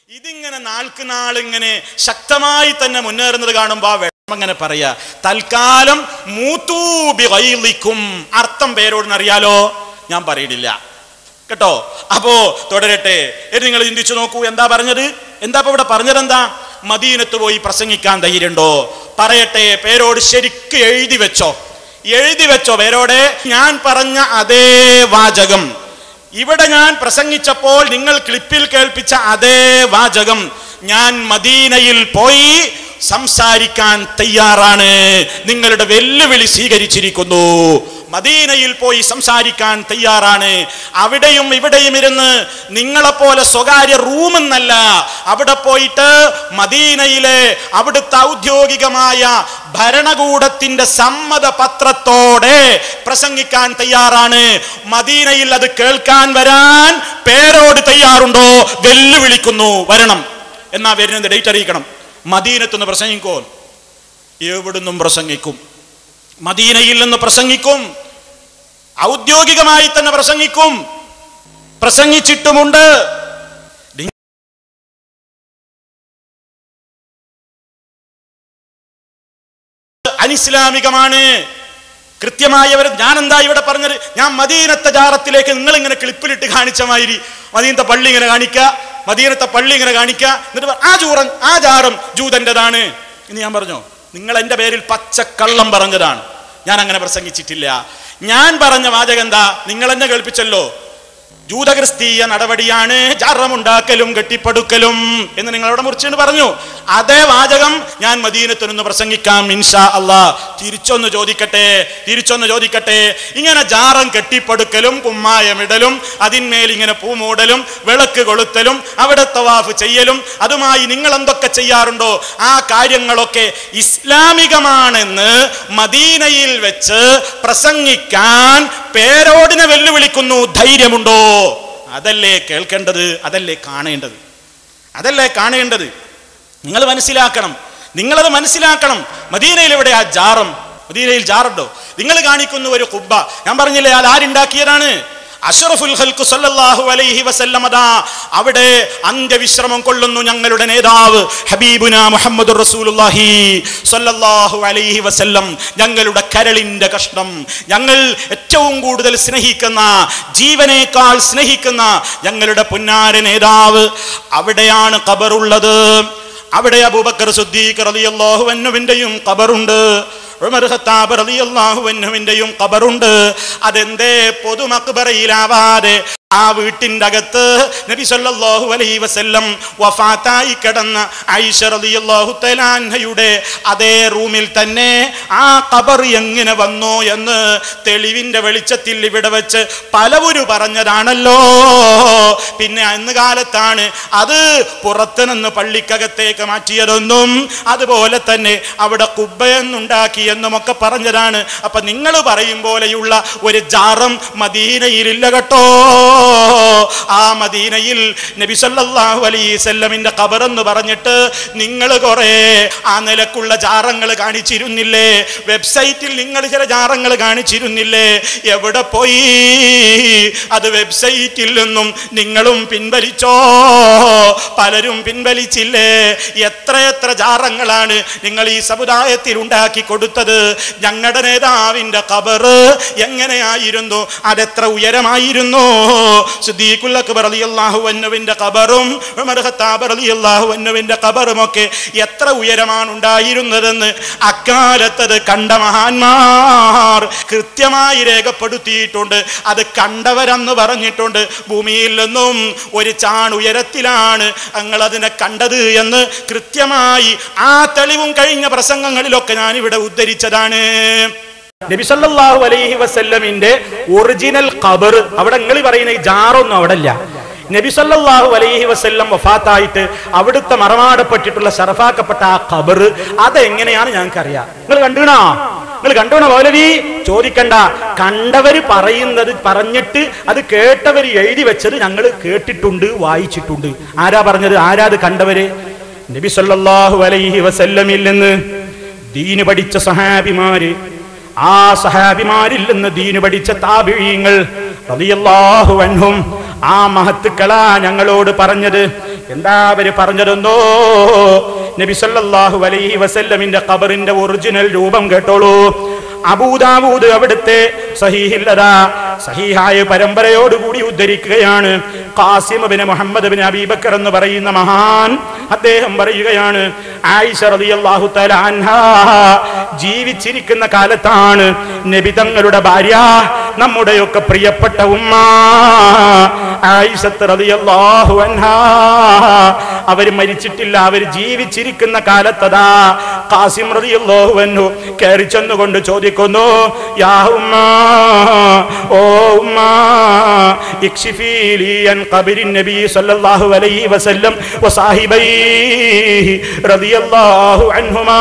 ഇതിങ്ങനെ നാൾക്ക് നാളിങ്ങനെ ശക്തമായി തന്നെ മുന്നേറുന്നത് കാണുമ്പോ ആ വെള്ളം അങ്ങനെ പറയാ തൽക്കാലം മൂത്തൂബി വൈലിക്കും അർത്ഥം പേരോടെന്ന് അറിയാലോ ഞാൻ പറയണില്ല കേട്ടോ അപ്പോ തുടരട്ടെ എന്ന് നിങ്ങൾ ചിന്തിച്ചു നോക്കൂ എന്താ പറഞ്ഞത് എന്താ ഇപ്പൊ ഇവിടെ പറഞ്ഞത് എന്താ മദീനത്ത് പോയി പ്രസംഗിക്കാൻ ധൈര്യണ്ടോ പറയട്ടെ പേരോട് ശരിക്ക് എഴുതി വെച്ചോ എഴുതി വെച്ചോ പേരോടെ ഞാൻ പറഞ്ഞ അതേ വാചകം ഇവിടെ ഞാൻ പ്രസംഗിച്ചപ്പോൾ നിങ്ങൾ ക്ലിപ്പിൽ കേൾപ്പിച്ച അതേ വാചകം ഞാൻ മദീനയിൽ പോയി സംസാരിക്കാൻ തയ്യാറാണ് നിങ്ങളുടെ വെല്ലുവിളി സ്വീകരിച്ചിരിക്കുന്നു മദീനയിൽ പോയി സംസാരിക്കാൻ തയ്യാറാണ് അവിടെയും ഇവിടെയും ഇരുന്ന് നിങ്ങളെപ്പോലെ സ്വകാര്യ റൂമെന്നല്ല അവിടെ പോയിട്ട് മദീനയിലെ അവിടുത്തെ ഔദ്യോഗികമായ ഭരണകൂടത്തിന്റെ സമ്മത പത്രത്തോടെ പ്രസംഗിക്കാൻ തയ്യാറാണ് മദീനയിൽ അത് കേൾക്കാൻ വരാൻ പേരോട് തയ്യാറുണ്ടോ വെല്ലുവിളിക്കുന്നു വരണം എന്നാ വരുന്നത് ഡേറ്റ് അറിയിക്കണം മദീനത്തുനിന്ന് പ്രസംഗിക്കോ എവിടുന്നും പ്രസംഗിക്കും മദീനയിൽ നിന്ന് പ്രസംഗിക്കും ഔദ്യോഗികമായി തന്നെ പ്രസംഗിക്കും പ്രസംഗിച്ചിട്ടുമുണ്ട് അനിസ്ലാമികമാണ് കൃത്യമായവർ ഞാൻ എന്താ ഇവിടെ പറഞ്ഞത് ഞാൻ മദീനത്തെ ജാറത്തിലേക്ക് നിങ്ങൾ ഇങ്ങനെ ക്ലിപ്പിലിട്ട് കാണിച്ച മാതിരി മദീനത്തെ പള്ളി ഇങ്ങനെ കാണിക്കുക മദീനത്തെ പള്ളി ഇങ്ങനെ കാണിക്കുക എന്നിട്ട് പറ, ആ ജൂറൻ ആ ജാറം ജൂതന്റേതാണ് എന്ന് ഞാൻ പറഞ്ഞു നിങ്ങൾ എൻ്റെ പേരിൽ പച്ചക്കള്ളം പറഞ്ഞതാണ് ഞാൻ അങ്ങനെ പ്രസംഗിച്ചിട്ടില്ല ഞാൻ പറഞ്ഞ വാചകം എന്താ നിങ്ങൾ എന്നെ കേൾപ്പിച്ചല്ലോ ജൂതക്രിസ്തീയ നടപടിയാണ് ജാറമുണ്ടാക്കലും കെട്ടിപ്പടുക്കലും എന്ന് നിങ്ങളവിടെ മുറിച്ചുകൊണ്ട് പറഞ്ഞു അതേ വാചകം ഞാൻ മദീനത്തിനൊന്ന് പ്രസംഗിക്കാം ഇൻഷാ അള്ളാ തിരിച്ചൊന്ന് ചോദിക്കട്ടെ തിരിച്ചൊന്ന് ചോദിക്കട്ടെ ഇങ്ങനെ ജാറം കെട്ടിപ്പടുക്കലും കുമ്മായമിടലും അതിന്മേൽ ഇങ്ങനെ പൂമൂടലും വിളക്ക് കൊളുത്തലും അവിടെ തവാഫ് ചെയ്യലും അതുമായി നിങ്ങൾ എന്തൊക്കെ ചെയ്യാറുണ്ടോ ആ കാര്യങ്ങളൊക്കെ ഇസ്ലാമികമാണെന്ന് മദീനയിൽ വെച്ച് പ്രസംഗിക്കാൻ പേരോടിനെ വെല്ലുവിളിക്കുന്നു ധൈര്യമുണ്ടോ അതല്ലേ കേൾക്കേണ്ടത് അതല്ലേ കാണേണ്ടത് അതല്ലേ കാണേണ്ടത് നിങ്ങൾ മനസ്സിലാക്കണം നിങ്ങളത് മനസ്സിലാക്കണം മദീനയിൽ എവിടെ ആ ജാറം മദീനയിൽ ജാറുണ്ടോ നിങ്ങൾ കാണിക്കുന്ന ഒരു കുബ്ബ ഞാൻ പറഞ്ഞില്ലേ അത് ആരുണ്ടാക്കിയതാണ് അഷറഫുൽ ഖൽഖു സല്ലല്ലാഹു അലൈഹി വസല്ലം അതാ അവിടെ അന്ത്യവിശ്രമം കൊള്ളുന്നു ഞങ്ങളുടെ നേതാവ് ഹബീബുന മുഹമ്മദ് റസൂലുള്ളാഹി സല്ലല്ലാഹു അലൈഹി വസല്ലം ഞങ്ങളുടെ കരളിന്റെ കഷ്ണം ഞങ്ങൾ ഏറ്റവും കൂടുതൽ സ്നേഹിക്കുന്ന ജീവനേക്കാൾ സ്നേഹിക്കുന്ന ഞങ്ങളുടെ പുന്നാര നേതാവ് അവിടെയാണ് ഖബറുള്ളത് അവിടെ അബൂബക്കർ സുദ്ദീഖ് റളിയല്ലാഹു അൻഹുവിന്റെയും ഖബറുണ്ട് ഉമർ ഖത്താബ് റളിയല്ലാഹു അൻഹുവിന്റെയും ഖബറുണ്ട് അതെന്തേ പൊതുമക്ബറയിലാവാതെ ആ വീട്ടിന്റെ അകത്ത് നബി സല്ലല്ലാഹു അലൈഹി വസല്ലം വഫാത്തായി കിടന്ന ഐഷ റളിയല്ലാഹു തആലാൻഹയുടെ അതേ റൂമിൽ തന്നെ ആ ഖബർ എങ്ങനെ വന്നു എന്ന് തെളിവിന്റെ വെളിച്ചത്തിൽ ഇവിടെ വെച്ച് പലവരു പറഞ്ഞതാണല്ലോ പിന്നെ അന്ന് കാലത്താണ് അത് പുറത്തു നിന്ന് പള്ളിക്കകത്തേക്ക് മാറ്റിയതെന്നും അതുപോലെ തന്നെ അവിടെ കുബ്ബയെന്നുണ്ടാക്കിയെന്നും ഒക്കെ പറഞ്ഞതാണ് അപ്പൊ നിങ്ങൾ പറയും പോലെയുള്ള ഒരു ജാറം മദീനയിലില്ല കേട്ടോ ആ മദീനയിൽ നബി സല്ലല്ലാഹു അലൈഹി വസല്ലമിന്റെ ഖബർ എന്ന് പറഞ്ഞിട്ട് നിങ്ങൾ കുറെ ആ നിലക്കുള്ള ജാറങ്ങൾ കാണിച്ചിരുന്നില്ലേ വെബ്സൈറ്റിൽ നിങ്ങൾ ചില ജാറങ്ങൾ കാണിച്ചിരുന്നില്ലേ എവിടെ പോയി അത് വെബ്സൈറ്റിൽ നിന്നും നിങ്ങളും പിൻവലിച്ചോ പലരും പിൻവലിച്ചില്ലേ എത്ര എത്ര ജാറങ്ങളാണ് നിങ്ങൾ ഈ സമുദായത്തിൽ ഉണ്ടാക്കി കൊടുത്തത് ഞങ്ങളുടെ നേതാവിന്റെ ഖബറ് എങ്ങനെയായിരുന്നു അതെത്ര ഉയരമായിരുന്നു സിദ്ദീഖുൽ അക്ബർ റളിയല്ലാഹു അൻഹുവിന്റെ ഖബറും ഉമർ ഖത്താബ് റളിയല്ലാഹു അൻഹുവിന്റെ ഖബറും ഒക്കെ എത്ര ഉയരമാണ് ഉണ്ടായിരുന്നതെന്ന് അക്കാലത്തത് കണ്ട മഹാന്മാർ കൃത്യമായി രേഖപ്പെടുത്തിയിട്ടുണ്ട് അത് കണ്ടവരെന്ന് പറഞ്ഞിട്ടുണ്ട് ഭൂമിയിൽ നിന്നും ഒരു ചാൺ ഉയരത്തിലാണ് ഞങ്ങൾ അതിനെ കണ്ടത് എന്ന് കൃത്യമായി ആ തെളിവും കഴിഞ്ഞ പ്രസംഗങ്ങളിലൊക്കെ ഞാൻ ഇവിടെ ഉദ്ധരിച്ചതാണ് നബി സല്ലല്ലാഹു അലൈഹി വസല്ലമിന്റെ ഒറിജിനൽ ഖബർ അവിടെ നിങ്ങൾ പറയുന്ന ഈ ജാറൊന്നും അവിടെ ഇല്ല നബി സല്ലല്ലാഹു അലൈഹി വസല്ലം വഫാത്തായിട്ട് അവിടുത്തെ മറമാടപ്പെട്ടിട്ടുള്ള ഷറഫാക്കപ്പെട്ട ആ ഖബർ അതെങ്ങനെയാണ് ഞങ്ങൾക്ക് അറിയാം നിങ്ങൾ കണ്ടുകണോ നിങ്ങൾ കണ്ടുകണോ മൗലവി ചോദിക്കണ്ട കണ്ടവര് പറയുന്നത് പറഞ്ഞിട്ട് അത് കേട്ടവര് എഴുതി വെച്ചത് ഞങ്ങൾ കേട്ടിട്ടുണ്ട് വായിച്ചിട്ടുണ്ട് ആരാ പറഞ്ഞത് ആരാ അത് കണ്ടവര് നബി സല്ലല്ലാഹു അലൈഹി വസല്ലമിൽ നിന്ന് ദീന് പഠിച്ച സഹാബിമാര് ആ സഹാബിമാരിൽ നിന്ന് ദീനു പഠിച്ച താപിഴീങ്ങൾ റളിയല്ലാഹു അൻഹും ആ മഹത്തുക്കളാ ഞങ്ങളോട് പറഞ്ഞത് എന്താ അവര് പറഞ്ഞതെന്നോ നബി സല്ലല്ലാഹു അലൈഹി വസല്ലമിന്റെ ഖബറിന്റെ ഒറിജിനൽ രൂപം കേട്ടോളൂ അബൂദാവൂദ് അവിടുത്തെ സഹീഹില്ലതാ സഹീഹായ പരമ്പരയോടുകൂടി ഉദ്ധരിക്കുകയാണ് Qasim bin Muhammad bin Abi Bakr എന്ന് പറയുന്ന മഹാൻ അദ്ദേഹം പറയുകയാണ് ആയിഷ റളിയല്ലാഹു തആല അൻഹാ ജീവിച്ചിരിക്കുന്ന കാലത്താണ് നബി തങ്ങളുടെ ഭാര്യ നമ്മുടെയൊക്കെ പ്രിയപ്പെട്ട ഉമ്മ ആയിഷത്ത് റളിയല്ലാഹു അൻഹാ അവർ മരിച്ചിട്ടില്ല അവർ ജീവിച്ചിരിക്കുന്ന കാലത്തതാ ഖാസിം റളിയല്ലാഹു അൻഹു കയറി ചെന്നുകൊണ്ട് ചോദിക്കുന്നു യാ ഉമ്മ ഓ ഉമ്മ ഇക്ഷിഫീ ലി അൻ ഖബരിൻ നബി സല്ലല്ലാഹു അലൈഹി വസല്ലം വസാഹിബൈഹി റളിയല്ലാഹു അൻഹുമാ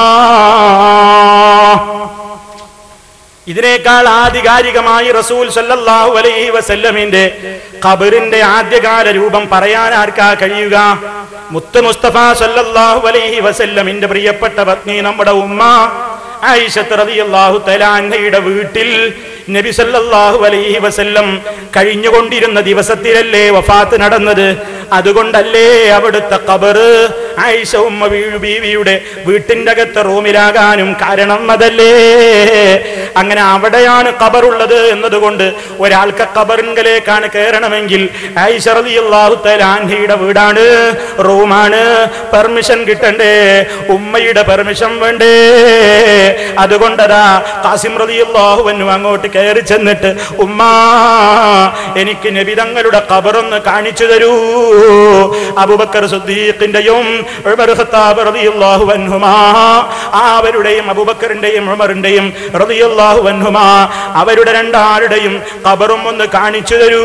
ഇതിനേക്കാൾ ആധികാരികമായി റസൂൽ സല്ലല്ലാഹു അലൈഹി വസല്ലമിന്റെ ഖബറിന്റെ ആദ്യകാല രൂപം പറയാൻ ആർക്കാ കഴിയുക മുത്ത് മുസ്തഫ സല്ലല്ലാഹു അലൈഹി വസല്ലമിന്റെ പ്രിയപ്പെട്ട പത്നി നമ്മുടെ ഉമ്മ ആയിഷത്ത് റളിയല്ലാഹു തആല അൻഹയുടെ വീട്ടിൽ നബി സല്ലല്ലാഹു അലൈഹി വസല്ലം കഴിഞ്ഞുകൊണ്ടിരുന്ന ദിവസത്തിലല്ലേ വഫാത്ത് നടന്നത് അതുകൊണ്ടല്ലേ അവിടുത്തെ ഖബറ് ആയിഷ ഉമ്മ വീ- ബീവിയുടെ വീട്ടിന്റെ അകത്ത് റൂമിലാകാനും കാരണം അതല്ലേ അങ്ങനെ അവിടെയാണ് ഖബറുള്ളത് എന്നതുകൊണ്ട് ഒരാൾക്ക് ഖബറിങ്കലേക്കാണ് കയറണമെങ്കിൽ ആയിഷ റളിയല്ലാഹു തആല അൻഹയുടെ വീടാണ് റൂമാണ് പെർമിഷൻ കിട്ടണ്ടേ ഉമ്മയുടെ പെർമിഷൻ വേണ്ടേ അതുകൊണ്ടതാ കാസിം റളിയല്ലാഹു അൻഹു അങ്ങോട്ട് കയറി ചെന്നിട്ട് ഉമ്മ എനിക്ക് നബി തങ്ങളുടെ ഖബറൊന്ന് കാണിച്ചു തരൂ അബൂബക്കർ സിദ്ദീഖിന്റെയും ഉമർ ഖത്താബ് റളിയല്ലാഹു അൻഹുമാ അവരുടെയും അബൂബക്കറിന്റെയും ഉമറിന്റെയും റളിയല്ലാഹു അൻഹുമാ അവരുടെ രണ്ടാളുടെയും ഖബറും ഒന്ന് കാണിച്ചു തരൂ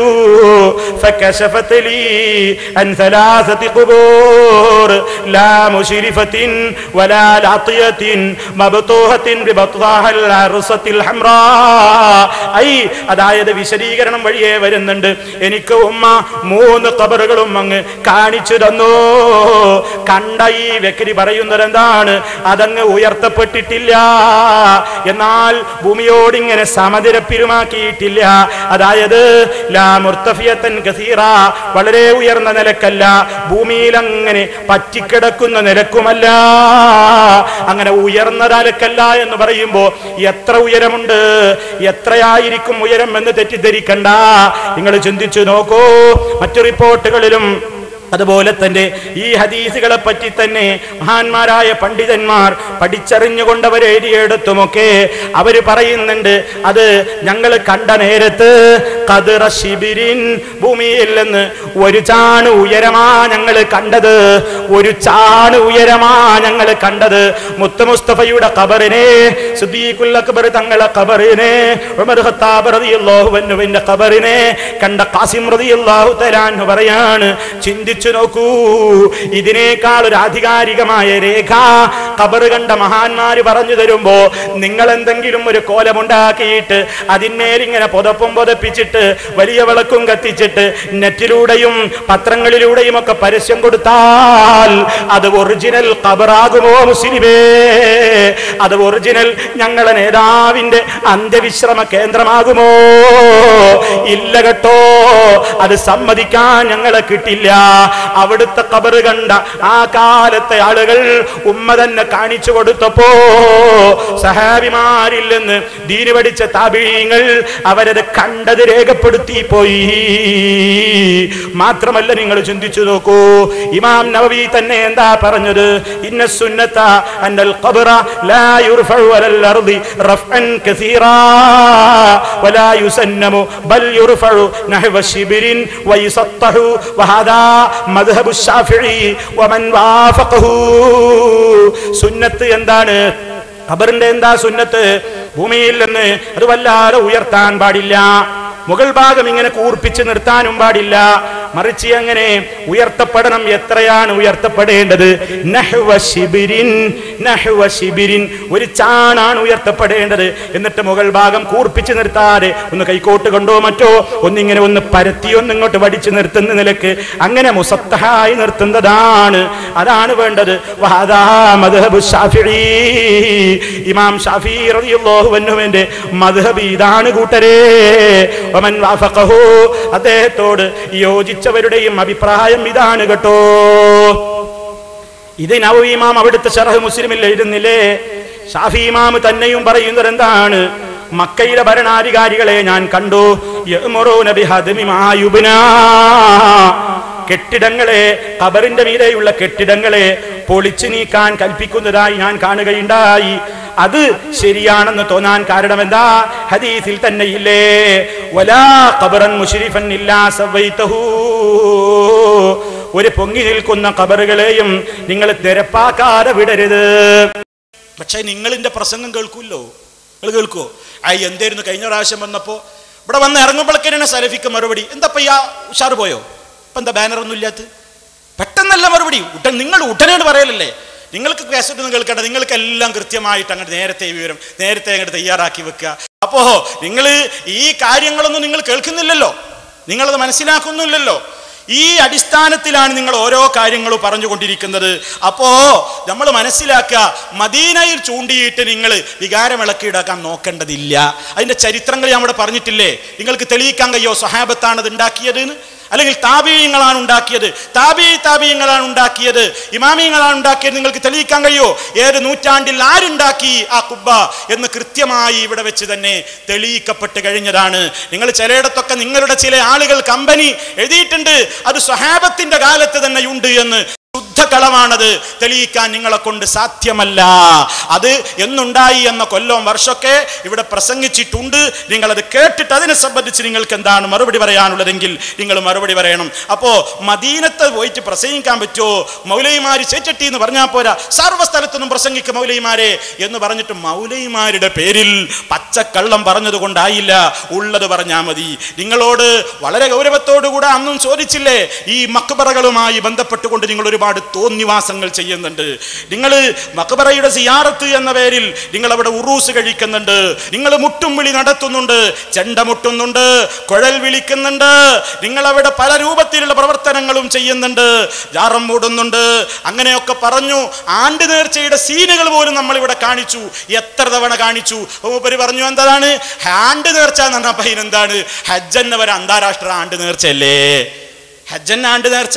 ഫകശഫത് ലീ അൻ ثلاثه قبور لا مشرفه ولا لاطيه مبطوحه ببطحها العرصه الحمراء ഐ അതായത് വിശദീകരണം വഴിയേ വരുന്നുണ്ട് എനിക്ക് ഉമ്മ മൂന്ന് കബറുകളും അങ്ങ് കാണിച്ചു തന്നു കണ്ട ഈ വ്യക്തി പറയുന്നത് എന്താണ് അതങ്ങ് ഉയർത്തപ്പെട്ടിട്ടില്ല എന്നാൽ ഭൂമിയോട് ഇങ്ങനെ സമതിരപ്പിരുമാക്കിയിട്ടില്ല അതായത് ലാ മുർത്തഫിയത്തൻ കസീറ വളരെ ഉയർന്ന നിലക്കല്ല ഭൂമിയിൽ അങ്ങനെ പറ്റിക്കിടക്കുന്ന നിലക്കുമല്ല അങ്ങനെ ഉയർന്ന നിലക്കല്ല എന്ന് പറയുമ്പോ എത്ര ഉയരമുണ്ട് എത്രയായിരിക്കും ഉയരം എന്ന് തെറ്റിദ്ധരിക്കണ്ട നിങ്ങൾ ചിന്തിച്ചു നോക്കൂ മറ്റു റിപ്പോർട്ടുകളിലും അതുപോലെ തന്നെ ഈ ഹദീസുകളെ പറ്റി തന്നെ മഹാന്മാരായ പണ്ഡിതന്മാർ പഠിച്ചറിഞ്ഞുകൊണ്ടവർ എഴുതിയെടുത്തുമൊക്കെ അവര് പറയുന്നുണ്ട് അത് ഞങ്ങൾ കണ്ട നേരത്ത് കതിറ ശിബിരിൻ ഭൂമിയിൽ നിന്ന് ഒരു ചാണ് ഉയരമാ ഞങ്ങൾ കണ്ടത് ഒരു ചാണ് ഉയരമാ ഞങ്ങൾ കണ്ടത് മുത്ത് മുസ്തഫയുടെ ഖബറിനെ സുദ്ദീഖുൽ അക്ബർ തങ്ങളെ ഖബറിനെ ഉമർ ഖത്താബ് റളിയല്ലാഹു അൻഹുവിന്റെ ഖബറിനെ കണ്ട ഖാസിം റളിയല്ലാഹു തആല അൻഹു പറയാണ് ചിന്തിച്ചു നോക്കൂ ഇതിനേക്കാൾ ഒരു ആധികാരികമായ രേഖ ഖബർ കണ്ട മഹാന്മാര് പറഞ്ഞു തരുമ്പോ നിങ്ങൾ എന്തെങ്കിലും ഒരു കോലമുണ്ടാക്കിയിട്ട് അതിന്മേൽ ഇങ്ങനെ പുതപ്പും പുതപ്പിച്ചിട്ട് വലിയ വിളക്കും കത്തിച്ചിട്ട് നെറ്റിലൂടെയും പത്രങ്ങളിലൂടെയും ഒക്കെ പരസ്യം കൊടുത്താൽ അത് ഒറിജിനൽ ഖബറാകുമോ മുസ്ലിമേ അത് ഒറിജിനൽ ഞങ്ങളെ നേതാവിന്റെ അന്ത്യവിശ്രമ കേന്ദ്രമാകുമോ ഇല്ല കേട്ടോ അത് സമ്മതിക്കാൻ ഞങ്ങളെ കിട്ടില്ല അവിടുത്തെ കബറ് കണ്ട ആ കാലത്തെ ആളുകൾ ഉമ്മ തന്നെ കാണിച്ചു കൊടുത്തപ്പോ സഹാബിമാരിൽ നിന്ന് ദീന് പഠിച്ച താപീയങ്ങൾ അവരത് കണ്ടത് രേഖപ്പെടുത്തി പോയി മാത്രമല്ല നിങ്ങൾ ചിന്തിച്ചു നോക്കൂ ഇമാം നവവി തന്നെ എന്താ പറഞ്ഞത് ഇന്ന സുന്നത്ത അന്നൽ ഖബറ ലാ യുർഫഉ അലൽ അർദി റഫ്അൻ കസീറാ വലാ യുസന്നമു ബൽ യുർഫഉ നഹവ ശിബിരിൻ വയുസത്തഹു വഹദാ മദ്ഹബു ശാഫിഈ വമൻ വാഫഖഹു സുന്നത്ത് എന്താണ് ഖബറിന്റെ എന്താ സുന്നത്ത് ഭൂമിയിൽ നിന്ന് അത് വല്ലാതെ ഉയർത്താൻ പാടില്ല മുകൾ ഭാഗം ഇങ്ങനെ കൂർപ്പിച്ച് നിർത്താനും പാടില്ല മറിച്ച് അങ്ങനെ ഉയർത്തപ്പെടണം എത്രയാണ് ഉയർത്തപ്പെടേണ്ടത് നഹ്വ ശിബിരിൻ നഹ്വ ശിബിരിൻ ഒരു ചാണാണ് ഉയർത്തപ്പെടേണ്ടത് എന്നിട്ട് മുകൾ ഭാഗം കൂർപ്പിച്ച് നിർത്താതെ ഒന്ന് കൈക്കോട്ട് കൊണ്ടോ മറ്റോ ഒന്നിങ്ങനെ ഒന്ന് പരത്തി ഒന്ന് ഇങ്ങോട്ട് വടിച്ചു നിർത്തുന്ന നിലക്ക് അങ്ങനെ മുസത്തഹായി നിർത്തുന്നതാണ് അതാണ് വേണ്ടത് വഹദാ മദ്ഹബു ശാഫിഈ. ഇമാം ഷാഫി റളിയല്ലാഹു അൻഹുവിന്റെ മദ്ഹബ് ഇതാണ് കൂട്ടരേ വമൻ വാഫഖഹു അദ്ദേഹത്തോട് യോജിച്ചവരുടെയും അഭിപ്രായം ഇതാണ് കേട്ടോ ഇത് നവവി ഇമാം അവിടുത്തെ ഷറഹ് മുസ്ലിമിൽ എഴുതുന്നില്ലേ ഷാഫി ഇമാം തന്നെയും പറയുന്നത് എന്താണ് മക്കയിലെ ഭരണാധികാരികളെ ഞാൻ കണ്ടു യഅ്മുറൂന ബിഹദ്മി മാ യുബ്നാ. കെട്ടിടങ്ങളെ ഖബറിന്റെ മീതെയുള്ള കെട്ടിടങ്ങളെ പൊളിച്ചു നീക്കാൻ കൽപ്പിക്കുന്നതായി ഞാൻ കാണുകയുണ്ടായി അത് ശരിയാണെന്ന് തോന്നാൻ കാരണം എന്താ ഹദീസിൽ തന്നെ ഇല്ലേ വലാ ഖബറൻ മുശ്രിഫൻ ഇല്ലാ സവൈതഹു ഒരു പൊങ്ങി നിൽക്കുന്ന ഖബറുകളെയും നിങ്ങൾ നിരപ്പാക്കാതെ വിടരുത് പക്ഷേ നിങ്ങളിന്റെ പ്രസംഗം കേൾക്കൂല്ലോ നിങ്ങൾ കേൾക്കുവോ ആ എന്തായിരുന്നു കഴിഞ്ഞ പ്രാവശ്യം വന്നപ്പോ ഇവിടെ വന്ന് ഇറങ്ങുമ്പോഴേക്കാണ് സലഫിക്ക് മറുപടി എന്താ ഇപ്പൊ ഈ ആ ഉഷാറ് പോയോ ഇപ്പൊ എന്താ ബാനറൊന്നും ഇല്ലാത്ത പെട്ടെന്നല്ല മറുപടി ഉടൻ നിങ്ങൾ ഉടനോട് പറയലല്ലേ നിങ്ങൾക്ക് കേസറ്റ് ഒന്നും കേൾക്കണ്ട നിങ്ങൾക്ക് എല്ലാം കൃത്യമായിട്ട് അങ്ങോട്ട് നേരത്തെ ഈ വിവരം നേരത്തെ അങ്ങോട്ട് തയ്യാറാക്കി വെക്കുക അപ്പോ നിങ്ങൾ ഈ കാര്യങ്ങളൊന്നും നിങ്ങൾ കേൾക്കുന്നില്ലല്ലോ നിങ്ങളത് മനസ്സിലാക്കുന്നില്ലല്ലോ ഈ അടിസ്ഥാനത്തിലാണ് നിങ്ങൾ ഓരോ കാര്യങ്ങളും പറഞ്ഞുകൊണ്ടിരിക്കുന്നത് അപ്പോ നമ്മൾ മനസ്സിലാക്കുക മദീനയിൽ ചൂണ്ടിയിട്ട് നിങ്ങൾ വികാരമിളക്കിയിടാക്കാൻ നോക്കേണ്ടതില്ല അതിന്റെ ചരിത്രങ്ങൾ ഞാൻ ഇവിടെ പറഞ്ഞിട്ടില്ലേ നിങ്ങൾക്ക് തെളിയിക്കാൻ കഴിയോ സ്വഹാബത്താണ് അത് ഉണ്ടാക്കിയത് അല്ലെങ്കിൽ താപീയങ്ങളാണ് ഉണ്ടാക്കിയത് താപി താപീയങ്ങളാണ് ഉണ്ടാക്കിയത് ഇമാമിയങ്ങളാണ് ഉണ്ടാക്കിയത് നിങ്ങൾക്ക് തെളിയിക്കാൻ കഴിയോ ഏത് നൂറ്റാണ്ടിൽ ആരുണ്ടാക്കി ആ കുബ്ബ എന്ന് കൃത്യമായി ഇവിടെ വെച്ച് തന്നെ തെളിയിക്കപ്പെട്ട് കഴിഞ്ഞതാണ് നിങ്ങൾ ചിലയിടത്തൊക്കെ നിങ്ങളുടെ ചില ആളുകൾ കമ്പനി എഴുതിയിട്ടുണ്ട് അത് സ്വഹാബത്തിന്റെ കാലത്ത് തന്നെ ഉണ്ട് എന്ന് ശുദ്ധ കളവാണത് തെളിയിക്കാൻ നിങ്ങളെ കൊണ്ട് സാധ്യമല്ല അത് എന്നുണ്ടായി എന്ന കൊല്ലം വർഷമൊക്കെ ഇവിടെ പ്രസംഗിച്ചിട്ടുണ്ട് നിങ്ങളത് കേട്ടിട്ട് അതിനെ സംബന്ധിച്ച് നിങ്ങൾക്ക് എന്താണ് മറുപടി പറയാനുള്ളതെങ്കിൽ നിങ്ങൾ മറുപടി പറയണം അപ്പോ മദീനത്ത് പോയിട്ട് പ്രസംഗിക്കാൻ പറ്റുമോ മൗലൈമാര് ചേച്ചട്ടി എന്ന് പറഞ്ഞാൽ പോരാ സർവ്വ സ്ഥലത്തൊന്നും പ്രസംഗിക്കും മൗലൈമാരെ എന്ന് പറഞ്ഞിട്ട് മൗലൈമാരുടെ പേരിൽ പച്ചക്കള്ളം പറഞ്ഞത് കൊണ്ടായില്ല ഉള്ളത് പറഞ്ഞാൽ മതി നിങ്ങളോട് വളരെ ഗൗരവത്തോടുകൂടെ അന്നും ചോദിച്ചില്ലേ ഈ മക്ബറകളുമായി ബന്ധപ്പെട്ടുകൊണ്ട് നിങ്ങൾ ഒരുപാട് തോന്നിവാസങ്ങൾ ചെയ്യുന്നുണ്ട് നിങ്ങൾ മക്ബറയുടെ സിയാറത്ത് എന്ന പേരിൽ നിങ്ങൾ അവിടെ ഉറൂസ് കഴിക്കുന്നുണ്ട് നിങ്ങൾ മുട്ടും വിളി നടത്തുന്നുണ്ട് ചെണ്ട മുട്ടുന്നുണ്ട് കുഴൽ വിളിക്കുന്നുണ്ട് നിങ്ങൾ അവിടെ പല രൂപത്തിലുള്ള പ്രവർത്തനങ്ങളും ചെയ്യുന്നുണ്ട് ജാറം മൂടുന്നുണ്ട് അങ്ങനെയൊക്കെ പറഞ്ഞു ആണ്ട് നേർച്ചയുടെ സീനുകൾ പോലും നമ്മൾ ഇവിടെ കാണിച്ചു എത്ര തവണ കാണിച്ചു മൂപ്പര് പറഞ്ഞു എന്താണ് ആണ്ട് നേർച്ച എന്ന് പറഞ്ഞപ്പോ ഇതിനെന്താണ് ഹജ്ജ് വരെ അന്താരാഷ്ട്ര ആണ്ട് നേർച്ചയല്ലേ ഹജ്ജന്ന ആണ്ട് നേർച്ച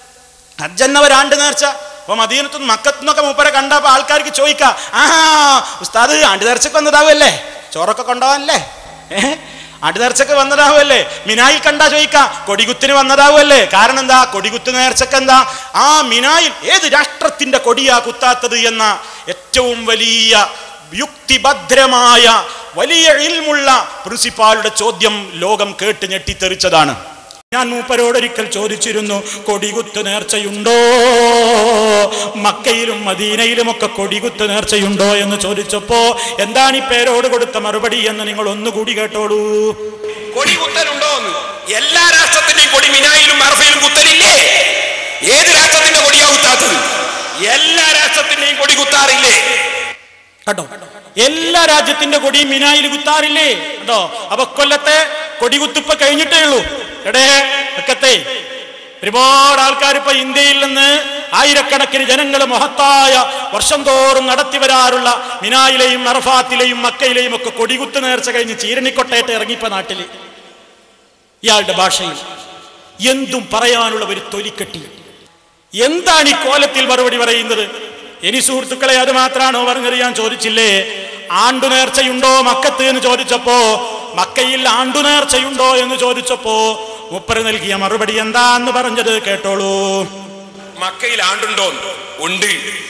ഹജ്ജന്ന ഒരു ആണ്ട് നേർച്ച അപ്പൊ മദീനത്തും മക്കത്തുനിന്നൊക്കെ മൂപ്പരെ കണ്ടപ്പോ ആൾക്കാർക്ക് ചോദിക്കാം ആ ഉസ്താദ് ആണ്ട് നേർച്ചക്ക് വന്നതാവല്ലേ ചോറൊക്കെ കൊണ്ടുപോകാനല്ലേ ഏഹ് ആണ്ട് നേർച്ചക്ക് വന്നതാവുമല്ലേ മിനായിൽ കണ്ടാ ചോദിക്കാം കൊടികുത്തിന് വന്നതാവുമല്ലേ കാരണം എന്താ കൊടികുത്ത് നേർച്ചക്ക് എന്താ ആ മിനായിൽ ഏത് രാഷ്ട്രത്തിന്റെ കൊടിയാ കുത്താത്തത് എന്ന ഏറ്റവും വലിയ യുക്തിഭദ്രമായ വലിയ ഇൽമുള്ള പ്രിൻസിപ്പാളുടെ ചോദ്യം ലോകം കേട്ട് ഞെട്ടിത്തെറിച്ചതാണ് ഞാൻ മൂപ്പരോടൊരിക്കൽ ചോദിച്ചിരുന്നു കൊടികുത്ത് നേർച്ചയുണ്ടോ മക്കയിലും മദീനയിലും ഒക്കെ കൊടികുത്ത് നേർച്ചയുണ്ടോ എന്ന് ചോദിച്ചപ്പോ എന്താണ് ഈ പേരോട് കൊടുത്ത മറുപടി എന്ന് നിങ്ങൾ ഒന്നുകൂടി കേട്ടോളൂ കൊടി കുത്തലുണ്ടോന്ന് എല്ലാ രാഷ്ട്രത്തിന്റെയും കൊടി മിനായിലും അറഫയിലും കുത്തലില്ലേ ഏത് രാഷ്ട്രത്തിന്റെ കൊടിയാ കുത്താത്തത് എല്ലാ രാഷ്ട്രത്തിന്റെയും കൊടി കുത്താറില്ലേ കേട്ടോ എല്ലാ രാജ്യത്തിന്റെ കൊടിയും മിനായിൽ കുത്താറില്ലേ കേട്ടോ അപ്പൊ കൊല്ലത്തെ കൊടികുത്തിപ്പ കഴിഞ്ഞിട്ടേ ഉള്ളൂ എടേ ഒക്കത്തെ ഒരുപാട് ആൾക്കാർ ഇപ്പൊ ഇന്ത്യയിൽ നിന്ന് ആയിരക്കണക്കിന് ജനങ്ങൾ മഹത്തായ വർഷം തോറും നടത്തി വരാറുള്ള മിനായിലെയും അറഫാത്തിലെയും മക്കയിലെയും ഒക്കെ കൊടികുത്ത് നേർച്ച കഴിഞ്ഞ് ചീരണിക്കൊട്ടയിട്ട് ഇറങ്ങിപ്പോ നാട്ടില് ഇയാളുടെ ഭാഷയിൽ എന്തും പറയാനുള്ള ഒരു തൊലിക്കെട്ടി എന്താണ് ഈ കോലത്തിൽ മറുപടി പറയുന്നത് ഇനി സുഹൃത്തുക്കളെ അത് മാത്രാണോ പറഞ്ഞത് ഞാൻ ചോദിച്ചില്ലേ ആണ്ടു നേർച്ചയുണ്ടോ മക്കത്ത് എന്ന് ചോദിച്ചപ്പോ മക്കയിൽ ആണ്ടു നേർച്ചയുണ്ടോ എന്ന് ചോദിച്ചപ്പോ മുപ്പര് നൽകിയ മറുപടി എന്താന്ന് പറഞ്ഞത് കേട്ടോളൂ മക്കയിൽ ആണ്ടുണ്ടോ ഉണ്ട്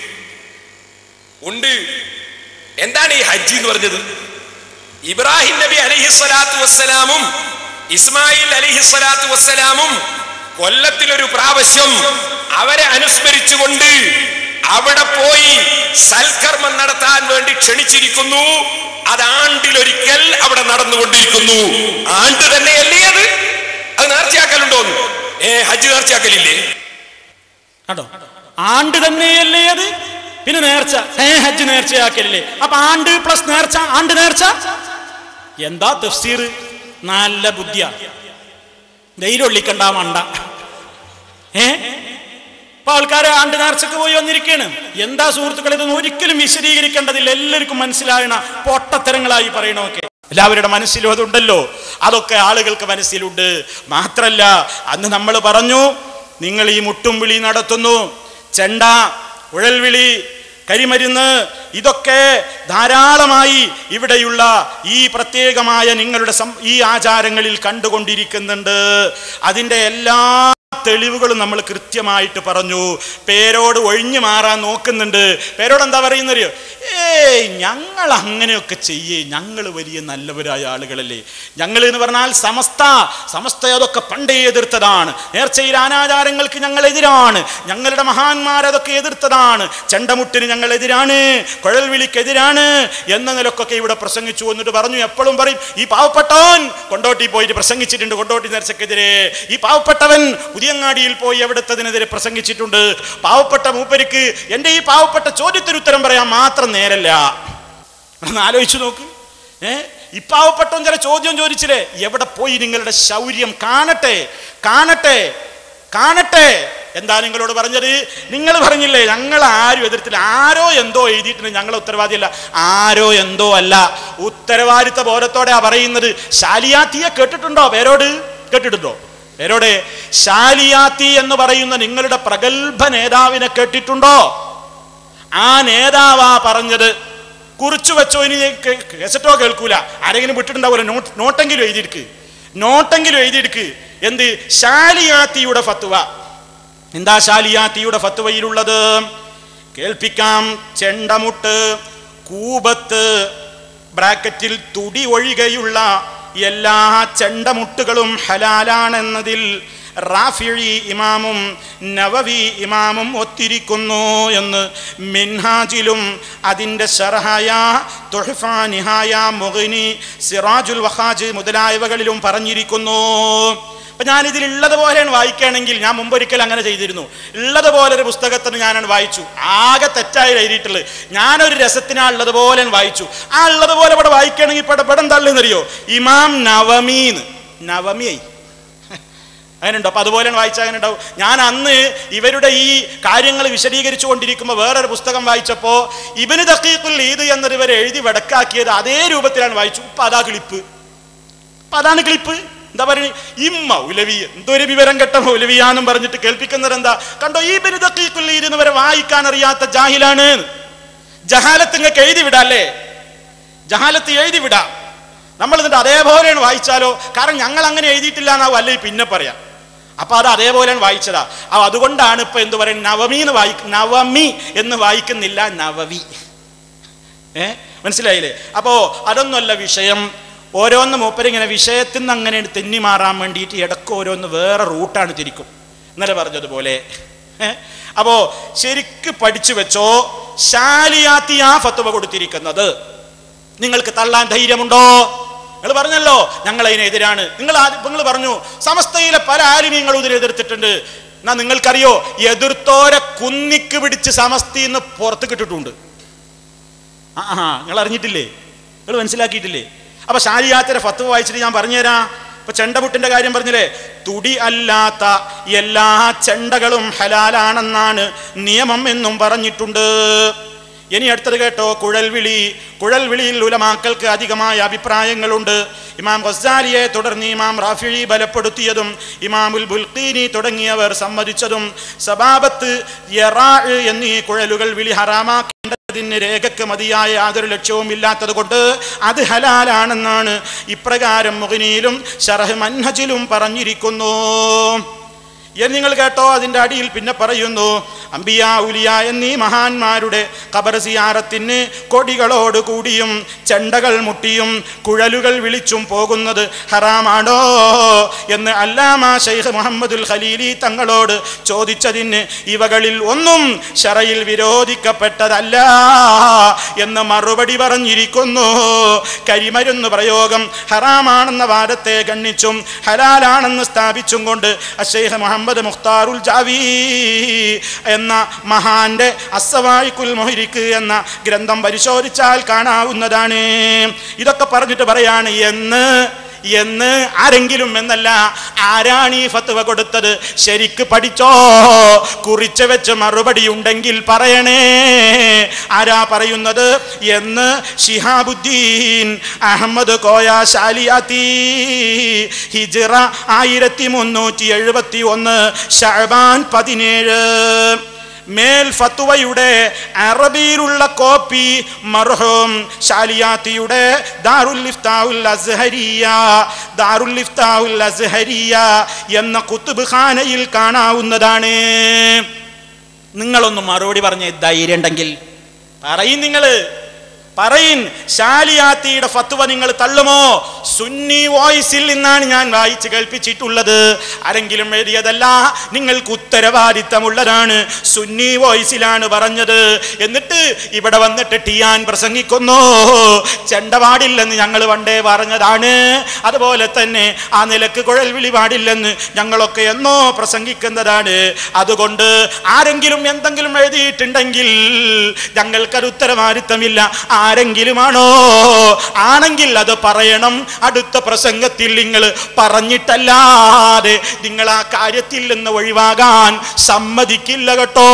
ഉണ്ട് എന്താണ് ഈ ഹജ്ജ് എന്ന് പറഞ്ഞത് ഇബ്രാഹിം നബി അലൈഹി സ്വലാത്തു വസ്സലാമും ഇസ്മായിൽ അലൈഹി സ്വലാത്തു വസ്സലാമും കൊല്ലത്തിലൊരു പ്രാവശ്യം അവരെ അനുസ്മരിച്ചുകൊണ്ട് അവിടെ പോയി സൽക്കർമ്മം നടത്താൻ വേണ്ടി ക്ഷണിച്ചിരിക്കുന്നു അത് ആണ്ടിലൊരിക്കൽ അവിടെ നടന്നുകൊണ്ടിരിക്കുന്നു ആണ്ട് തന്നെയല്ലേ അത് അത് നേർച്ചയാക്കലുണ്ടോന്ന് ഏ ഹജ്ജ് നേർച്ചയാക്കലില്ലേ കേട്ടോ ആണ്ട് തന്നെയല്ലേ അത് പിന്നെ നേർച്ച ഏ ഹജ്ജ് നേർച്ചയാക്കലില്ലേ അപ്പൊ ആണ്ട് പ്ലസ് നേർച്ച ആണ്ട് നേർച്ച എന്താ തഫ്സീർ നല്ല ബുദ്ധിയാ ധൈര്യൊള്ളിക്കണ്ട മണ്ട ഏ ഇപ്പൊ ആൾക്കാരെ ആണ്ട് നേർച്ചക്ക് പോയി വന്നിരിക്കുകയാണ് എന്താ സുഹൃത്തുക്കളെ ഇതൊന്നും ഒരിക്കലും വിശദീകരിക്കേണ്ടതില്ല എല്ലാവർക്കും മനസ്സിലാകണ പൊട്ടത്തരങ്ങളായി പറയണമൊക്കെ എല്ലാവരുടെ മനസ്സിലും അതുണ്ടല്ലോ അതൊക്കെ ആളുകൾക്ക് മനസ്സിലുണ്ട് മാത്രല്ല അന്ന് നമ്മൾ പറഞ്ഞു നിങ്ങൾ ഈ മുട്ടും വിളി നടത്തുന്നു ചെണ്ട ഉഴൽവിളി കരിമരുന്ന് ഇതൊക്കെ ധാരാളമായി ഇവിടെയുള്ള ഈ പ്രത്യേകമായ നിങ്ങളുടെ സം- ഈ ആചാരങ്ങളിൽ കണ്ടുകൊണ്ടിരിക്കുന്നുണ്ട് അതിൻ്റെ എല്ലാ തെളിവുകളും നമ്മൾ കൃത്യമായിട്ട് പറഞ്ഞു പേരോട് ഒഴിഞ്ഞു മാറാൻ നോക്കുന്നുണ്ട് പേരോട് എന്താ പറയുന്നത് ഏയ് ഞങ്ങൾ അങ്ങനെയൊക്കെ ചെയ്യേ ഞങ്ങൾ വലിയ നല്ലവരായ ആളുകളല്ലേ ഞങ്ങൾ എന്ന് പറഞ്ഞാൽ സമസ്ത സമസ്ത അതൊക്കെ പണ്ടേ എതിർത്തതാണ് നേർച്ചയിൽ അനാചാരങ്ങൾക്ക് ഞങ്ങൾ എതിരാണ് ഞങ്ങളുടെ മഹാന്മാർ അതൊക്കെ എതിർത്തതാണ് ചെണ്ടമുട്ടിന് ഞങ്ങൾ എതിരാണ് കുഴൽ വിളിക്കെതിരാണ് എന്ന നിലക്കൊക്കെ ഇവിടെ പ്രസംഗിച്ചു എന്നിട്ട് പറഞ്ഞു എപ്പോഴും പറയും ഈ പാവപ്പെട്ടവൻ കൊണ്ടോട്ടി പോയിട്ട് പ്രസംഗിച്ചിട്ടുണ്ട് കൊണ്ടോട്ടി നേർച്ചക്കെതിരെ ഈ പാവപ്പെട്ടവൻ പുതിയങ്ങാടിയിൽ പോയി എവിടുത്തതിനെതിരെ പ്രസംഗിച്ചിട്ടുണ്ട് പാവപ്പെട്ട മൂപ്പരിക്ക് എൻ്റെ ഈ പാവപ്പെട്ട ചോദ്യത്തിന് ഉത്തരം പറയാൻ മാത്രം നേരല്ല ഒന്ന് ആലോചിച്ചു നോക്ക് ഏ ഈ പാവപ്പെട്ടവൻ ചില ചോദ്യം ചോദിച്ചില്ലേ എവിടെ പോയി നിങ്ങളുടെ ശൗര്യം കാണട്ടെ കാണട്ടെ കാണട്ടെ എന്താ നിങ്ങളോട് പറഞ്ഞത് നിങ്ങൾ പറഞ്ഞില്ലേ ഞങ്ങൾ ആരും എതിർത്തില്ല ആരോ എന്തോ എഴുതിയിട്ടുണ്ട് ഞങ്ങൾ ഉത്തരവാദിയല്ല ആരോ എന്തോ അല്ല ഉത്തരവാദിത്ത ബോധത്തോടെയാ പറയുന്നത് ശാലിയാത്തിയെ കേട്ടിട്ടുണ്ടോ പേരോട് കേട്ടിട്ടുണ്ടോ പേരോടെ ശാലിയാത്തി എന്ന് പറയുന്ന നിങ്ങളുടെ പ്രഗത്ഭ നേതാവിനെ കേട്ടിട്ടുണ്ടോ ആ നേതാവാ പറഞ്ഞത് കുറിച്ചു വെച്ചോ ഇനി കേ- കേസറ്റോ കേൾക്കൂല ആരെങ്കിലും വിട്ടിട്ടുണ്ടാവില്ല നോട്ട് നോട്ടെങ്കിലും എഴുതിയെടുക്ക് നോട്ടെങ്കിലും എഴുതിയെടുക്ക് എന്ത് ശാലിയാത്തിയുടെ ഫത്വ എന്താ ശാലിയാത്തിയുടെ ഫത്വയിലുള്ളത് കേൾപ്പിക്കാം ചെണ്ടമുട്ട് കൂപത്ത് ബ്രാക്കറ്റിൽ തുടി ഒഴികെയുള്ള എല്ലാ ചെണ്ടമുട്ടുകളും ഹലാലാണെന്നതിൽ റാഫിഴി ഇമാമും നവവി ഇമാമും ഒത്തിരിക്കുന്നു എന്ന് മിൻഹാജിലും അതിൻ്റെ ഷർഹായ തുഹഫ നിഹായ മുഗിനി സിറാജുൽ വഹാജ് മുതലായവകളിലും പറഞ്ഞിരിക്കുന്നു അപ്പൊ ഞാൻ ഇതിൽ ഉള്ളതുപോലെയാണ് വായിക്കുകയാണെങ്കിൽ ഞാൻ മുമ്പൊരിക്കൽ അങ്ങനെ ചെയ്തിരുന്നു ഉള്ളതുപോലെ ഒരു പുസ്തകത്തിന് ഞാനാണ് വായിച്ചു ആകെ തെറ്റായി എഴുതിയിട്ടുള്ളത് ഞാനൊരു രസത്തിനാ ഉള്ളതുപോലെ വായിച്ചു ആ ഉള്ളതുപോലെ ഇവിടെ വായിക്കുകയാണെങ്കിൽ ഇവിടെ ഇവിടെ എന്താണെന്നറിയോ ഇമാം നവമീന്ന് നവമിയായി അങ്ങനെയുണ്ടോ അപ്പൊ അതുപോലെ വായിച്ചാൽ അങ്ങനെ ഉണ്ടാവും ഞാൻ അന്ന് ഇവരുടെ ഈ കാര്യങ്ങൾ വിശദീകരിച്ചു കൊണ്ടിരിക്കുമ്പോൾ വേറൊരു പുസ്തകം വായിച്ചപ്പോൾ ഇബന് തക്കീഖുൽ ഈദ് എന്നത് ഇവർ എഴുതി വെടക്കാക്കിയത് അതേ രൂപത്തിലാണ് വായിച്ചു ഇപ്പൊ അതാ ക്ലിപ്പ് അപ്പൊ അതാണ് ക്ലിപ്പ് എന്താ പറയുന്നത് ഈ മൗലവി എന്തൊരു വിവരം കെട്ട മൗലവിയാന്നും പറഞ്ഞിട്ട് കേൾപ്പിക്കുന്നത് എന്താ കണ്ടോ ഈ ഇബന് തക്കീഖുൽ ഈദ് എന്ന് വരെ വായിക്കാൻ അറിയാത്ത ജാഹിലാണ് ജഹാലത്ത് ഇങ്ങക്ക് എഴുതി വിടാല്ലേ ജഹാലത്ത് എഴുതി വിടാം നമ്മൾ എന്നിട്ട് അതേപോലെയാണ് വായിച്ചാലോ കാരണം ഞങ്ങൾ അങ്ങനെ എഴുതിയിട്ടില്ല എന്നാവും അല്ലെങ്കിൽ പിന്നെ പറയാം അപ്പൊ അത് അതേപോലെയാണ് വായിച്ചതാ അപ്പൊ അതുകൊണ്ടാണ് ഇപ്പൊ എന്ത് പറയും നവമി എന്ന് വായി നവമി എന്ന് വായിക്കുന്നില്ല നവവി ഏ മനസ്സിലായില്ലേ അപ്പോ അതൊന്നുമല്ല വിഷയം ഓരോന്ന് മൂപ്പരിങ്ങനെ വിഷയത്തിൽ നിന്ന് അങ്ങനെ തെന്നി മാറാൻ വേണ്ടിയിട്ട് ഇടക്ക് ഓരോന്ന് വേറെ റൂട്ടാണ് തിരിക്കും ഇന്നലെ പറഞ്ഞതുപോലെ ഏ? അപ്പോ ശരിക്ക് പഠിച്ചു വെച്ചോ ശാലിയാത്തി ആ ഫത്തുവ കൊടുത്തിരിക്കുന്നത് നിങ്ങൾക്ക് തള്ളാൻ ധൈര്യമുണ്ടോ നിങ്ങൾ പറഞ്ഞല്ലോ ഞങ്ങൾ അതിനെതിരാണ് നിങ്ങൾ നിങ്ങൾ പറഞ്ഞു സമസ്തയിലെ പല ആലിമ്യങ്ങളും ഇതിനെ എതിർത്തിട്ടുണ്ട് എന്നാ നിങ്ങൾക്കറിയോ എതിർത്തോരെ കുന്നിക്ക് പിടിച്ച് സമസ്തിന്ന് പുറത്ത് കിട്ടിട്ടുണ്ട് ആ ആ നിങ്ങൾ അറിഞ്ഞിട്ടില്ലേ നിങ്ങൾ മനസ്സിലാക്കിയിട്ടില്ലേ അപ്പൊ ഷാരിയാത്തിരെ ഫത്ത് വായിച്ചിട്ട് ഞാൻ പറഞ്ഞുതരാം ഇപ്പൊ ചെണ്ടമുട്ടിന്റെ കാര്യം പറഞ്ഞില്ലേ തുടി അല്ലാത്ത എല്ലാ ചെണ്ടകളും ഹലാലാണെന്നാണ് നിയമം എന്നും പറഞ്ഞിട്ടുണ്ട് ഇനി അടുത്തത് കേട്ടോ കുഴൽവിളി കുഴൽവിളിയിൽ ഉലമാക്കൾക്ക് അധികമായ അഭിപ്രായങ്ങളുണ്ട് ഇമാം ഗസാലിയെ തുടർന്ന് ഇമാം റാഫിഴി ബലപ്പെടുത്തിയതും ഇമാമുൽ ബുൽഖീനി തുടങ്ങിയവർ സമ്മതിച്ചതും സബാബത്ത് യറാ എന്നീ കുഴലുകൾ വിളി ഹറാമാക്കേണ്ടതിന് രേഖക്ക് മതിയായ യാതൊരു ലക്ഷ്യവും ഇല്ലാത്തത് കൊണ്ട് അത് ഹലാലാണെന്നാണ് ഇപ്രകാരം മുഗിനിയിലും ഷറഹ് മൻഹജിലും പറഞ്ഞിരിക്കുന്നു എന്ന് നിങ്ങൾ കേട്ടോ അതിന്റെ അടിയിൽ പിന്നെ പറയുന്നു അംബിയ ഉലിയ എന്നീ മഹാന്മാരുടെ ഖബർ സിയാറത്തിന് കൊടികളോട് കൂടിയും ചെണ്ടകൾ മുട്ടിയും കുഴലുകൾ വിളിച്ചും പോകുന്നത് ഹറാമാണോ എന്ന് അല്ലാമ ഷെയ്ഖ് മുഹമ്മദുൽ ഖലീലി തങ്ങളോട് ചോദിച്ചതിന് ഇവകളിൽ ഒന്നും ഷറയിൽ വിരോധിക്കപ്പെട്ടതല്ല എന്ന് മറുപടി പറഞ്ഞിരിക്കുന്നു കരിമരുന്ന് പ്രയോഗം ഹറാമാണെന്ന വാദത്തെ ഗണ്ണിച്ചും ഹലാലാണെന്ന് സ്ഥാപിച്ചും കൊണ്ട് അഷേഖ് മുഹമ്മദ് മുഖ്താറുൽ ജാവി എന്ന മഹാന്റെ അസവായിക്കുൽ മൊഹിരിക്ക് എന്ന ഗ്രന്ഥം പരിശോധിച്ചാൽ കാണാവുന്നതാണ് ഇതൊക്കെ പറഞ്ഞിട്ട് പറയാണ് എന്ന് എന്ന് ആരെങ്കിലും എന്നല്ല ആരാണ് ഈ ഫത്വ കൊടുത്തത് ശരിക്ക് പഠിച്ചോ കുറിച്ച് വെച്ച് മറുപടി ഉണ്ടെങ്കിൽ പറയണേ ആരാ പറയുന്നത് എന്ന് ഷിഹാബുദ്ദീൻ അഹമ്മദ് കോയ ശാലിയാത്തി ഹിജിറ ആയിരത്തി മുന്നൂറ്റി എഴുപത്തി ഒന്ന് ഷഹബാൻ പതിനേഴ് മേൽ ഫത്വയുടെ അറബിയിലുള്ള കോപ്പി മർഹൂം ഷാലിയാത്തിയുടെ ദാറുൽ ഇഫ്താഉൽ അസ്ഹരിയ ദാറുൽ ഇഫ്താഉൽ അസ്ഹരിയ എന്ന കുത്തുബ് ഖാനയിൽ കാണാവുന്നതാണ് നിങ്ങളൊന്ന് മറുപടി പറഞ്ഞ ധൈര്യം ഉണ്ടെങ്കിൽ പറയും നിങ്ങള് പറയിൻ ഷാലിയാത്തിയുടെ ഫത്വ നിങ്ങൾ തള്ളുമോ സുന്നി വോയിസിൽ നിന്നാണ് ഞാൻ വായിച്ച് കേൾപ്പിച്ചിട്ടുള്ളത് ആരെങ്കിലും എഴുതിയതല്ല നിങ്ങൾക്ക് ഉത്തരവാദിത്തമുള്ളതാണ് സുന്നി വോയിസിലാണ് പറഞ്ഞത് എന്നിട്ട് ഇവിടെ വന്നിട്ട് ടിയാൻ പ്രസംഗിക്കുന്നു ചെണ്ട പാടില്ലെന്ന് ഞങ്ങൾ പണ്ടേ പറഞ്ഞതാണ് അതുപോലെ തന്നെ ആ നിലക്ക് കുഴൽ വിളി പാടില്ലെന്ന് ഞങ്ങളൊക്കെ എന്നോ പ്രസംഗിക്കുന്നതാണ് അതുകൊണ്ട് ആരെങ്കിലും എന്തെങ്കിലും എഴുതിയിട്ടുണ്ടെങ്കിൽ ഞങ്ങൾക്കത് ഉത്തരവാദിത്തമില്ല ആരെങ്കിലുമാണോ ആണെങ്കിൽ അത് പറയണം അടുത്ത പ്രസംഗത്തിൽ നിങ്ങൾ പറഞ്ഞിട്ടല്ലാതെ നിങ്ങൾ ആ കാര്യത്തിൽ നിന്ന് ഒഴിവാകാൻ സമ്മതിക്കില്ല കേട്ടോ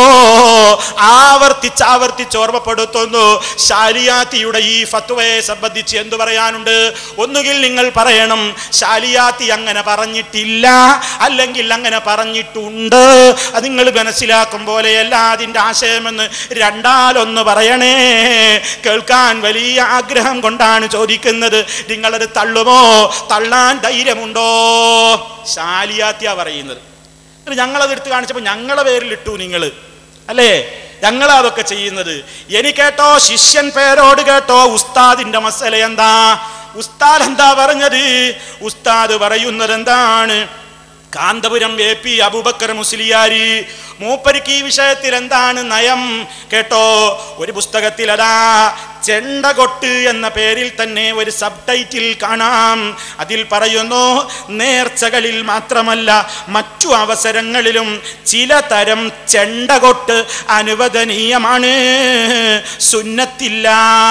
ആവർത്തിച്ച് ആവർത്തിച്ച് ഓർമ്മപ്പെടുത്തുന്നു ഷാലിയാത്തിയുടെ ഈ ഫത്വയെ സംബന്ധിച്ച് എന്തു പറയാനുണ്ട് ഒന്നുകിൽ നിങ്ങൾ പറയണം ഷാലിയാത്തി അങ്ങനെ പറഞ്ഞിട്ടില്ല അല്ലെങ്കിൽ അങ്ങനെ പറഞ്ഞിട്ടുണ്ട് അത് നിങ്ങൾ മനസ്സിലാക്കും പോലെയല്ല അതിൻ്റെ ആശയമെന്ന് രണ്ടാലൊന്ന് പറയണേ കേൾക്കാൻ വലിയ ആഗ്രഹം കൊണ്ടാണ് ചോദിക്കുന്നത് നിങ്ങളത് തള്ളുമോ തള്ളാൻ ധൈര്യമുണ്ടോ ശാലിയാത്തിയാ പറയുന്നത് എന്നിട്ട് ഞങ്ങളത് എടുത്ത് കാണിച്ചപ്പോൾ ഞങ്ങളെ പേരിലിട്ടു നിങ്ങൾ അല്ലേ ഞങ്ങളാ അതൊക്കെ ചെയ്യുന്നത് എനി കേട്ടോ ശിഷ്യൻ പേരോട് കേട്ടോ ഉസ്താദിന്റെ മസല എന്താ ഉസ്താദ് എന്താ പറഞ്ഞത് ഉസ്താദ് പറയുന്നത് എന്താണ് കാന്തപുരം എ പി അബൂബക്കർ മുസ്ലിയാരി മൂപ്പരിക്ക് ഈ വിഷയത്തിൽ എന്താണ് നയം കേട്ടോ ഒരു പുസ്തകത്തിൽ അതാ ചെണ്ടകൊട്ട് എന്ന പേരിൽ തന്നെ ഒരു സബ് ടൈറ്റിൽ കാണാം അതിൽ പറയുന്നു നേർച്ചകളിൽ മാത്രമല്ല മറ്റു അവസരങ്ങളിലും ചില തരം ചെണ്ടകൊട്ട് അനുവദനീയമാണ് സുന്നത്തില്ല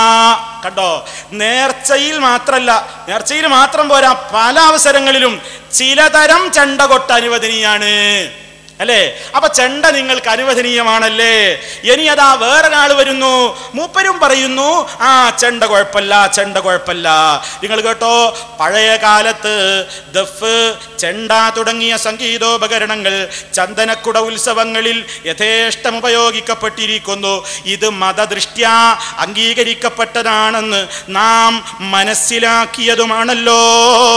കണ്ടോ നേർച്ചയിൽ മാത്രല്ല നേർച്ചയിൽ മാത്രം പോരാ പല അവസരങ്ങളിലും ചിലതരം ചെണ്ടകൊട്ട് അനുവദനീയാണ് അല്ലേ അപ്പൊ ചെണ്ട നിങ്ങൾക്ക് അനുവദനീയമാണല്ലേ ഇനി അതാ വേറൊരാൾ വരുന്നു മൂപ്പരും പറയുന്നു ആ ചെണ്ട കുഴപ്പമില്ല ചെണ്ട കുഴപ്പമില്ല നിങ്ങൾ കേട്ടോ പഴയ കാലത്ത് ദഫ് ചെണ്ട തുടങ്ങിയ സംഗീതോപകരണങ്ങൾ ചന്ദനക്കുട ഉത്സവങ്ങളിൽ യഥേഷ്ടം ഉപയോഗിക്കപ്പെട്ടിരിക്കുന്നു ഇത് മതദൃഷ്ട്യാ അംഗീകരിക്കപ്പെട്ടതാണെന്ന് നാം മനസ്സിലാക്കിയതുമാണല്ലോ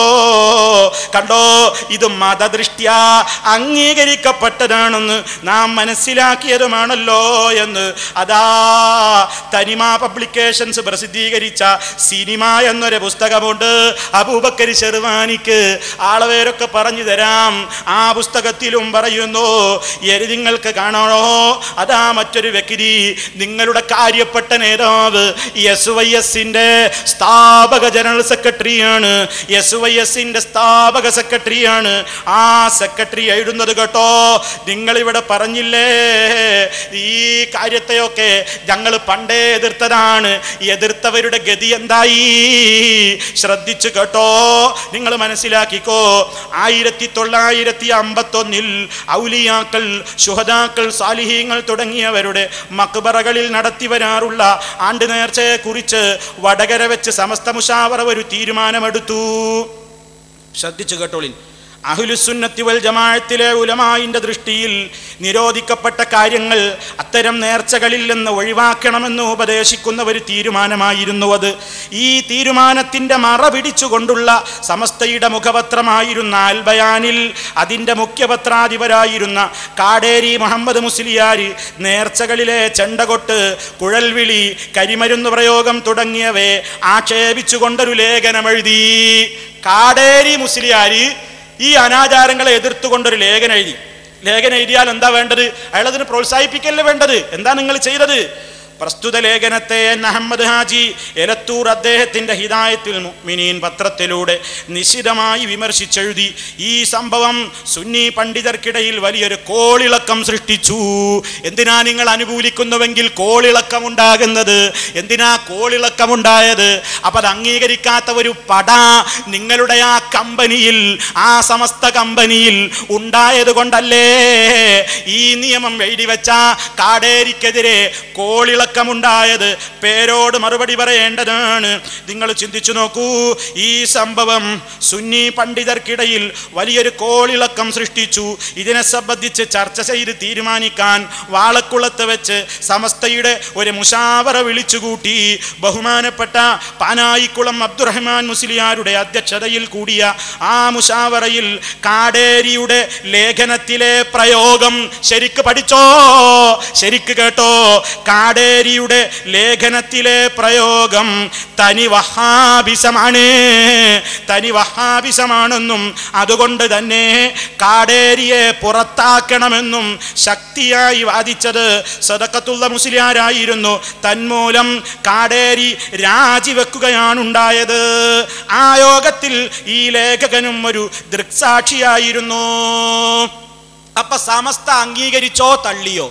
കണ്ടോ ഇത് മതദൃഷ്ട്യാ അംഗീകരിക്കപ്പെട്ടതാണെന്ന് നാം മനസ്സിലാക്കിയതുമാണല്ലോ എന്ന് അതാ തനിമ പബ്ലിക്കേഷൻസ് പ്രസിദ്ധീകരിച്ച സിനിമ എന്നൊരു പുസ്തകമുണ്ട് അബൂബക്കരി ഷെർവാനിക്ക് ആളവേരൊക്കെ പറഞ്ഞു തരാം ആ പുസ്തകത്തിലും പറയുന്നു എരി നിങ്ങൾക്ക് കാണണോ അതാ മറ്റൊരു വ്യക്തി നിങ്ങളുടെ കാര്യപ്പെട്ട നേതാവ് എസ് വൈ എസിന്റെ സ്ഥാപക ജനറൽ സെക്രട്ടറിയാണ് എസ് വൈ എസിന്റെ സ്ഥാപക സെക്രട്ടറിയാണ് ആ സെക്രട്ടറി എഴുതുന്നത് കേട്ടോ നിങ്ങൾ ഇവിടെ പറഞ്ഞില്ലേ ഈ കാര്യത്തെയൊക്കെ ഞങ്ങൾ പണ്ടേ എതിർത്തതാണ് എതിർത്തവരുടെ ഗതി എന്തായി ശ്രദ്ധിച്ചു കേട്ടോ നിങ്ങൾ മനസ്സിലാക്കിക്കോ ആയിരത്തി തൊള്ളായിരത്തി അമ്പത്തൊന്നിൽ ഔലിയാക്കൾ ശുഹദാക്കൾ സാലിഹീങ്ങൾ തുടങ്ങിയവരുടെ മക്ബറകളിൽ നടത്തി വരാറുള്ള ആണ്ട് നേർച്ചയെ കുറിച്ച് വടകര വെച്ച് സമസ്ത മുഷാവറ ഒരു തീരുമാനമെടുത്തു ശ്രദ്ധിച്ചു കേട്ടോളിൻ അഹുലുസുന്നത്തി വൽ ജമാഅത്തിലെ ഉലമായിന്റെ ദൃഷ്ടിയിൽ നിരോധിക്കപ്പെട്ട കാര്യങ്ങൾ അത്തരം നേർച്ചകളിൽ നിന്ന് ഒഴിവാക്കണമെന്ന് ഉപദേശിക്കുന്ന ഒരു തീരുമാനമായിരുന്നു അത് ഈ തീരുമാനത്തിന്റെ മറ പിടിച്ചുകൊണ്ടുള്ള സമസ്തയുടെ മുഖപത്രമായിരുന്ന അൽ ബയാനിൽ അതിൻ്റെ മുഖ്യപത്രാധിപരായിരുന്ന കാടേരി മുഹമ്മദ് മുസ്ലിയാർ നേർച്ചകളിലെ ചെണ്ടകൊട്ട് കുഴൽവിളി കരിമരുന്ന് പ്രയോഗം തുടങ്ങിയവയെ ആക്ഷേപിച്ചുകൊണ്ടൊരു ലേഖനം എഴുതി കാടേരി മുസ്ലിയാര് ഈ അനാചാരങ്ങളെ എതിർത്തുകൊണ്ടൊരു ലേഖനം എഴുതി ലേഖനം എഴുതിയാൽ എന്താ വേണ്ടത് അയാൾ അതിന് പ്രോത്സാഹിപ്പിക്കല്ലേ വേണ്ടത് എന്താ നിങ്ങൾ ചെയ്തത് പ്രസ്തുത ലേഖനത്തെ എൻ അഹമ്മദ് ഹാജി എലത്തൂർ അദ്ദേഹത്തിന്റെ ഹിദായത്തിൽ മുഅ്മിനീൻ പത്രത്തിലൂടെ നിശിതമായി വിമർശിച്ചെഴുതി ഈ സംഭവം സുന്നി പണ്ഡിതർക്കിടയിൽ വലിയൊരു കോളിളക്കം സൃഷ്ടിച്ചു എന്തിനാ നിങ്ങൾ അനുകൂലിക്കുന്നുവെങ്കിൽ കോളിളക്കം ഉണ്ടാകുന്നത് എന്തിനാ കോളിളക്കം ഉണ്ടായത് അപ്പൊ അത് അംഗീകരിക്കാത്ത ഒരു പട നിങ്ങളുടെ ആ കമ്പനിയിൽ ആ സമസ്ത കമ്പനിയിൽ ഉണ്ടായത് കൊണ്ടല്ലേ ഈ നിയമം എഴുതി വെച്ച കാടേരിക്കെതിരെ കോളിളക്കമുണ്ടായത് പേരോട് മറുപടി പറയേണ്ടതാണ് നിങ്ങൾ ചിന്തിച്ചു നോക്കൂ ഈ സംഭവം സുന്നി പണ്ഡിതർക്കിടയിൽ വലിയൊരു കോളിളക്കം സൃഷ്ടിച്ചു ഇതിനെ സംബന്ധിച്ച് ചർച്ച ചെയ്ത് തീരുമാനിക്കാൻ വാളക്കുളത്ത് വെച്ച് സമസ്തയുടെ ഒരു മുഷാവറ വിളിച്ചുകൂട്ടി ബഹുമാനപ്പെട്ട പാനായിക്കുളം അബ്ദുറഹ്മാൻ മുസ്ലിയാരുടെ അധ്യക്ഷതയിൽ കൂടിയ ആ മുഷാവറയിൽ കാടേരിയുടെ ലേഖനത്തിലെ പ്രയോഗം ശരിക്ക് പഠിച്ചോ ശരിക്ക് കേട്ടോ കാടേരിയുടെ ലേഖനത്തിലെ പ്രയോഗം തനി വഹാബിസമാണ് തനി വഹാബിസമാണെന്നും അതുകൊണ്ട് തന്നെ കാടേരിയെ പുറത്താക്കണമെന്നും ശക്തിയായി വാദിച്ചത് സദക്കത്തുള്ള മുസ്ലിയാരായിരുന്നു തന്മൂലം കാടേരി രാജിവെക്കുകയാണുണ്ടായത് ആ യോഗത്തിൽ ഈ ലേഖകനും ഒരു ദൃക്സാക്ഷിയായിരുന്നു അപ്പൊ സമസ്ത അംഗീകരിച്ചോ തള്ളിയോ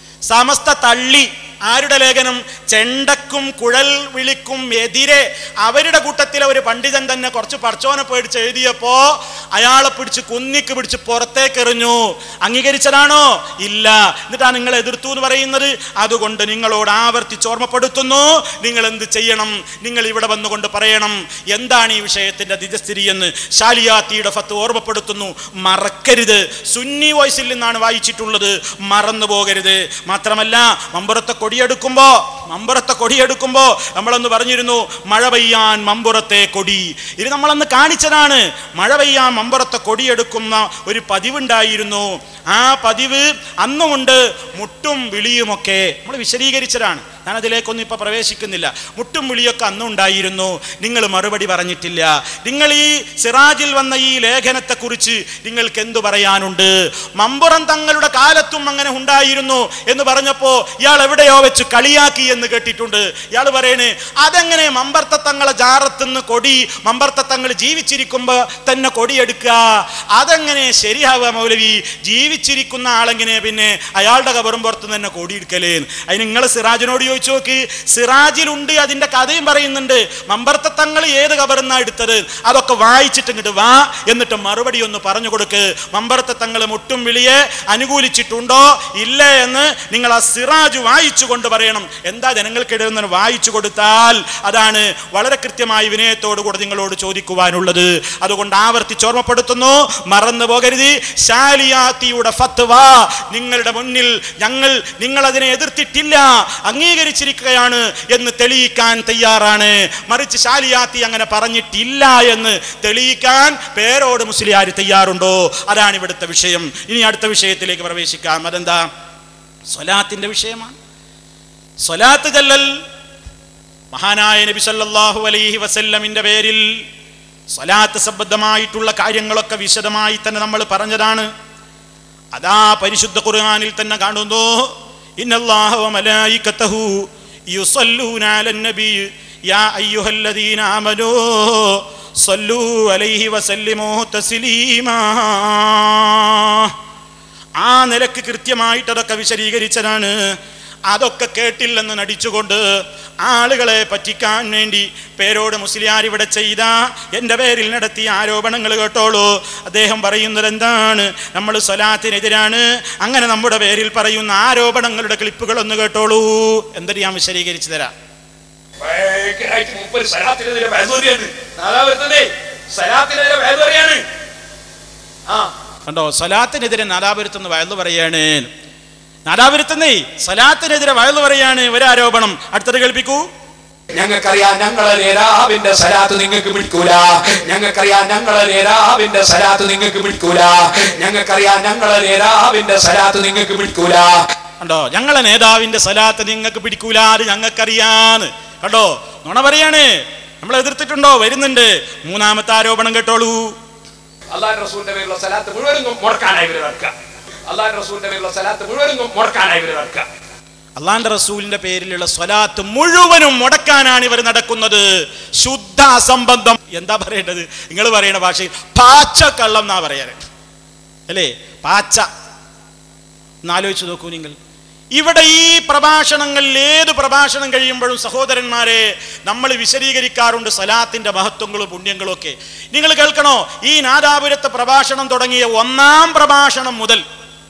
സമസ്ത തള്ളി ആരുടെ ലേഖനം ചെണ്ടക്കും കുഴൽ വിളിക്കും എതിരെ അവരുടെ കൂട്ടത്തിലെ ഒരു പണ്ഡിതൻ തന്നെ കുറച്ച് പർച്ചോനെ പേടിച്ച് എഴുതിയപ്പോ അയാളെ പിടിച്ച് കുന്നിക്ക് പിടിച്ച് പുറത്തേക്ക് എറിഞ്ഞു അംഗീകരിച്ചതാണോ ഇല്ല എന്നിട്ടാ നിങ്ങൾ എതിർത്തു എന്ന് പറയുന്നത് അതുകൊണ്ട് നിങ്ങളോട് ആവർത്തിച്ച് ഓർമ്മപ്പെടുത്തുന്നു നിങ്ങൾ എന്ത് ചെയ്യണം നിങ്ങൾ ഇവിടെ വന്നുകൊണ്ട് പറയണം എന്താണ് ഈ വിഷയത്തിന്റെ ദിജസ്ഥിതി എന്ന് ഷാലിയാത്തിയുടെ ഫത്ത് ഓർമ്മപ്പെടുത്തുന്നു മറക്കരുത് സുന്നി വോയിസിൽ നിന്നാണ് വായിച്ചിട്ടുള്ളത് മറന്നു പോകരുത് മാത്രമല്ല മമ്പുറത്തെ കൊടിയെടുക്കുമ്പോ മമ്പുറത്തെ കൊടിയെടുക്കുമ്പോ നമ്മളൊന്ന് പറഞ്ഞിരുന്നു മഴ പെയ്യാൻ മമ്പുറത്തെ കൊടി ഇത് നമ്മളന്ന് കാണിച്ചതാണ് മഴ പെയ്യാൻ മമ്പുറത്തെ കൊടിയെടുക്കുന്ന ഒരു പതിവുണ്ടായിരുന്നു ആ പതിവ് അന്നുമുണ്ട് മുട്ടും വിളിയുമൊക്കെ നമ്മൾ വിശദീകരിച്ചതാണ് ഞാൻ അതിലേക്കൊന്നും ഇപ്പൊ പ്രവേശിക്കുന്നില്ല മുട്ടും വിളിയൊക്കെ അന്നും ഉണ്ടായിരുന്നു നിങ്ങൾ മറുപടി പറഞ്ഞിട്ടില്ല നിങ്ങൾ ഈ സിറാജിൽ വന്ന ഈ ലേഖനത്തെക്കുറിച്ച് നിങ്ങൾക്ക് എന്തു പറയാനുണ്ട് മമ്പുറം തങ്ങളുടെ കാലത്തും അങ്ങനെ ഉണ്ടായിരുന്നു എന്ന് പറഞ്ഞപ്പോ ഇയാൾ എവിടെയോ വെച്ച് കളിയാക്കി എന്ന് കേട്ടിട്ടുണ്ട് ഇയാൾ പറയണേ അതെങ്ങനെ മമ്പർത്ത തങ്ങളെ ജാറത്തുനിന്ന് കൊടി മമ്പർത്ത തങ്ങൾ ജീവിച്ചിരിക്കുമ്പോ തന്നെ കൊടിയെടുക്കുക അതെങ്ങനെ ശരിയാവുക മൗലവി ജീവിച്ചിരിക്കുന്ന ആളെങ്ങനെ പിന്നെ അയാളുടെ കബറും പുറത്ത് തന്നെ കൊടിയെടുക്കലേ അതിന് നിങ്ങൾ സിറാജിനോട് ചോദിച്ചു നോക്ക് സിറാജിലുണ്ട് അതിന്റെ കഥയും പറയുന്നുണ്ട് മമ്പർത്ത തങ്ങൾ ഏത് കബറുന്നാ എടുത്തത് അതൊക്കെ വായിച്ചിട്ട് ഇങ്ങോട്ട് വാ എന്നിട്ട് മറുപടി ഒന്ന് പറഞ്ഞു കൊടുക്ക് മമ്പർത്ത തങ്ങൾ മുട്ടും വിളിയെ അനുകൂലിച്ചിട്ടുണ്ടോ ഇല്ലേ എന്ന് നിങ്ങൾ ആ സിറാജ് വായിച്ചു കൊണ്ട് പറയണം എന്താ ജനങ്ങൾക്കിടയിൽ നിന്ന് വായിച്ചു കൊടുത്താൽ അതാണ് വളരെ കൃത്യമായി വിനയത്തോടു കൂടെ നിങ്ങളോട് ചോദിക്കുവാനുള്ളത് അതുകൊണ്ട് ആവർത്തിച്ച് ഓർമ്മപ്പെടുത്തുന്നു മറന്നു പോകരുത് ശാലിയാത്തിയുടെ ഫത്വ നിങ്ങളുടെ മുന്നിൽ ഞങ്ങൾ നിങ്ങൾ അതിനെ എതിർത്തിട്ടില്ല അംഗീകരിച്ചിരിക്കുകയാണ് എന്ന് തെളിയിക്കാൻ തയ്യാറാണ് മറിച്ച് ശാലിയാത്തി അങ്ങനെ പറഞ്ഞിട്ടില്ല എന്ന് തെളിയിക്കാൻ പേരോട് മുസ്ലിയാർ തയ്യാറുണ്ടോ അതാണ് ഇവിടുത്തെ വിഷയം ഇനി അടുത്ത വിഷയത്തിലേക്ക് പ്രവേശിക്കാം അതെന്താ സ്വലാത്തിന്റെ വിഷയമാണ് സ്വലാത്ത് ചൊല്ലൽ മഹാനായ നബി സല്ലല്ലാഹു അലൈഹി വസല്ലമിന്റെ പേരിൽ സ്വലാത്ത് സംബന്ധമായിട്ടുള്ള കാര്യങ്ങളൊക്കെ വിശദമായി തന്നെ നമ്മൾ പറഞ്ഞതാണ് അതാ പരിശുദ്ധ ഖുർആനിൽ തന്നെ കാണുന്നു ഇന്നല്ലാഹു വ മലായികതഹു യുസല്ലൂന അലൻ നബി യാ അയ്യുഹല്ലദീന ആമനൂ സല്ലൂ അലൈഹി വസല്ലിമൂ തസ്ലീമാ ആ നിലക്ക് കൃത്യമായിട്ട് അതൊക്കെ വിശദീകരിച്ചതാണ് അതൊക്കെ കേട്ടില്ലെന്ന് നടിച്ചുകൊണ്ട് ആളുകളെ പറ്റിക്കാൻ വേണ്ടി പേരോട് മുസ്ലിയാർ ഇവിടെ ചെയ്ത എൻ്റെ പേരിൽ നടത്തിയ ആരോപണങ്ങൾ കേട്ടോളൂ അദ്ദേഹം പറയുന്നത് എന്താണ് നമ്മൾ സ്വലാത്തിനെതിരാണ് അങ്ങനെ നമ്മുടെ പേരിൽ പറയുന്ന ആരോപണങ്ങളുടെ ക്ലിപ്പുകളൊന്ന് കേട്ടോളൂ എന്തൊരു ഞാൻ വിശദീകരിച്ചു തരാം ഭയങ്കരായിട്ട് മൂപ്പര് സലാത്തിനെതിരെ വേദോരിയാണ് നാലാ വരുന്നതേ സലാത്തിനെതിരെ വേദോരിയാണ് കണ്ടോ സലാത്തിനെതിരെ നാദാപുരത്തുനിന്ന് വയലു പറയാണ് നാദാപുരത്തുനിന്നേ സലാത്തിനെതിരെ വയലു പറയാണ് ഒരാരോപണം അടുത്തത് കേൾപ്പിക്കൂ ഞങ്ങൾക്കറിയാം ഞങ്ങളെ നേരാവിന്റെ സലാത്ത് നിങ്ങൾക്ക് പിടിക്കൂല ഞങ്ങൾക്കറിയാം ഞങ്ങളെ നേരാവിന്റെ സലാത്ത് നിങ്ങൾക്ക് പിടിക്കൂല ഞങ്ങൾക്കറിയാം ഞങ്ങളെ നേരാവിന്റെ സലാത്ത് നിങ്ങൾക്ക് പിടിക്കൂല കണ്ടോ ഞങ്ങളെ നേതാവിന്റെ സലാത്ത് നിങ്ങൾക്ക് പിടിക്കൂല അത് ഞങ്ങൾക്കറിയാന്ന് കണ്ടോ നുണ പറയാണ് നമ്മൾ എതിർത്തിട്ടുണ്ടോ വരുന്നുണ്ട് മൂന്നാമത്തെ ആരോപണം കേട്ടോളൂ അള്ളാഹ് റസൂലിന്റെ പേരിലുള്ള സലാത്ത് മുഴുവനും മുടക്കാനായി ഇവര് നടക്കുക അള്ളാഹ് റസൂലിന്റെ പേരിലുള്ള സലാത്ത് മുഴുവനും മുടക്കാനായി ഇവര് നടക്കുക അള്ളാന്റെ റസൂലിന്റെ പേരിലുള്ള സ്വലാത്ത് മുഴുവനും മുടക്കാനാണ് ഇവർ നടക്കുന്നത് ശുദ്ധ അസംബന്ധം എന്താ പറയേണ്ടത് നിങ്ങൾ പറയുന്ന ഭാഷയിൽ പാച്ച കള്ളം എന്നാ പറയാറ് അല്ലേ പാച്ച എന്നാലോചിച്ച് നോക്കൂ നിങ്ങൾ ഇവിടെ ഈ പ്രഭാഷണങ്ങളിൽ ഏത് പ്രഭാഷണം കഴിയുമ്പോഴും സഹോദരന്മാരെ നമ്മൾ വിശദീകരിക്കാറുണ്ട് സലാത്തിന്റെ മഹത്വങ്ങളും പുണ്യങ്ങളും ഒക്കെ നിങ്ങൾ കേൾക്കണോ ഈ നാദാപുരത്തെ പ്രഭാഷണം തുടങ്ങിയ ഒന്നാം പ്രഭാഷണം മുതൽ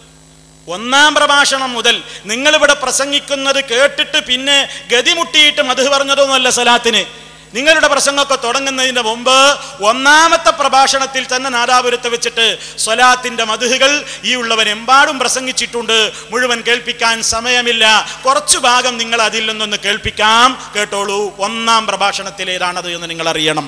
ഒന്നാം പ്രഭാഷണം മുതൽ നിങ്ങളിവിടെ പ്രസംഗിക്കുന്നത് കേട്ടിട്ട് പിന്നെ ഗതിമുട്ടിയിട്ട് മധു പറഞ്ഞതൊന്നുമല്ല സലാത്തിന് നിങ്ങളുടെ പ്രസംഗമൊക്കെ തുടങ്ങുന്നതിന് മുമ്പ് ഒന്നാമത്തെ പ്രഭാഷണത്തിൽ തന്നെ നാദാപുരത്ത് വെച്ചിട്ട് സ്വലാത്തിന്റെ മധുഹുകൾ ഈ ഉള്ളവൻ എമ്പാടും പ്രസംഗിച്ചിട്ടുണ്ട് മുഴുവൻ കേൾപ്പിക്കാൻ സമയമില്ല കുറച്ചു ഭാഗം നിങ്ങൾ അതിൽ നിന്നൊന്ന് കേൾപ്പിക്കാം കേട്ടോളൂ ഒന്നാം പ്രഭാഷണത്തിലേതാണത് എന്ന് നിങ്ങൾ അറിയണം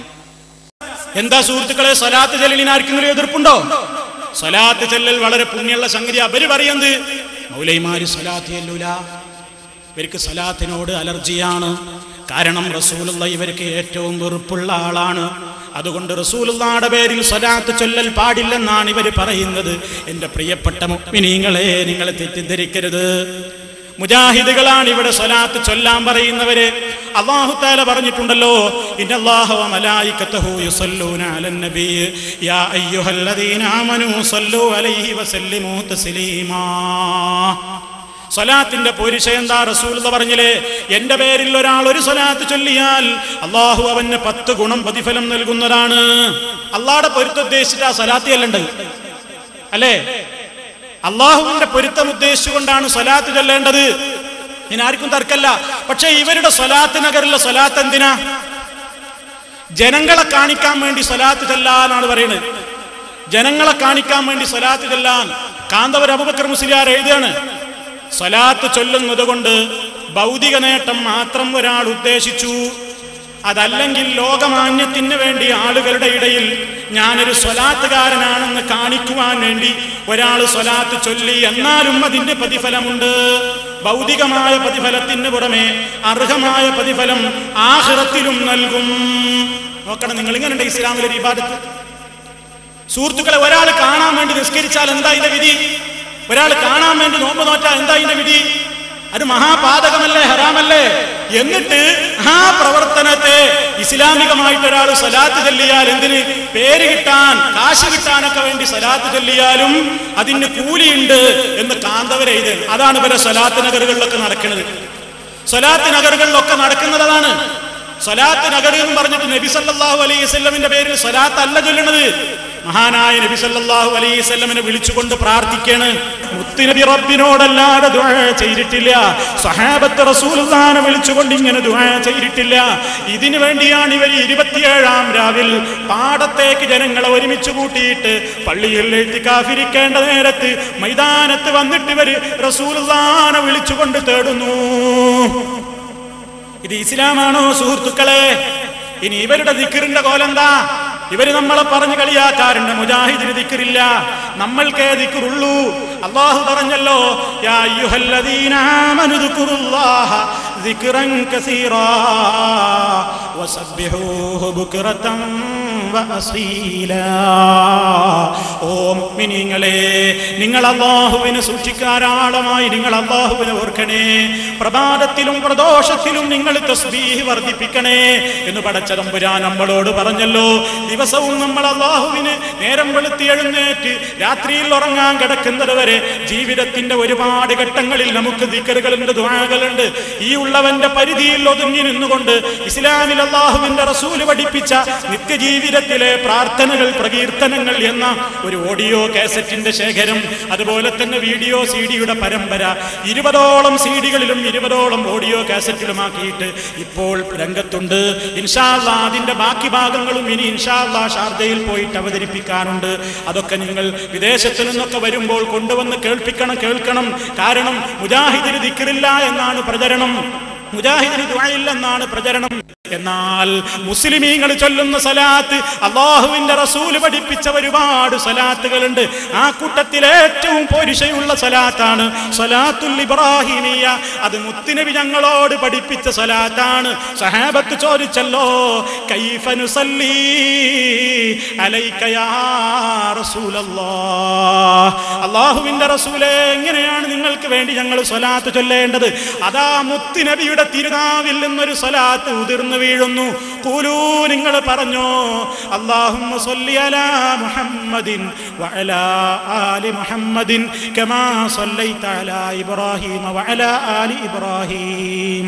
എന്താ സുഹൃത്തുക്കളെ സ്വലാത്ത് ചെല്ലലിന് ആർക്കെങ്കിലും എതിർപ്പുണ്ടോ സ്വലാത്ത് ചെല്ലൽ വളരെ പുണ്യമുള്ള സംഗതി അവര് പറയുന്നത് മൗലൈമാര് സ്വലാത്ത് ചെല്ലൂല ഇവർക്ക് സ്വലാത്തിനോട് അലർജിയാണ് കാരണം റസൂലുള്ള ഇവർക്ക് ഏറ്റവും വെറുപ്പുള്ള ആളാണ് അതുകൊണ്ട് റസൂലുള്ളാടെ പേരിൽ സ്വലാത്ത് ചൊല്ലൽ പാടില്ലെന്നാണ് ഇവർ പറയുന്നത് എൻ്റെ പ്രിയപ്പെട്ട മുഅ്മിനീങ്ങളെ നിങ്ങൾ തെറ്റിദ്ധരിക്കരുത് മുജാഹിദുകളാണ് ഇവിടെ സ്വലാത്ത് ചൊല്ലാൻ പറയുന്നവര് അള്ളാഹു താല പറഞ്ഞിട്ടുണ്ടല്ലോ ഇന്നല്ലാഹു വ മലായികത്തഹു യുസല്ലൂന അലൻ നബി യാ അയ്യുഹല്ലദീന ആമനൂ സല്ലു അലൈഹി വസല്ലിമൂ തസ്ലീമാ സ്വലാത്തിന്റെ പോരിശ എന്താ റസൂൽ എന്ന് പറഞ്ഞില്ലേ എന്റെ പേരിൽ ഒരാൾ ഒരു സ്വലാത്ത് ചൊല്ലിയാൽ അള്ളാഹു അവന് പത്ത് ഗുണം പ്രതിഫലം നൽകുന്നതാണ് അള്ളാടെ പൊരുത്തുദ്ദേശിച്ചിട്ട് ആ സ്വലാത്തി അല്ലണ്ട് അല്ലേ അള്ളാഹുവിന്റെ പൊരുത്തം ഉദ്ദേശിച്ചുകൊണ്ടാണ് സ്വലാത്ത് ചൊല്ലേണ്ടത് ഇനി ആർക്കും തർക്കല്ല പക്ഷെ ഇവരുടെ സ്വലാത്ത് നഗറിലെ സ്വലാത്ത് എന്തിനാ ജനങ്ങളെ കാണിക്കാൻ വേണ്ടി സ്വലാത്ത് ചെല്ലാനാണ് പറയുന്നത് ജനങ്ങളെ കാണിക്കാൻ വേണ്ടി സ്വലാത്ത് ചെല്ലാൻ കാന്തവർ അബുബക്കർ മുസ്ലിയാർ എഴുതുകയാണ് സ്വലാത്ത് ചൊല്ലുന്നത് കൊണ്ട് ഭൗതിക നേട്ടം മാത്രം ഒരാൾ ഉദ്ദേശിച്ചു അതല്ലെങ്കിൽ ലോകമാന്യത്തിന് വേണ്ടി ആളുകളുടെ ഇടയിൽ ഞാനൊരു സ്വലാത്തുകാരനാണെന്ന് കാണിക്കുവാൻ വേണ്ടി ഒരാൾ സ്വലാത്ത് ചൊല്ലി എന്നാലും അതിന്റെ പ്രതിഫലമുണ്ട് ഭൗതികമായ പ്രതിഫലത്തിന് പുറമെ അർഹമായ പ്രതിഫലം ആഹ്റത്തിലും നൽകും നോക്കണം നിങ്ങൾ ഇങ്ങനെ ഇസ്ലാമിലെ ഒരു ഇബാദത്ത് സുഹൃത്തുക്കളെ ഒരാൾ കാണാൻ വേണ്ടി നിസ്കരിച്ചാൽ എന്താ ഇതിന്റെ വിധി ഒരാൾ കാണാൻ വേണ്ടി നോമ്പ് നോറ്റാൽ എന്താ ഇതിന്റെ വിധി അത് മഹാപാതകമല്ലേ ഹറാമല്ലേ എന്നിട്ട് ആ പ്രവർത്തനത്തെ ഇസ്ലാമികമായിട്ട് ഒരാൾ സ്വലാത്ത് ചൊല്ലിയാൽ എന്തിന് പേര് കിട്ടാൻ കാശ് കിട്ടാനൊക്കെ വേണ്ടി സ്വലാത്ത് ചൊല്ലിയാലും അതിന് കൂലിയുണ്ട് എന്ന് കാന്തവരെ ഇത് അതാണ് ഇവരെ സ്വലാത്ത് നഗറുകളിലൊക്കെ നടക്കുന്നത് സ്വലാത്ത് നഗറുകളിലൊക്കെ നടക്കുന്നത് അതാണ് സ്വലാത്ത് നഗർ എന്ന് പറഞ്ഞിട്ട് നബി സല്ലല്ലാഹു അലൈഹി വസല്ലമിന്റെ പേരിൽ സ്വലാത്ത് അല്ല ചൊല്ലണത് മഹാനായ നബി സല്ലല്ലാഹു അലൈഹി വസല്ലമിനെ വിളിച്ചുകൊണ്ട് പ്രാർത്ഥിക്കാണ് മുത്തുനബി റബ്ബിനോടല്ലാതെ ദുആ ചെയ്തിട്ടില്ല സഹാബത്ത് റസൂലുള്ളാഹിനെ വിളിച്ചുകൊണ്ട് ഇങ്ങനെ ദുആ ചെയ്തിട്ടില്ല ഇതിനു വേണ്ടിയാണ് ഇവർ ഇരുപത്തിയേഴാം രാവിൽ പാടത്തേക്ക് ജനങ്ങളെ ഒരുമിച്ച് കൂട്ടിയിട്ട് പള്ളിയിൽ എഴുത്തിക്കാഫിരിക്കേണ്ട നേരത്ത് മൈതാനത്ത് വന്നിട്ട് ഇവര് റസൂലുള്ളാഹിനെ വിളിച്ചുകൊണ്ട് തേടുന്നു ഇത് ഇസ്ലാമാണോ സുഹൃത്തുക്കളെ ഇനി ഇവരുടെ ദിക്കറിന്റെ കോലെന്താ ഇവര് നമ്മളെ പറഞ്ഞു കളിയാക്കാറുണ്ട് മുജാഹിദിന് ദിക്കറില്ല നമ്മൾക്കേ ദിക്കറുള്ളൂ അള്ളാഹു പറഞ്ഞല്ലോ യാ അയ്യുഹല്ലദീന ആമനു ദിക്റുല്ലാഹ ദിക്റൻ കസീറാ വസബ്ബിഹൂഹു ബുക്റതൻ വഅസീലാ ഓ മുഅ്മിനീങ്ങളെ നിങ്ങൾ അള്ളാഹുവിനെ സൂക്ഷിക്കാരാളമായി നിങ്ങൾ അള്ളാഹുവിനെ ഓർക്കണേ പ്രഭാതത്തിലും പ്രദോഷത്തിലും നിങ്ങൾ തസ്ബീഹ് വർദ്ധിപ്പിക്കണേ എന്ന് പടച്ചതമ്പുരാൻ നമ്മളോട് പറഞ്ഞല്ലോ ദിവസവും നമ്മൾ അള്ളാഹുവിന് നേരം വെളുത്തി എഴുന്നേറ്റ് രാത്രിയിൽ ഉറങ്ങാൻ കിടക്കുന്നത് വരെ ജീവിതത്തിന്റെ ഒരുപാട് ഘട്ടങ്ങളിൽ നമുക്ക് ദിക്കറുകളുണ്ട് ദ്വാകളുണ്ട് ഈ ഉള്ളവന്റെ പരിധിയിൽ ഒതുങ്ങി നിന്നുകൊണ്ട് ഇസ്ലാമിൽ അള്ളാഹുവിന്റെ റസൂല് പഠിപ്പിച്ച നിത്യജീവിത ജീവിതത്തിലെ പ്രാർത്ഥനകൾ പ്രകീർത്തനങ്ങൾ എന്ന ഒരു ഓഡിയോ കാസറ്റിന്റെ ശേഖരം അതുപോലെ തന്നെ വീഡിയോ സി ഡിയുടെ പരമ്പര ഇരുപതോളം സി ഡികളിലും ഇരുപതോളം ഓഡിയോ കാസറ്റിലുമാക്കിയിട്ട് ഇപ്പോൾ രംഗത്തുണ്ട് ഇൻഷാല്ല അതിന്റെ ബാക്കി ഭാഗങ്ങളും ഇനി ഇൻഷാല്ല ഷാർജയിൽ പോയിട്ട് അവതരിപ്പിക്കാനുണ്ട് അതൊക്കെ നിങ്ങൾ വിദേശത്തു നിന്നൊക്കെ വരുമ്പോൾ കൊണ്ടുവന്ന് കേൾപ്പിക്കണം കേൾക്കണം കാരണം മുജാഹിദിന് ദിക്കറില്ല എന്നാണ് പ്രചരണം മുജാഹിദിന് ദുആയില്ലെന്നാണ് പ്രചരണം എന്നാൽ മുസ്ലിമീങ്ങൾ ചൊല്ലുന്ന സലാത്ത് അള്ളാഹുവിന്റെ റസൂല് പഠിപ്പിച്ച ഒരുപാട് സലാത്തുകളുണ്ട് ആ കൂട്ടത്തിൽ ഏറ്റവും പോരിശയുള്ള സലാത്താണ് സലാത്തുൽ ഇബ്രാഹിമിയ അത് മുത്തുനബി ഞങ്ങളോട് പഠിപ്പിച്ച സലാത്താണ് സഹാബത്ത് ചോദിച്ചല്ലോ കൈഫനുസല്ലി അലൈക യാ റസൂലല്ലാഹ് അള്ളാഹുവിന്റെ റസൂലെ എങ്ങനെയാണ് നിങ്ങൾക്ക് വേണ്ടി ഞങ്ങൾ സ്വലാത്ത് ചൊല്ലേണ്ടത് അതാ മുത്തുനബിയുടെ തിരുനാവിൽ നിന്നൊരു സ്വലാത്ത് ഉതിർന്നു വീഴുന്നു കൂലൂ നിങ്ങൾ പറഞ്ഞോ അള്ളാഹുമ്മ സ്വല്ലി അലാ മുഹമ്മദിൻ വഅലാ ആലി മുഹമ്മദിൻ കമാ സ്വല്ലൈത അലാ ഇബ്രാഹീമ വഅലാ ആലി ഇബ്രാഹീം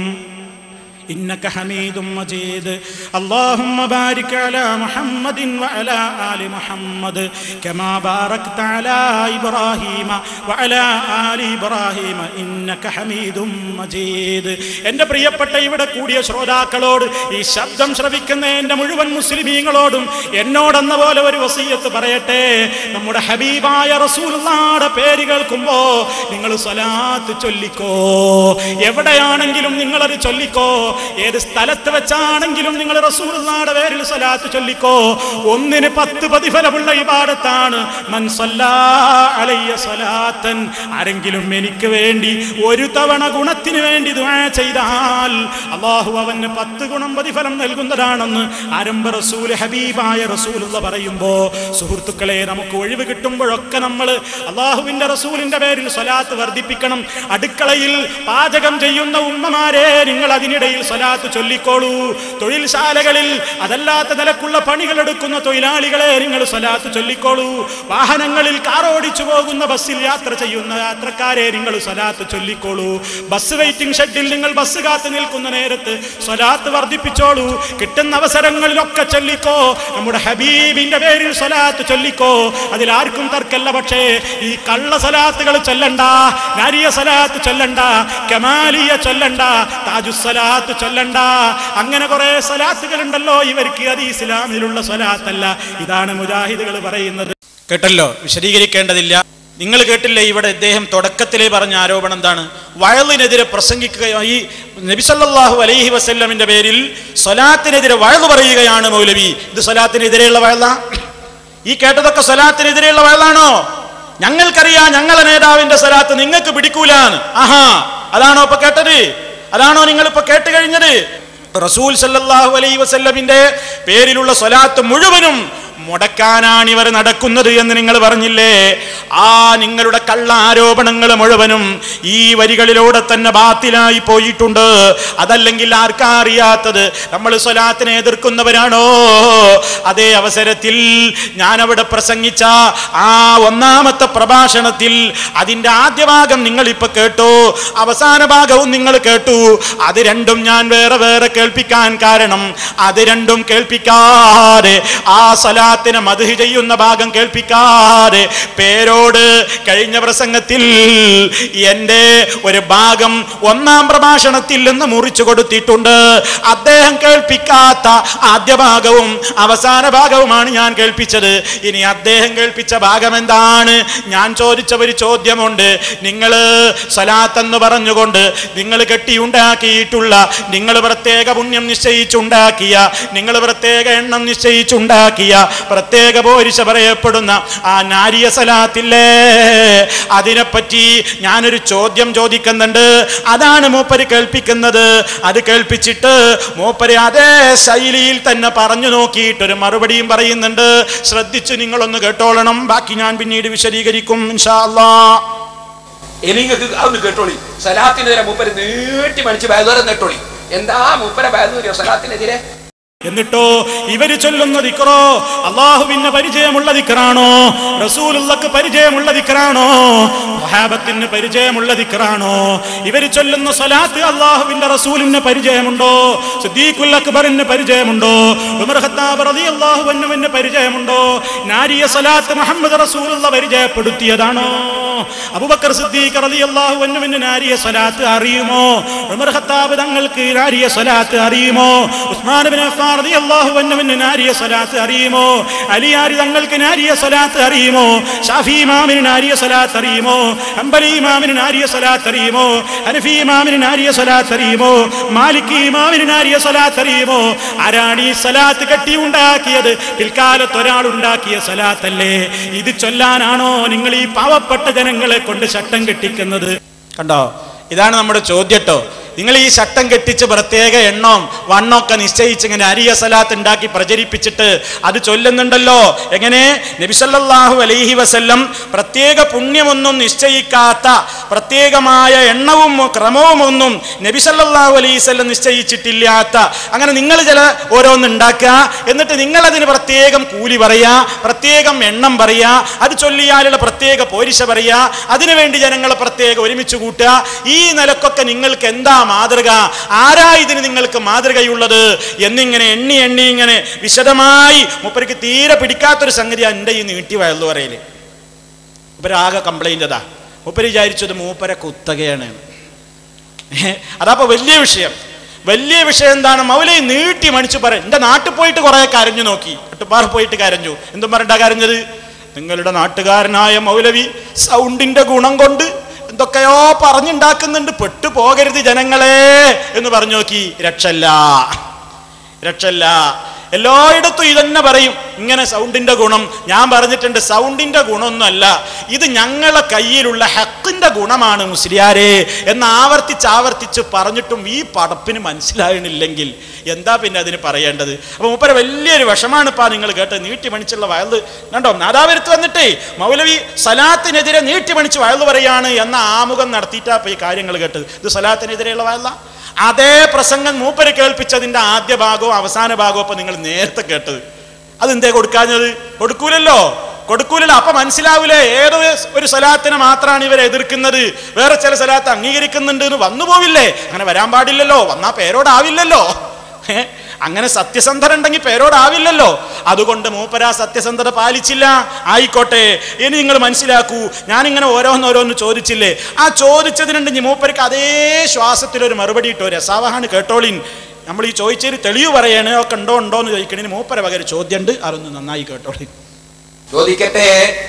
إنك حميد مجيد اللهم بارك على محمد وعلى آل محمد كما باركت على إبراهيم وعلى آل إبراهيم إنك حميد مجيد എൻ്റെ പ്രിയപ്പെട്ട ഇവിടെ കൂടിയ ശ്രോതാക്കളോട് ഈ ശബ്ദം ശ്രവിക്കുന്ന എൻ്റെ മുഴുവൻ മുസ്ലിമീങ്ങളോടും എന്നോടെന്ന പോലെ ഒരു വസീയത്ത് പറയട്ടെ നമ്മുടെ ഹബീബായ റസൂലുള്ളാടെ പേര് കേൾക്കുമ്പോ നിങ്ങൾ സ്വലാത്ത് ചൊല്ലിക്കോ എവിടെയാണെങ്കിലും നിങ്ങളത് ചൊല്ലിക്കോ ഏത് സ്ഥലത്ത് വെച്ചാണെങ്കിലും നിങ്ങൾ റസൂലുള്ളാടെ പേരിൽ സ്വലാത്ത് ചൊല്ലിക്കോ ഒന്നിന് പത്ത് പ്രതിഫലമുള്ള ഇബാദത്താണ് മൻ സല്ലാ അലയ്യ സ്വലാത്തൻ ആരെങ്കിലും എനിക്ക് വേണ്ടി ഒരു തവണ ഗുണത്തിന് വേണ്ടി ദുആ ചെയ്താൽ അള്ളാഹു അവന് പത്ത് ഗുണം പ്രതിഫലം നൽകുന്നതാണെന്ന് ആരംഭ റസൂല് ഹബീബായ റസൂലുള്ള പറയുമ്പോ സുഹൃത്തുക്കളെ നമുക്ക് ഒഴിവ് കിട്ടുമ്പോഴൊക്കെ നമ്മൾ അള്ളാഹുവിന്റെ റസൂലിന്റെ പേരിൽ സ്വലാത്ത് വർദ്ധിപ്പിക്കണം അടുക്കളയിൽ പാചകം ചെയ്യുന്ന ഉമ്മമാരെ നിങ്ങൾ അതിനിടയിൽ സ്വലാത്ത് ചൊല്ലിക്കോളൂ തൊഴിൽശാലകളിൽ അതല്ലാത്ത നിലക്കുള്ള പണികൾ എടുക്കുന്ന തൊഴിലാളികളെ നിങ്ങൾ സ്വലാത്ത് ചൊല്ലിക്കോളൂ വാഹനങ്ങളിൽ കാറോടിച്ചു പോകുന്ന ബസ്സിൽ യാത്ര ചെയ്യുന്ന യാത്രക്കാരെ നിങ്ങൾ സ്വലാത്ത് ചൊല്ലിക്കോളൂ ബസ് വെയിറ്റിംഗ് ഷെഡിൽ നിങ്ങൾ ബസ് കാത്തു നിൽക്കുന്ന നേരത്ത് സ്വലാത്ത് വർദ്ധിപ്പിച്ചോളൂ കിട്ടുന്ന അവസരങ്ങളിലൊക്കെ ചൊല്ലിക്കോ നമ്മുടെ ഹബീബിന്റെ പേരിൽ സ്വലാത്ത് ചൊല്ലിക്കോ അതിൽ ആർക്കും തർക്കല്ല പക്ഷേ ഈ കള്ള സലാത്തുകൾ ചൊല്ലണ്ട നാരിയ സലാത്ത് ചൊല്ലണ്ട കമാലിയ ചൊല്ലണ്ട താജുസലാത്ത് ചൊല്ലണ്ട അങ്ങനെ കുറെ സലാത്തുകൾ ഉണ്ടല്ലോ ഇവർക്ക് അത് ഇസ്ലാമിലുള്ള സലാത്തല്ല ഇതാണ് മുജാഹിദുകൾ പറയുന്നത് കേട്ടല്ലോ വിശദീകരിക്കേണ്ടതില്ല നിങ്ങൾ കേട്ടില്ലേ ഇവിടെ ഇദ്ദേഹം തുടക്കത്തിലേ പറഞ്ഞ ആരോപണം എന്താണ് വയലിനെതിരെ പ്രസംഗിക്കുകയോ ഈ നബിസല്ലാഹു അലൈഹി വസല്ലമിന്റെ പേരിൽ സ്വലാത്തിനെതിരെ വയല് പറയുകയാണ് മൗലവി ഇത് സ്വലാത്തിനെതിരെയുള്ള വയലാ ഈ കേട്ടതൊക്കെ സ്വലാത്തിനെതിരെയുള്ള വയലാണോ ഞങ്ങൾക്കറിയാം ഞങ്ങളെ നേതാവിന്റെ സ്വലാത്ത് നിങ്ങൾക്ക് പിടിക്കൂലാന്ന് ആഹാ അതാണോ ഇപ്പൊ കേട്ടത് അതാണോ നിങ്ങൾ ഇപ്പൊ കേട്ട് കഴിഞ്ഞത് റസൂൽ സല്ലല്ലാഹു അലൈഹി വസല്ലമിന്റെ പേരിലുള്ള സ്വലാത്ത് മുഴുവനും മുടക്കാനാണ് ഇവർ നടക്കുന്നത് എന്ന് നിങ്ങൾ പറഞ്ഞില്ലേ ആ നിങ്ങളുടെ കള്ള ആരോപണങ്ങൾ മുഴുവനും ഈ വരികളിലൂടെ തന്നെ ബാത്തിലായി പോയിട്ടുണ്ട് അതല്ലെങ്കിൽ ആർക്കാ അറിയാത്തത് നമ്മൾ സ്വലാത്തിനെ എതിർക്കുന്നവരാണോ അതേ അവസരത്തിൽ ഞാൻ അവിടെ പ്രസംഗിച്ച ആ ഒന്നാമത്തെ പ്രഭാഷണത്തിൽ അതിന്റെ ആദ്യ ഭാഗം നിങ്ങൾ ഇപ്പൊ കേട്ടു അവസാന ഭാഗവും നിങ്ങൾ കേട്ടു അത് രണ്ടും ഞാൻ വേറെ വേറെ കേൾപ്പിക്കാൻ കാരണം അത് രണ്ടും കേൾപ്പിക്കാതെ ആ സലാത്തിനെ മധു ചെയ്യുന്ന ഭാഗം കേൾപ്പിക്കാതെ പേരോട് കഴിഞ്ഞ പ്രസംഗത്തിൽ എൻ്റെ ഒരു ഭാഗം ഒന്നാം പ്രഭാഷണത്തിൽ നിന്ന് മുറിച്ചു കൊടുത്തിട്ടുണ്ട് അദ്ദേഹം കേൾപ്പിക്കാത്ത ആദ്യ ഭാഗവും അവസാന ഭാഗവുമാണ് ഞാൻ കേൾപ്പിച്ചത് ഇനി അദ്ദേഹം കേൾപ്പിച്ച ഭാഗം എന്താണ് ഞാൻ ചോദിച്ച ഒരു ചോദ്യമുണ്ട് നിങ്ങൾ സലാത്തെന്ന് പറഞ്ഞുകൊണ്ട് നിങ്ങൾ കെട്ടിയുണ്ടാക്കിയിട്ടുള്ള നിങ്ങൾ പ്രത്യേക പുണ്യം നിശ്ചയിച്ചുണ്ടാക്കിയ നിങ്ങൾ പ്രത്യേക എണ്ണം നിശ്ചയിച്ചുണ്ടാക്കിയ പ്രത്യേക പോരിശ പറയപ്പെടുന്ന ആ നാരിയ സലാത്തില്ലേ അതിനെപ്പറ്റി ഞാനൊരു ചോദ്യം ചോദിക്കുന്നുണ്ട് അതാണ് മൂപ്പര് കേൾപ്പിക്കുന്നത് അത് കേൾപ്പിച്ചിട്ട് മൂപ്പര് അതേ ശൈലിയിൽ തന്നെ പറഞ്ഞു നോക്കിയിട്ടൊരു മറുപടിയും പറയുന്നുണ്ട് ശ്രദ്ധിച്ച് നിങ്ങളൊന്ന് കേട്ടോളണം ബാക്കി ഞാൻ പിന്നീട് വിശദീകരിക്കും ഇൻഷാ അല്ലാ ഇനി നിങ്ങൾക്ക് അതൊന്ന് കേട്ടോളി സലാത്തിനെതിരെ മൂപ്പര് നീട്ടി മണിച്ച് ബയലുവരെ നെട്ടോളി എന്താ മൂപ്പരെ ബയലൂരിയോ സലാത്തിനെതിരെ എന്നിട്ടോ ഇവര് ചൊല്ലുന്ന ദിക്റോ അള്ളാഹുവിന് പരിചയമുള്ള ദിക്റാണോ റസൂലുള്ളക്ക് പരിചയമുള്ള ദിക്റാണോ വഹാബത്തിന് പരിചയമുള്ള ദിക്റാണോ ഇവര് ചൊല്ലുന്ന സ്വലാത്ത് അള്ളാഹുവിന്റെ റസൂലിന് പരിചയമുണ്ടോ സിദ്ദീഖുൽ അക്ബറിന് പരിചയമുണ്ടോ ഉമർ ഖത്താബ് റളിയല്ലാഹു അൻഹുവിന് പരിചയമുണ്ടോ നാരിയ സ്വലാത്ത് മുഹമ്മദ് റസൂലുള്ള പരിചയപ്പെടുത്തിയതാണോ അബൂബക്കർ സിദ്ദീഖ് റളിയല്ലാഹു അൻഹുവിന് നാരിയ സ്വലാത്ത് അറിയുമോ ഉമർ ഖത്താബ് തങ്ങൾക്ക് നാരിയ സ്വലാത്ത് അറിയുമോ ഉസ്മാൻ ബിൻ അഫ്ഫാൻ റളിയല്ലാഹു അൻഹുവിന് നാരിയ സ്വലാത്ത് അറിയുമോ അലിയാരി തങ്ങൾക്ക് നാരിയ സ്വലാത്ത് അറിയുമോ ഷാഫി ഇമാമിന് നാരിയ സ്വലാത്ത് അറിയുമോ ഹംബലി ഇമാമിന് നാരിയ സ്വലാത്ത് അറിയുമോ ഹനഫി ഇമാമിന് നാരിയ സ്വലാത്ത് അറിയുമോ മാലിക് ഇമാമിന് നാരിയ സ്വലാത്ത് അറിയുമോ ആരാണ് ഈ സ്വലാത്ത് കെട്ടി ഉണ്ടാക്കിയത് പിൽക്കാലത്ത് ഒരാൾ ഉണ്ടാക്കിയ സ്വലാത്തല്ലേ ഇത് ചൊല്ലാനാണോ നിങ്ങൾ ഈ പാവപ്പെട്ട ജനങ്ങളെ കൊണ്ട് ശട്ടം കെട്ടിക്കുന്നത് കണ്ടോ ഇതാണ് നമ്മുടെ ചോദ്യട്ടോ നിങ്ങൾ ഈ ശട്ടം കെട്ടിച്ച് പ്രത്യേക എണ്ണവും വണ്ണമൊക്കെ നിശ്ചയിച്ച് ഇങ്ങനെ അരിയ സലാത്ത് ഉണ്ടാക്കി പ്രചരിപ്പിച്ചിട്ട് അത് ചൊല്ലുന്നുണ്ടല്ലോ എങ്ങനെ നബിസല്ലാഹു അലൈഹി വസല്ലം പ്രത്യേക പുണ്യമൊന്നും നിശ്ചയിക്കാത്ത പ്രത്യേകമായ എണ്ണവും ക്രമവും ഒന്നും നബിസല്ലാഹു അലൈവല്ലം നിശ്ചയിച്ചിട്ടില്ലാത്ത അങ്ങനെ നിങ്ങൾ ചില ഓരോന്ന് ഉണ്ടാക്കുക എന്നിട്ട് നിങ്ങൾ അതിന് പ്രത്യേകം കൂലി പറയാ പ്രത്യേകം എണ്ണം പറയാ അത് ചൊല്ലിയാലുള്ള പ്രത്യേക പോരിശ പറയാ അതിനുവേണ്ടി ജനങ്ങളെ പ്രത്യേകം ഒരുമിച്ച് കൂട്ടുക ഈ നിലക്കൊക്കെ നിങ്ങൾക്ക് എന്താ മാതൃക ആരാ ഇതിന് നിങ്ങൾക്ക് മാതൃകയുള്ളത് എന്നിങ്ങനെ എണ്ണി എണ്ണി ഇങ്ങനെ വിശദമായി മൂപ്പർക്ക് തീരെ പിടിക്കാത്തൊരു സംഗതി എൻ്റെ ഈ നീട്ടി വയലു പറയല് മൂപ്പരാകെ കംപ്ലൈൻ്റ് അതാ മൂപ്പര് വിചാരിച്ചത് മൂപ്പരെ കുത്തകയാണ് ഏ, അതാപ്പോ വലിയ വിഷയം വലിയ വിഷയം എന്താണ് മൗലൈ നീട്ടി മണിച്ചു പറയും എൻ്റെ നാട്ടിൽ പോയിട്ട് കുറെ കരഞ്ഞു നോക്കി ഒട്ടുപാറ പോയിട്ട് കരഞ്ഞു എന്തും പറഞ്ഞിട്ടാ കരഞ്ഞത് നിങ്ങളുടെ നാട്ടുകാരനായ മൗലവി സൗണ്ടിന്റെ ഗുണം കൊണ്ട് എന്തൊക്കെയോ പറഞ്ഞുണ്ടാക്കുന്നുണ്ട് പെട്ടു പോകരുത് ജനങ്ങളെ എന്ന് പറഞ്ഞു നോക്കി രക്ഷല്ല രക്ഷല്ല എല്ലായിടത്തും ഇതന്നെ പറയും ഇങ്ങനെ സൗണ്ടിന്റെ ഗുണം ഞാൻ പറഞ്ഞിട്ടുണ്ട് സൗണ്ടിന്റെ ഗുണമൊന്നുമല്ല ഇത് ഞങ്ങളെ കയ്യിലുള്ള ഹക്കിന്റെ ഗുണമാണ് മുസ്ലിയാരെ എന്ന് ആവർത്തിച്ച് ആവർത്തിച്ച് പറഞ്ഞിട്ടും ഈ പടപ്പിന് മനസ്സിലാകണില്ലെങ്കിൽ എന്താ പിന്നെ അതിന് പറയേണ്ടത് അപ്പൊ മൂപ്പര വലിയൊരു വിഷമാണ് ഇപ്പാ നിങ്ങൾ കേട്ടത് നീട്ടി മണിച്ചുള്ള വയല് കണ്ടോ നാദാപുരത്ത് വന്നിട്ടേ മൗലവി സലാത്തിനെതിരെ നീട്ടി മണിച്ച് വയല് പറയാണ് എന്ന ആമുഖം നടത്തിയിട്ടാ ഇപ്പൊ ഈ കാര്യങ്ങൾ കേട്ടത് ഇത് സലാത്തിനെതിരെയുള്ള വയല അതേ പ്രസംഗം മൂപ്പര് കേൾപ്പിച്ചതിന്റെ ആദ്യ ഭാഗവും അവസാന ഭാഗവും ഇപ്പൊ നിങ്ങൾ നേരത്തെ കേട്ടത് അതെന്തേ കൊടുക്കാഞ്ഞത് കൊടുക്കൂലല്ലോ കൊടുക്കൂലല്ലോ അപ്പൊ മനസ്സിലാവൂലേ ഏതോ ഒരു സലാത്തിനെ മാത്രമാണ് ഇവരെ എതിർക്കുന്നത് വേറെ ചില സലാത്ത് അംഗീകരിക്കുന്നുണ്ട് എന്ന് വന്നു പോവില്ലേ അങ്ങനെ വരാൻ പാടില്ലല്ലോ വന്നാ പേരോടാവില്ലല്ലോ ഏ? അങ്ങനെ സത്യസന്ധരുണ്ടെങ്കിൽ പേരോടാവില്ലല്ലോ അതുകൊണ്ട് മൂപ്പര സത്യസന്ധത പാലിച്ചില്ല ആയിക്കോട്ടെ ഇനി നിങ്ങൾ മനസ്സിലാക്കൂ ഞാനിങ്ങനെ ഓരോന്നോരോന്ന് ചോദിച്ചില്ലേ ആ ചോദിച്ചതിനുണ്ടെങ്കിൽ മൂപ്പർക്ക് അതേ ശ്വാസത്തിൽ ഒരു മറുപടി ഇട്ടോ രസാവഹാണ് കേട്ടോളിൻ നമ്മൾ ഈ ചോദിച്ചതിന് തെളിവ് പറയണേ ഒക്കെ ഉണ്ടോ ഉണ്ടോ എന്ന് ചോദിക്കണേന് മൂപ്പര പകരം ചോദ്യമുണ്ട് അതൊന്ന് നന്നായി കേട്ടോളിൻ ചോദിക്കട്ടെ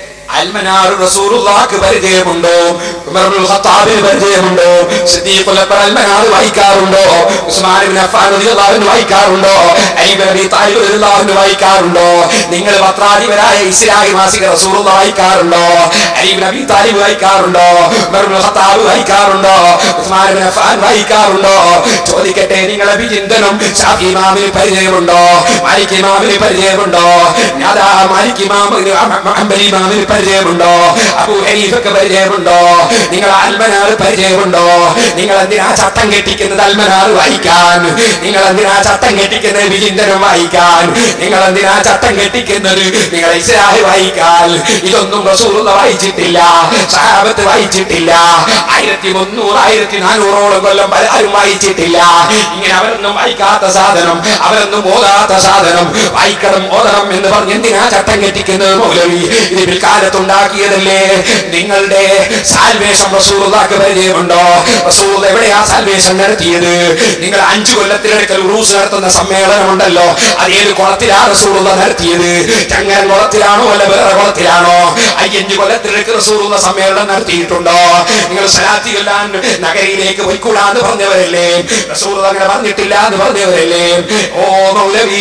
അൽമനാർ റസൂലുള്ളാഹിക്ക് പരിചയമുണ്ടോ ഉമറുൽ ഖത്താബിന് പരിചയമുണ്ടോ സിദ്ദീഖുൽ Akbar Al Manar വായിക്കാറുണ്ടോ Usman ibn Affan റളിയല്ലാഹു അൻഹു വായിക്കാറുണ്ടോ അലി ഇബ്നു അബി താലിബ് റളിയല്ലാഹു അൻഹു വായിക്കാറുണ്ടോ നിങ്ങൾ പത്രാധിപരായ ഇസ്ലാഹി മാസിക റസൂലുള്ളാഹി വായിക്കാറുണ്ടോ അലി ഇബ്നു അബി താലിബ് വായിക്കാറുണ്ടോ ഉമറുൽ ഖത്താബ് വായിക്കാറുണ്ടോ ഉസ്മാൻ ഇബ്നു അഫ്ഫാൻ വായിക്കാറുണ്ടോ ചോദിക്കട്ടെ നിങ്ങളെ വിചിന്തനം ഷാഫി ഇമാമിന് പരിചയമുണ്ടോ മാലിക് ഇമാമിന് പരിചയമുണ്ടോ അതാ മാലിക് ഇമാമിന് അംബലി ഇമാമിന് പരിചയമുണ്ടോ അബൂ ഹനീഫക്ക് പരിചയമുണ്ടോ നിങ്ങൾ അൽമനാർ പരിചയമുണ്ടോ നിങ്ങൾ എന്തിനാ ചട്ടം കെട്ടിക്കുന്നത് അൽമനാർ വായിക്കാൻ നിങ്ങൾ എന്തിനാ ചട്ടം കെട്ടിക്കുന്നത് വിചിന്തനം വായിക്കാൻ നിങ്ങൾ എന്തിനാ ചട്ടം കെട്ടിക്കുന്നത് നിങ്ങൾ ഇസ്രാഹി വായിക്കാൻ ഇതൊന്നും റസൂലുള്ള വായിച്ചിട്ടില്ല സഹാബത്ത് വായിച്ചിട്ടില്ല ആയിരത്തി മുന്നൂറ് ആയിരത്തി നാനൂറോളം കൊല്ലം പല- ആരും വായിച്ചിട്ടില്ല ഇങ്ങനെ അവരൊന്നും വായിക്കാത്ത സാധനം അവരൊന്നും ഓതാത്ത സാധനം വായിക്കണം ഓതണം എന്ന് പറഞ്ഞ് എന്തിനാ ചട്ടം കെട്ടിക്കുന്നത് മൗലവി ഇത് പിൽക്കാലത്തുണ്ടാക്കിയതല്ലേ നിങ്ങളുടെ സാൽവേഷം റസൂലുള്ളാക്ക് പരിചയമുണ്ടോ റസൂൽ എവിടെയാ സാൽവേഷൻ നടത്തിയത് നിങ്ങൾ അഞ്ചു കൊല്ലത്തിനടുക്കൽ ഉറൂസ് നടത്തുന്ന സമ്മേളനം ഉണ്ടല്ലോ അത് ഏത് കുളത്തിലാ റസൂലുള്ള നടത്തിയത് ചങ്ങൻ കുളത്തിലാണോ അല്ല വേറെ കുളത്തിലാണോ അയ്യഞ്ച് കൊല്ലത്തിലേക്ക് റസൂലുള്ള സമ്മേളനം നടത്തിയിട്ടുണ്ടോ നിങ്ങൾ സലാത്തി കൊല്ലാൻ നഗരയിലേക്ക് പോയിക്കൂടാന്ന് പറഞ്ഞവരല്ലേ റസൂൽ അങ്ങനെ പറഞ്ഞിട്ടില്ല എന്ന് പറഞ്ഞവരല്ലേ ഓ മൗലവി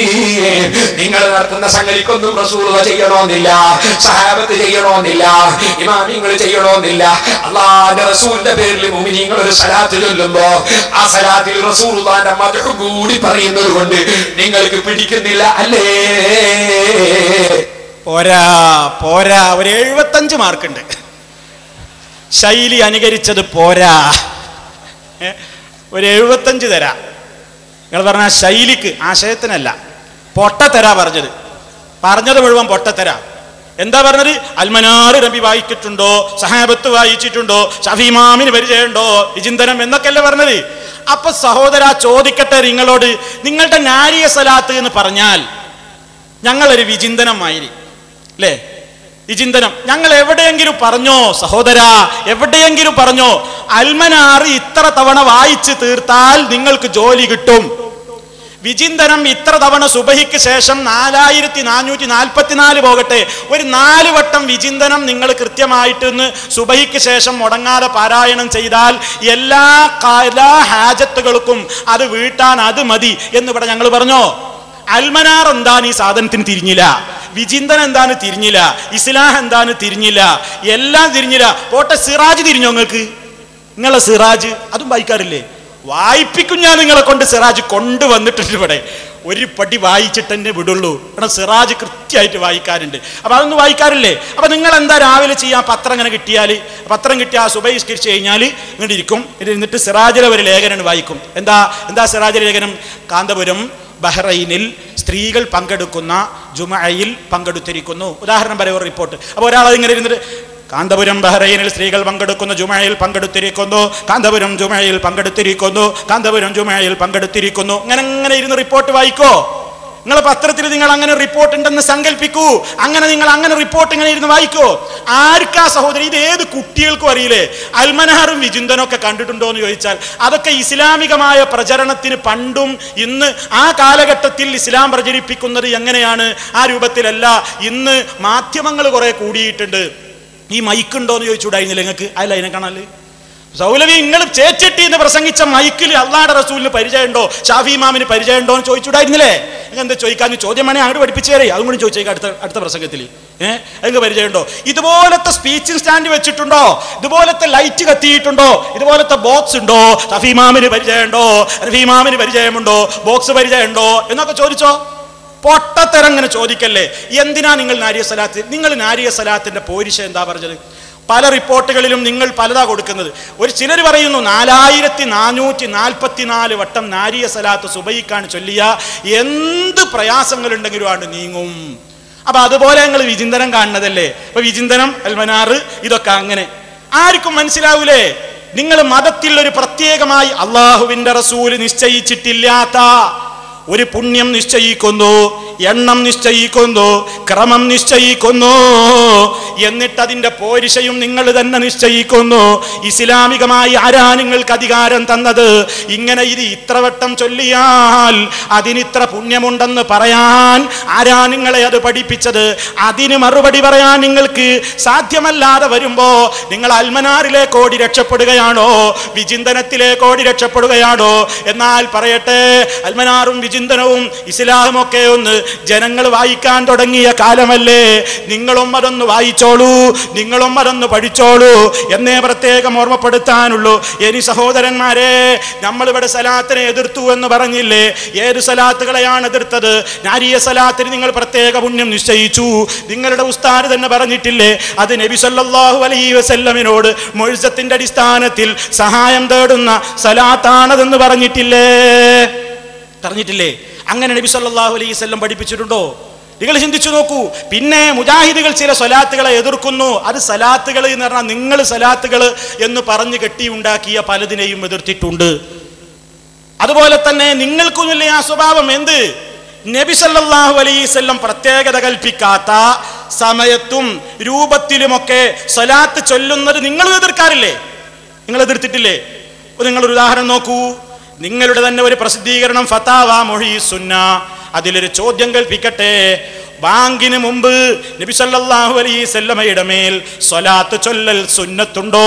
നിങ്ങൾ നടത്തുന്ന സംഗതിക്കൊന്നും റസൂൽ ചെയ്യണമെന്നില്ല സഹാബത്ത് ചെയ്യണമെന്നില്ല ഇമാമിങ്ങൾ ചെയ്യണമെന്നില്ല അള്ളാന്റെ റസൂലിന്റെ പേരിൽ മുമിനിങ്ങൾ ഒരു സലാത്ത് ചൊല്ലുമ്പോ ആ സലാത്തിൽ റസൂലുള്ളാന്റെ മധു കൂടി പറയുന്നത് കൊണ്ട് നിങ്ങൾക്ക് പിടിക്കുന്നില്ല അല്ലേ പോരാ പോരാ ഒരു എഴുപത്തഞ്ച് മാർക്കുണ്ട് ശൈലി അനുകരിച്ചത് പോരാ ഏ, ഒരു എഴുപത്തഞ്ച് തരാം നിങ്ങൾ പറഞ്ഞ ആ ശൈലിക്ക് ആശയത്തിനല്ല പൊട്ടത്തരാ പറഞ്ഞത് പറഞ്ഞത് മുഴുവൻ പൊട്ടത്തരാ എന്താ പറഞ്ഞത് അൽമനാറ് നബി വായിച്ചിട്ടുണ്ടോ സഹാബത്ത് വായിച്ചിട്ടുണ്ടോ ഷഫീമാമിന് പരിചയമുണ്ടോ വിചിന്തനം എന്നൊക്കെയല്ലേ പറഞ്ഞത് അപ്പൊ സഹോദര ചോദിക്കട്ടെ നിങ്ങളോട് നിങ്ങളുടെ നാരിയ സലാത്ത് എന്ന് പറഞ്ഞാൽ ഞങ്ങളൊരു വിചിന്തനമായിരി അല്ലേ വിചിന്തനം ഞങ്ങൾ എവിടെയെങ്കിലും പറഞ്ഞോ സഹോദര എവിടെയെങ്കിലും പറഞ്ഞോ അൽമനാറ് ഇത്ര തവണ വായിച്ച് തീർത്താൽ നിങ്ങൾക്ക് ജോലി കിട്ടും വിചിന്തനം ഇത്ര തവണ സുബഹിക്ക് ശേഷം നാലായിരത്തി നാനൂറ്റി നാൽപ്പത്തിനാല് പോകട്ടെ ഒരു നാല് വട്ടം വിചിന്തനം നിങ്ങൾ കൃത്യമായിട്ട് ഇന്ന് സുബഹിക്ക് ശേഷം മുടങ്ങാതെ പാരായണം ചെയ്താൽ എല്ലാ കാ- എല്ലാ ഹാജത്തുകൾക്കും അത് വീട്ടാൻ അത് മതി എന്ന് ഇവിടെ ഞങ്ങൾ പറഞ്ഞോ അൽമനാർ എന്താണ് ഈ സാധനത്തിന് തിരിഞ്ഞില്ല വിചിന്തനം എന്താണ് തിരിഞ്ഞില്ല ഇസ്ലാം എന്താണ് തിരിഞ്ഞില്ല എല്ലാം തിരിഞ്ഞില്ല പോട്ടെ സിറാജ് തിരിഞ്ഞോ നിങ്ങൾക്ക് നിങ്ങളെ സിറാജ് അതും വായിക്കാറില്ലേ വായിപ്പിക്കും ഞാൻ നിങ്ങളെ കൊണ്ട് സിറാജ് കൊണ്ടുവന്നിട്ടുണ്ട് ഇവിടെ ഒരു പടി വായിച്ചിട്ട് തന്നെ വിടുള്ളൂ കാരണം സിറാജ് കൃത്യമായിട്ട് വായിക്കാറുണ്ട് അപ്പൊ അതൊന്നും വായിക്കാറില്ലേ അപ്പൊ നിങ്ങൾ എന്താ രാവിലെ ചെയ്യാൻ പത്രം ഇങ്ങനെ കിട്ടിയാൽ പത്രം കിട്ടിയാൽ ആ സുബഹിസ്കരിച്ച് കഴിഞ്ഞാൽ ഇങ്ങോട്ട് ഇരിക്കും ഇത് ഇരുന്നിട്ട് സിറാജിലെ ഒരു ലേഖനം വായിക്കും എന്താ എന്താ സിറാജിലെ ലേഖനം കാന്തപുരം ബഹ്റൈനിൽ സ്ത്രീകൾ പങ്കെടുക്കുന്ന ജുമയിൽ പങ്കെടുത്തിരിക്കുന്നു ഉദാഹരണം പറയാം ഒരു റിപ്പോർട്ട് അപ്പോൾ ഒരാൾ ഇങ്ങനെ ഇരുന്നിട്ട് കാന്തപുരം ബഹ്റൈനിൽ സ്ത്രീകൾ പങ്കെടുക്കുന്ന ജുമയിൽ പങ്കെടുത്തിരിക്കുന്നു കാന്തപുരം ജുമയിൽ പങ്കെടുത്തിരിക്കുന്നു കാന്തപുരം ജുമയിൽ പങ്കെടുത്തിരിക്കുന്നു അങ്ങനെ അങ്ങനെ ഇരുന്ന് റിപ്പോർട്ട് വായിക്കോ നിങ്ങൾ പത്രത്തിൽ നിങ്ങൾ അങ്ങനെ റിപ്പോർട്ട് ഉണ്ടെന്ന് സങ്കല്പിക്കൂ അങ്ങനെ നിങ്ങൾ അങ്ങനെ റിപ്പോർട്ട് ഇങ്ങനെ ഇരുന്ന് വായിക്കോ ആർക്കാ സഹോദരി ഇത് ഏത് കുട്ടികൾക്കും അറിയില്ലേ അൽമനഹറും വിചിന്തനും ഒക്കെ കണ്ടിട്ടുണ്ടോ എന്ന് ചോദിച്ചാൽ അതൊക്കെ ഇസ്ലാമികമായ പ്രചരണത്തിന് പണ്ടും ഇന്ന് ആ കാലഘട്ടത്തിൽ ഇസ്ലാം പ്രചരിപ്പിക്കുന്നത് എങ്ങനെയാണ് ആ രൂപത്തിലല്ല ഇന്ന് മാധ്യമങ്ങൾ കുറെ കൂടിയിട്ടുണ്ട് ഈ മൈക്ക് ഉണ്ടോ എന്ന് ചോദിച്ചുകൂടായിരുന്നില്ല നിങ്ങൾക്ക് അല്ല അതിനെ കാണാല് സൗലവി നിങ്ങൾ ചേച്ചിട്ടി എന്ന് പ്രസംഗിച്ച മൈക്കിൽ അള്ളാടെ റസൂലിന് പരിചയമുണ്ടോ ഷാഫി ഇമാമിന് പരിചയമുണ്ടോ എന്ന് ചോദിച്ചുകൂടായിരുന്നില്ലേ നിങ്ങൾ എന്താ ചോദിക്കാൻ ചോദ്യമാണ് അങ്ങോട്ട് പഠിപ്പിച്ചു തരേ അതും കൂടി ചോദിച്ചേക്കാം അടുത്ത അടുത്ത പ്രസംഗത്തിൽ ഏഹ് നിങ്ങൾക്ക് പരിചയമുണ്ടോ ഇതുപോലത്തെ സ്പീച്ചിങ് സ്റ്റാൻഡ് വെച്ചിട്ടുണ്ടോ ഇതുപോലത്തെ ലൈറ്റ് കത്തിയിട്ടുണ്ടോ ഇതുപോലത്തെ ബോക്സ് ഉണ്ടോ ഷഫീമാമിന് പരിചയമുണ്ടോ റഫീമാമിന് പരിചയമുണ്ടോ ബോക്സ് പരിചയമുണ്ടോ എന്നൊക്കെ ചോദിച്ചോ പൊട്ടത്തരം ഇങ്ങനെ ചോദിക്കല്ലേ എന്തിനാ നിങ്ങൾ നാരിയ സലാത്ത് നിങ്ങൾ നാരിയ സലാത്തിന്റെ പോരിശ എന്താ പറഞ്ഞത് പല റിപ്പോർട്ടുകളിലും നിങ്ങൾ പലതാ കൊടുക്കുന്നത് ഒരു ചിലർ പറയുന്നു നാലായിരത്തി നാനൂറ്റി നാൽപ്പത്തിനാല് വട്ടം നാരിയ സലാത്ത് സുബൈക്കാണ് ചൊല്ലിയ എന്ത് പ്രയാസങ്ങളുണ്ടെങ്കിലും ആണ് നീങ്ങും അപ്പൊ അതുപോലെ ഞങ്ങൾ വിചിന്തനം കാണുന്നതല്ലേ അപ്പൊ വിചിന്തനം അൽമനാറ് ഇതൊക്കെ അങ്ങനെ ആർക്കും മനസ്സിലാവൂലേ നിങ്ങൾ മതത്തിൽ ഒരു പ്രത്യേകമായി അള്ളാഹുവിന്റെ റസൂല് നിശ്ചയിച്ചിട്ടില്ലാത്ത ഒരു പുണ്യം നിശ്ചയിക്കുന്നു എണ്ണം നിശ്ചയിക്കുന്നു ക്രമം നിശ്ചയിക്കുന്നു എന്നിട്ട് അതിന്റെ പോരിശയും നിങ്ങൾ തന്നെ നിശ്ചയിക്കുന്നു ഇസ്ലാമികമായി ആരാ നിങ്ങൾക്ക് അധികാരം തന്നത് ഇങ്ങനെ ഇത് ഇത്ര വട്ടം ചൊല്ലിയാൽ അതിനിത്ര പുണ്യമുണ്ടെന്ന് പറയാൻ ആരാ നിങ്ങളെ അത് പഠിപ്പിച്ചത് അതിന് മറുപടി പറയാൻ നിങ്ങൾക്ക് സാധ്യമല്ലാതെ വരുമ്പോ നിങ്ങൾ അൽമനാറിലേക്ക് ഓടി രക്ഷപ്പെടുകയാണോ വിചിന്തനത്തിലേക്ക് ഓടി രക്ഷപ്പെടുകയാണോ എന്നാൽ പറയട്ടെ അൽമനാറും വിചിന്തനവും ഇസ്ലാമും ഒക്കെ ഒന്ന് ജനങ്ങൾ വായിക്കാൻ തുടങ്ങിയ കാലമല്ലേ നിങ്ങളും അതൊന്ന് വായിച്ചോളൂ നിങ്ങളും അതൊന്ന് പഠിച്ചോളൂ എന്നേ പ്രത്യേകം ഓർമ്മപ്പെടുത്താനുള്ളൂ ഇനി സഹോദരന്മാരെ നമ്മളിവിടെ സലാത്തിനെ എതിർത്തു എന്ന് പറഞ്ഞില്ലേ ഏത് സലാത്തുകളെയാണ് എതിർത്തത് നാരിയ സലാത്തിന് നിങ്ങൾ പ്രത്യേക പുണ്യം നിശ്ചയിച്ചു നിങ്ങളുടെ ഉസ്താദ് തന്നെ പറഞ്ഞിട്ടില്ലേ അത് നബി സല്ലല്ലാഹു അലൈഹി വസല്ലമിനോട് മൊഴിസത്തിന്റെ അടിസ്ഥാനത്തിൽ സഹായം തേടുന്ന സലാത്താണതെന്ന് പറഞ്ഞിട്ടില്ലേ പറഞ്ഞിട്ടില്ലേ അങ്ങനെ നബി സല്ലല്ലാഹു അലൈഹി വസല്ലം പഠിപ്പിച്ചിട്ടുണ്ടോ നിങ്ങൾ ചിന്തിച്ചു നോക്കൂ പിന്നെ മുജാഹിദുകൾ ചില സ്വലാത്തുകളെ എതിർക്കുന്നു അത് സലാത്തുകൾ എന്ന് പറഞ്ഞാൽ നിങ്ങൾ സലാത്തുകൾ എന്ന് പറഞ്ഞ് കെട്ടിയുണ്ടാക്കിയ പലതിനെയും എതിർത്തിട്ടുണ്ട് അതുപോലെ തന്നെ നിങ്ങൾക്കൊന്നുമില്ല ആ സ്വഭാവം എന്ത് നബി സല്ലല്ലാഹു അലൈഹി വസല്ലം പ്രത്യേകത കൽപ്പിക്കാത്ത സമയത്തും രൂപത്തിലുമൊക്കെ സ്വലാത്ത് ചൊല്ലുന്നത് നിങ്ങൾ എതിർക്കാറില്ലേ നിങ്ങൾ എതിർത്തിട്ടില്ലേ അപ്പൊ നിങ്ങളൊരു ഉദാഹരണം നോക്കൂ നിങ്ങളുടെ തന്നെ ഒരു പ്രസിദ്ധീകരണം ഫതാവ മൊഴി സുന്ന അതിലൊരു ചോദ്യം കൽപ്പിക്കട്ടെ ബാങ്കിന് മുമ്പ് നബി സല്ലല്ലാഹു അലൈഹി വസല്ലമയുടെ മേൽ സ്വലാത്ത് ചൊല്ലൽ സുന്നത്തുണ്ടോ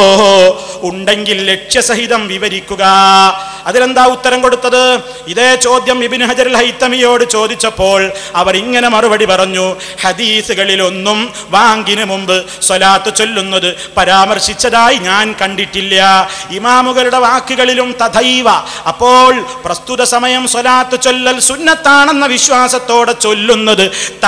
ഉണ്ടെങ്കിൽ ലക്ഷ്യസഹിതം വിവരിക്കുക അതിലെന്താ ഉത്തരം കൊടുത്തത് ഇതേ ചോദ്യം ഇബിൻ ഹജർ ഹൈത്തമിയോട് ചോദിച്ചപ്പോൾ അവർ ഇങ്ങനെ മറുപടി പറഞ്ഞു ഹദീസുകളിലൊന്നും വാങ്കിന് മുമ്പ് സ്വലാത്ത് ചൊല്ലുന്നത് പരാമർശിച്ചതായി ഞാൻ കണ്ടിട്ടില്ല ഇമാമുകളുടെ വാക്കുകളിലും തഥൈവ അപ്പോൾ പ്രസ്തുത സമയം സ്വലാത്ത് ചൊല്ലൽ സുന്നത്താണെന്ന വിശ്വാസത്തോടെ ചൊല്ലുന്നത്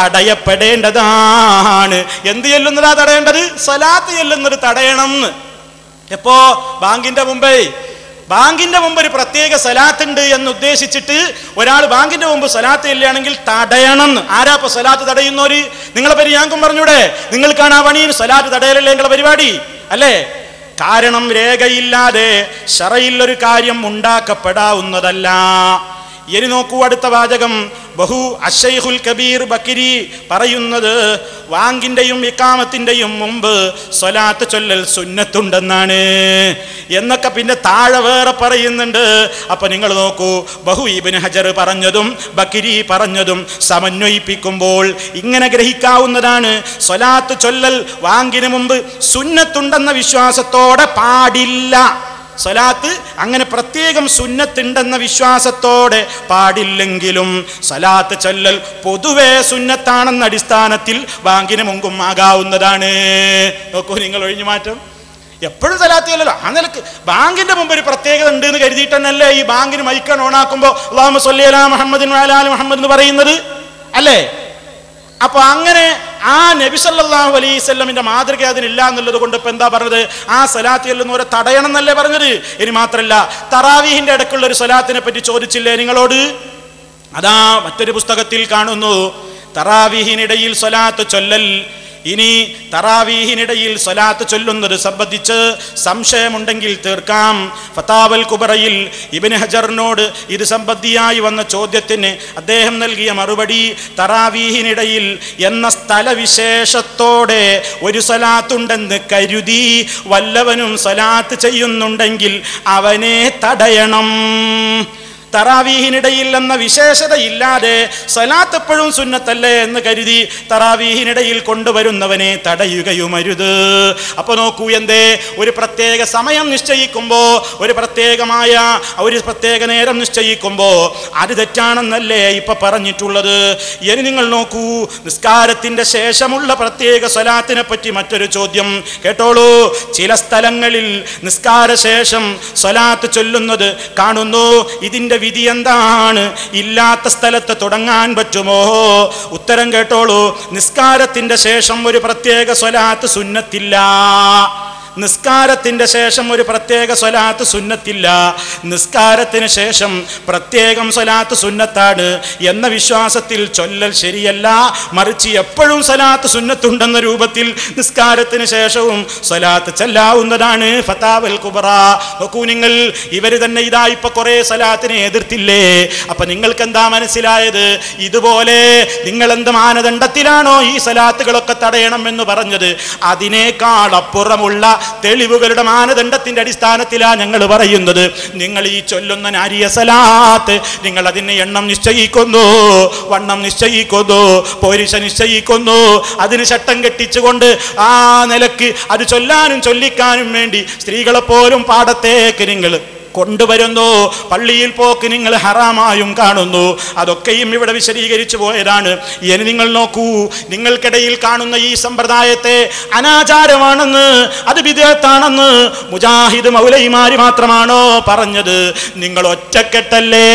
തടയപ്പെടേണ്ടതാണ് എന്ത് ചെല്ലുന്നതാ തടയേണ്ടത് സ്വലാത്ത് ചെല്ലുന്നത് തടയണം എന്ന് എപ്പോ ബാങ്കിന്റെ മുമ്പേ ബാങ്കിന്റെ മുമ്പ് ഒരു പ്രത്യേക സലാത്ത് ഉണ്ട് എന്ന് ഉദ്ദേശിച്ചിട്ട് ഒരാൾ ബാങ്കിന്റെ മുമ്പ് സലാത്ത് ഇല്ലാണെങ്കിൽ തടയണം എന്ന്. ആരാ ഇപ്പൊ സലാത്ത് തടയുന്നവര് നിങ്ങളെ പേര് ഞാങ്കും പറഞ്ഞൂടെ നിങ്ങൾക്കാണ് ആ പണിയും സലാത്ത് തടയലല്ലേ നിങ്ങളെ പരിപാടി അല്ലേ കാരണം രേഖയില്ലാതെ ഷറയിൽ ഒരു കാര്യം ഉണ്ടാക്കപ്പെടാവുന്നതല്ല ഇനി നോക്കൂ അടുത്ത വാചകം ബഹു അഷൈഹുൽ കബീർ ബക്കിരി പറയുന്നത് വാങ്കിന്റെയും ഇക്കാമത്തിന്റെയും മുമ്പ് സ്വലാത്ത് ചൊല്ലൽ സുന്നത്തുണ്ടെന്നാണ് എന്നൊക്കെ പിന്നെ താഴെ വേറെ പറയുന്നുണ്ട് അപ്പൊ നിങ്ങൾ നോക്കൂ ബഹു ഇബിൻ ഹജർ പറഞ്ഞതും ബക്കിരി പറഞ്ഞതും സമന്വയിപ്പിക്കുമ്പോൾ ഇങ്ങനെ ഗ്രഹിക്കാവുന്നതാണ് സ്വലാത്ത് ചൊല്ലൽ വാങ്കിന് മുമ്പ് സുന്നത്തുണ്ടെന്ന വിശ്വാസത്തോടെ പാടില്ല സലാത്ത് അങ്ങനെ പ്രത്യേകം സുന്നത്തുണ്ടെന്ന വിശ്വാസത്തോടെ പാടില്ലെങ്കിലും സലാത്ത് ചൊല്ലൽ പൊതുവെ സുന്നത്താണെന്ന അടിസ്ഥാനത്തിൽ ബാങ്കിന് മുമ്പും ആകാവുന്നതാണ് നോക്കൂ നിങ്ങൾ ഒഴിഞ്ഞു മാറ്റം എപ്പോഴും സലാത്ത് ചെല്ലല്ലോ ആ നിലക്ക് ബാങ്കിന്റെ മുമ്പ് ഒരു പ്രത്യേകത ഉണ്ട് എന്ന് കരുതിയിട്ട് തന്നെയല്ലേ ഈ ബാങ്കിന് മൈക്കാൻ ഓണാക്കുമ്പോൾ അള്ളാഹു സല്ലി അലാ മുഹമ്മദിൻ വാലാൽ മുഹമ്മദ് എന്ന് പറയുന്നത് അല്ലേ അപ്പൊ അങ്ങനെ ആ നബി സല്ലല്ലാഹു അലൈഹി സ്വല്ലമിന്റെ മാതൃക അതിനില്ല എന്നുള്ളത് കൊണ്ട് ഇപ്പൊ എന്താ പറഞ്ഞത് ആ സലാത്ത് ചെല്ലുന്നവരെ തടയണം എന്നല്ലേ പറഞ്ഞത് ഇനി മാത്രല്ല തറാവീഹിന്റെ ഇടയ്ക്കുള്ള ഒരു സലാത്തിനെ പറ്റി ചോദിച്ചില്ലേ നിങ്ങളോട് അതാ മറ്റൊരു പുസ്തകത്തിൽ കാണുന്നു തറാവീഹിനിടയിൽ സ്വലാത്ത് ചൊല്ലൽ ഇനി തറാവീഹിനിടയിൽ സ്വലാത്ത് ചൊല്ലുന്നത് സംബന്ധിച്ച് സംശയമുണ്ടെങ്കിൽ തീർക്കാം ഫതാവൽ കുബറയിൽ ഇബിന് ഹജറിനോട് ഇത് സംബന്ധിയായി വന്ന ചോദ്യത്തിന് അദ്ദേഹം നൽകിയ മറുപടി തറാവീഹിനിടയിൽ എന്ന സ്ഥലവിശേഷത്തോടെ ഒരു സ്വലാത്തുണ്ടെന്ന് കരുതി വല്ലവനും സ്വലാത്ത് ചെയ്യുന്നുണ്ടെങ്കിൽ അവനെ തടയണം തറാവീഹിനിടയിൽ എന്ന വിശേഷതയില്ലാതെ സലാത്ത് എപ്പോഴും സുന്നത്തല്ലേ എന്ന് കരുതി തറാവീഹിനിടയിൽ കൊണ്ടുവരുന്നവനെ തടയുകയുമരുത് അപ്പൊ നോക്കൂ എന്തേ ഒരു പ്രത്യേക സമയം നിശ്ചയിക്കുമ്പോ ഒരു പ്രത്യേകമായ ഒരു പ്രത്യേക നേരം നിശ്ചയിക്കുമ്പോ അത് തെറ്റാണെന്നല്ലേ ഇപ്പൊ പറഞ്ഞിട്ടുള്ളത് ഇനി നിങ്ങൾ നോക്കൂ നിസ്കാരത്തിന്റെ ശേഷമുള്ള പ്രത്യേക സ്വലാത്തിനെ പറ്റി മറ്റൊരു ചോദ്യം കേട്ടോളൂ ചില സ്ഥലങ്ങളിൽ നിസ്കാര ശേഷം സ്വലാത്ത് ചൊല്ലുന്നത് കാണുന്നു ഇതിന്റെ വിധി എന്താണ് ഇല്ലാത്ത സ്ഥലത്ത് തുടങ്ങാൻ പറ്റുമോ ഉത്തരം കേട്ടോളൂ നിസ്കാരത്തിന്റെ ശേഷം ഒരു പ്രത്യേക സ്വലാത്ത് സുന്നത്തില്ല നിസ്കാരത്തിന്റെ ശേഷം ഒരു പ്രത്യേക സ്വലാത്ത് സുന്നത്തില്ല നിസ്കാരത്തിന് ശേഷം പ്രത്യേകം സ്വലാത്ത് സുന്നത്താണ് എന്ന വിശ്വാസത്തിൽ ചൊല്ലൽ ശരിയല്ല മറിച്ച് എപ്പോഴും സ്വലാത്ത് സുന്നത്തുണ്ടെന്ന രൂപത്തിൽ നിസ്കാരത്തിന് ശേഷവും സ്വലാത്ത് ചെല്ലാവുന്നതാണ് ഫതാവൽ കുബറ നോക്കൂ നിങ്ങൾ ഇവര് തന്നെ ഇതാ ഇപ്പൊ കുറെ സ്വലാത്തിനെ എതിർത്തില്ലേ അപ്പൊ നിങ്ങൾക്ക് എന്താ മനസ്സിലായത് ഇതുപോലെ നിങ്ങൾ എന്ത് മാനദണ്ഡത്തിലാണോ ഈ സ്വലാത്തുകളൊക്കെ തടയണം എന്ന് പറഞ്ഞത് അതിനേക്കാൾ അപ്പുറമുള്ള തെളിവുകളുടെ മാനദണ്ഡത്തിന്റെ അടിസ്ഥാനത്തിലാണ് ഞങ്ങൾ പറയുന്നത് നിങ്ങൾ ഈ ചൊല്ലുന്ന നാരിയ സലാത്ത് നിങ്ങൾ അതിന് എണ്ണം നിശ്ചയിക്കുന്നു വണ്ണം നിശ്ചയിക്കുന്നു പോരിശ നിശ്ചയിക്കുന്നു അതിന് ചട്ടം കെട്ടിച്ചുകൊണ്ട് ആ നിലക്ക് അത് ചൊല്ലാനും ചൊല്ലിക്കാനും വേണ്ടി സ്ത്രീകളെ പോലും പാടത്തേക്ക് നിങ്ങൾ കൊണ്ടുവരുന്നു പള്ളിയിൽ പോക്ക് നിങ്ങൾ ഹറാമായും കാണുന്നു അതൊക്കെയും ഇവിടെ വിശദീകരിച്ചു പോയതാണ് ഇനി നിങ്ങൾ നോക്കൂ നിങ്ങൾക്കിടയിൽ കാണുന്ന ഈ സമ്പ്രദായത്തെ അനാചാരമാണെന്ന് അത് വിദേഹത്താണെന്ന് മുജാഹിദ് മൗലൈമാര് മാത്രമാണോ പറഞ്ഞത് നിങ്ങൾ ഒറ്റക്കെട്ടല്ലേ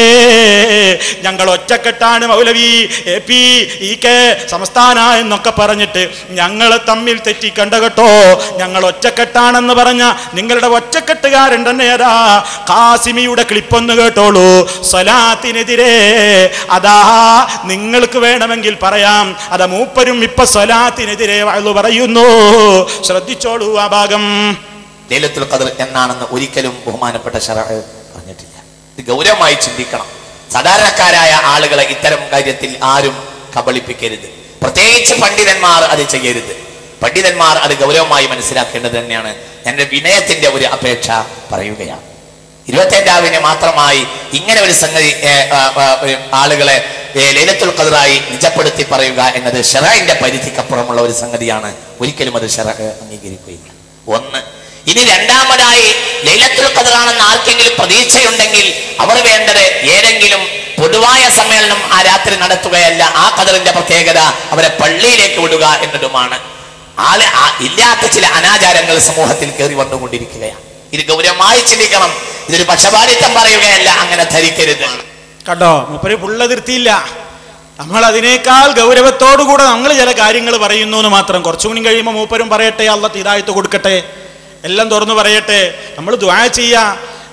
ഞങ്ങൾ ഒറ്റക്കെട്ടാണ് മൗലവി എ പി ഇ കെ സംസ്ഥാന എന്നൊക്കെ പറഞ്ഞിട്ട് ഞങ്ങൾ തമ്മിൽ തെറ്റിക്കണ്ട കേട്ടോ ഞങ്ങൾ ഒറ്റക്കെട്ടാണെന്ന് പറഞ്ഞ നിങ്ങളുടെ ഒറ്റക്കെട്ടുകാരൻ തന്നെ ഏതാ കാസിമിയുടെ ക്ലിപ്പൊന്ന് കേട്ടോളൂ സ്വലാത്തിനെതിരെ അതാ നിങ്ങൾക്ക് വേണമെങ്കിൽ പറയാം അതാ മൂപ്പരും ഇപ്പൊ സ്വലാത്തിനെതിരെ വാഴ്ന്നു പറയുന്നു ശ്രദ്ധിച്ചോളൂ ആ ഭാഗം ലൈലത്തുൽ ഖദർ എന്നാണെന്ന് ഒരിക്കലും ബഹുമാനപ്പെട്ട ശറ പറഞ്ഞിട്ടില്ല ഇത് ഗൗരവമായി ചിന്തിക്കണം സാധാരണക്കാരായ ആളുകളെ ഇത്തരം കാര്യത്തിൽ ആരും കബളിപ്പിക്കരുത് പ്രത്യേകിച്ച് പണ്ഡിതന്മാർ അത് ചെയ്യരുത് പണ്ഡിതന്മാർ അത് ഗൗരവമായി മനസ്സിലാക്കേണ്ടത് തന്നെയാണ് എന്റെ വിനയത്തിന്റെ ഒരു അപേക്ഷ പറയുകയാണ് ഇരുപത്തേഴാവിന് മാത്രമായി ഇങ്ങനെ ഒരു സംഗതി ഏ, ആ, ആ, ഒരു ആളുകളെ ഏ, ലൈലത്തുൽ ഖദറായി നിജപ്പെടുത്തി പറയുക എന്നത് ഷെറൈന്റെ പരിധിക്കപ്പുറമുള്ള ഒരു സംഗതിയാണ് ഒരിക്കലും അത് ഷെറ അംഗീകരിക്കുകയില്ല ഒന്ന് ഇനി രണ്ടാമതായി ലൈലത്തുൽ ഖദറാണെന്ന് ആർക്കെങ്കിലും പ്രതീക്ഷയുണ്ടെങ്കിൽ അവർ വേണ്ടത് ഏതെങ്കിലും പൊതുവായ സമ്മേളനം ആ രാത്രി നടത്തുകയല്ല ആ ഖദറിന്റെ പ്രത്യേകത അവരെ പള്ളിയിലേക്ക് വിടുക എന്നതുമാണ് ആള് ആ- ഇല്ലാത്ത ചില അനാചാരങ്ങൾ സമൂഹത്തിൽ കയറി വന്നുകൊണ്ടിരിക്കുകയാണ് ഇത് ഗൗരവമായി ചിന്തിക്കണം ഇതൊരു പക്ഷപാതിത്വം പറയുകയല്ല അങ്ങനെ ധരിക്കരുത് കണ്ടോ മൂപ്പര് പുള്ള നിർത്തിയില്ല നമ്മൾ അതിനേക്കാൾ ഗൗരവത്തോടുകൂടെ നമ്മൾ ചില കാര്യങ്ങൾ പറയുന്നു എന്ന് മാത്രം കുറച്ചുകൂടി കഴിയുമ്പോൾ മൂപ്പരും പറയട്ടെ അല്ല ഇതായിട്ട് കൊടുക്കട്ടെ എല്ലാം തുറന്നു പറയട്ടെ നമ്മൾ ദ്വാ ചെയ്യാ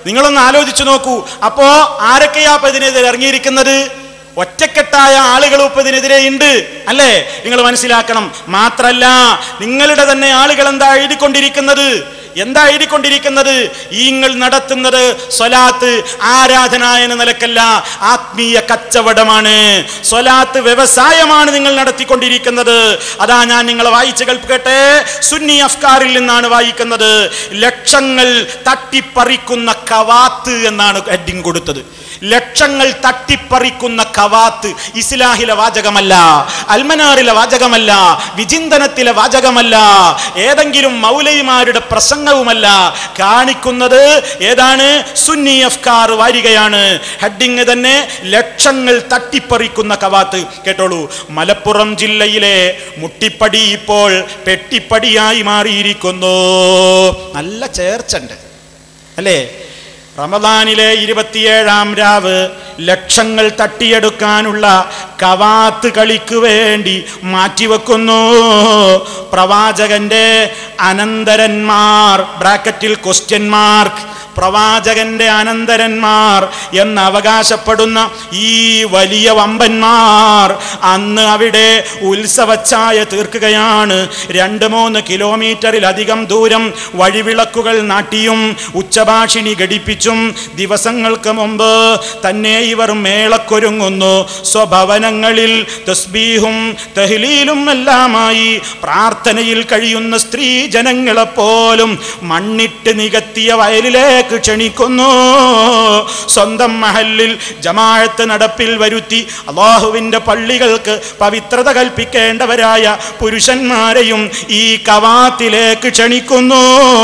നിങ്ങളൊന്ന് ആലോചിച്ചു നോക്കൂ അപ്പോ ആരൊക്കെയാ അപ്പൊ ഇതിനെതിരെ ഇറങ്ങിയിരിക്കുന്നത് ഒറ്റക്കെട്ടായ ആളുകൾ ഇപ്പൊ ഇതിനെതിരെ ഉണ്ട് അല്ലേ നിങ്ങൾ മനസ്സിലാക്കണം മാത്രല്ല നിങ്ങളുടെ തന്നെ ആളുകൾ എന്താ എഴുതിക്കൊണ്ടിരിക്കുന്നത് എന്താ എഴുതിക്കൊണ്ടിരിക്കുന്നത് ഈങ്ങൾ നടത്തുന്നത് സ്വലാത്ത് ആരാധന എന്ന നിലക്കല്ല ആത്മീയ കച്ചവടമാണ് സ്വലാത്ത് വ്യവസായമാണ് നിങ്ങൾ നടത്തിക്കൊണ്ടിരിക്കുന്നത് അതാ ഞാൻ നിങ്ങളെ വായിച്ചു കേൾക്കട്ടെ സുന്നി അഫ്കാറിൽ നിന്നാണ് വായിക്കുന്നത് ലക്ഷങ്ങൾ തട്ടിപ്പറിക്കുന്ന കവാത്ത് എന്നാണ് ഹെഡിങ് കൊടുത്തത് ലക്ഷങ്ങൾ തട്ടിപ്പറിക്കുന്ന കവാത്ത് ഇസ്ലാഹിലെ വാചകമല്ല അൽമനാറിലെ വാചകമല്ല വിചിന്തനത്തിലെ വാചകമല്ല ഏതെങ്കിലും മൗലൈമാരുടെ പ്രസംഗവുമല്ല കാണിക്കുന്നത് ഏതാണ് സുന്നി അഫ്കാർ വാരികയാണ് ഹെഡിങ് തന്നെ ലക്ഷങ്ങൾ തട്ടിപ്പറിക്കുന്ന കവാത്ത് കേട്ടോളൂ മലപ്പുറം ജില്ലയിലെ മുട്ടിപ്പടി ഇപ്പോൾ പെട്ടിപ്പടിയായി മാറിയിരിക്കുന്നു നല്ല ചേർച്ചുണ്ട് അല്ലേ റമദാനിലെ ഇരുപത്തിയേഴാം രാവ് ലക്ഷങ്ങൾ തട്ടിയെടുക്കാനുള്ള കവാത്ത് കളിക്ക് വേണ്ടി മാറ്റിവെക്കുന്നു പ്രവാചകന്റെ അനന്തരന്മാർ ബ്രാക്കറ്റിൽ ക്വസ്റ്റ്യൻ മാർക്ക് പ്രവാചകന്റെ അനന്തരന്മാർ എന്ന് അവകാശപ്പെടുന്ന ഈ വലിയ വമ്പന്മാർ അന്ന് അവിടെ ഉത്സവച്ചായ തീർക്കുകയാണ് രണ്ട് മൂന്ന് കിലോമീറ്ററിലധികം ദൂരം വഴിവിളക്കുകൾ നാട്ടിയും ഉച്ചഭാഷിണി ഘടിപ്പിച്ചും ദിവസങ്ങൾക്ക് മുമ്പ് തന്നെ ഇവർ മേളക്കൊരുങ്ങുന്നു സ്വഭവനങ്ങളിൽ തസ്ബീഹും തഹ്ലീലും എല്ലാമായി പ്രാർത്ഥനയിൽ കഴിയുന്ന സ്ത്രീ ജനങ്ങളെപ്പോലും മണ്ണിട്ട് നികത്തിയ വയലിലേക്ക് ക്ഷണിക്കുന്നു സ്വന്തം മഹലിൽ ജമാഅത്ത് നടപ്പിൽ വരുത്തി അള്ളാഹുവിൻ്റെ പള്ളികൾക്ക് പവിത്രത കൽപ്പിക്കേണ്ടവരായ പുരുഷന്മാരെയും ഈ കവാത്തിലേക്ക് ക്ഷണിക്കുന്നു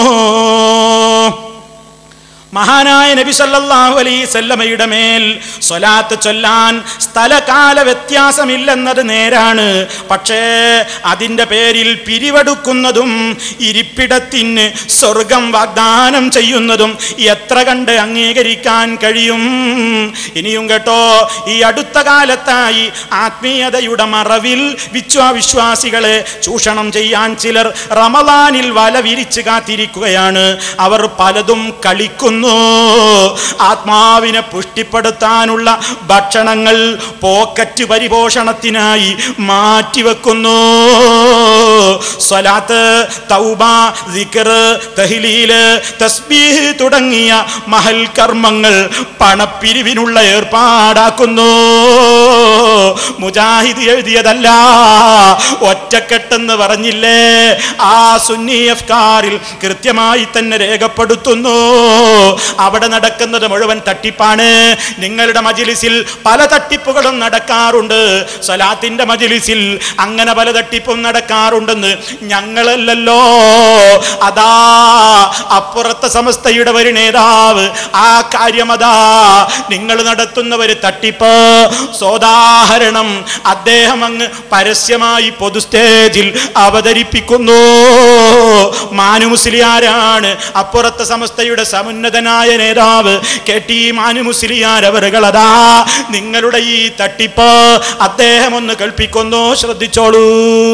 മഹാനായ നബി സല്ലല്ലാഹു അലൈഹി സല്ലമയുടെ മേൽ സ്വലാത്ത് ചൊല്ലാൻ സ്ഥലകാല വ്യത്യാസമില്ലെന്നത് നേരാണ് പക്ഷേ അതിൻ്റെ പേരിൽ പിരിവെടുക്കുന്നതും ഇരിപ്പിടത്തിന് സ്വർഗം വാഗ്ദാനം ചെയ്യുന്നതും എത്ര കണ്ട് അംഗീകരിക്കാൻ കഴിയും ഇനിയും കേട്ടോ ഈ അടുത്ത കാലത്തായി ആത്മീയതയുടെ മറവിൽ വിശ്വാവിശ്വാസികളെ ചൂഷണം ചെയ്യാൻ ചിലർ റമദാനിൽ വല വിരിച്ചു കാത്തിരിക്കുകയാണ് അവർ പലതും കളിക്കുന്നു ആത്മാവിനെ പുഷ്ടിപ്പെടുത്താനുള്ള ഭക്ഷണങ്ങൾ പോക്കറ്റ് പരിപോഷണത്തിനായി മാറ്റിവെക്കുന്നു സ്വലാത്ത് തൗബ ദിക്ർ തഹ്ലീല് തസ്ബീഹ് തുടങ്ങിയ മഹൽ കർമ്മങ്ങൾ പണപ്പിരിവിനുള്ള ഏർപ്പാടാക്കുന്നു മുജാഹിദ് എഴുതിയതല്ല ഒറ്റക്കെട്ടെന്ന് പറഞ്ഞില്ലേ ആ സുന്നി അഫ്കാറിൽ കൃത്യമായി തന്നെ രേഖപ്പെടുത്തുന്നു അവിടെ നടക്കുന്നത് മുഴുവൻ തട്ടിപ്പാണ് നിങ്ങളുടെ മജിലിസിൽ പല തട്ടിപ്പുകളും നടക്കാറുണ്ട് സലാത്തിന്റെ മജിലിസിൽ അങ്ങനെ പല തട്ടിപ്പും നടക്കാറുണ്ടെന്ന് ഞങ്ങളല്ലല്ലോ അതാ അപ്പുറത്തെ സമസ്തയുടെ ഒരു നേതാവ് ആ കാര്യം അതാ നിങ്ങൾ നടത്തുന്ന ഒരു തട്ടിപ്പ് സോദാഹരണം അദ്ദേഹം അങ്ങ് പരസ്യമായി പൊതു സ്റ്റേജിൽ അവതരിപ്പിക്കുന്നു മാനു മുസ്ലിയാരാണ് അപ്പുറത്തെ സമസ്തയുടെ സമുന്നതനായ നേതാവ് കെ ടി മാനു മുസ്ലിയാർ അവരുകളതാ നിങ്ങളുടെ ഈ തട്ടിപ്പ് അദ്ദേഹം ഒന്ന് കേൾപ്പിക്കുന്നു ശ്രദ്ധിച്ചോളൂ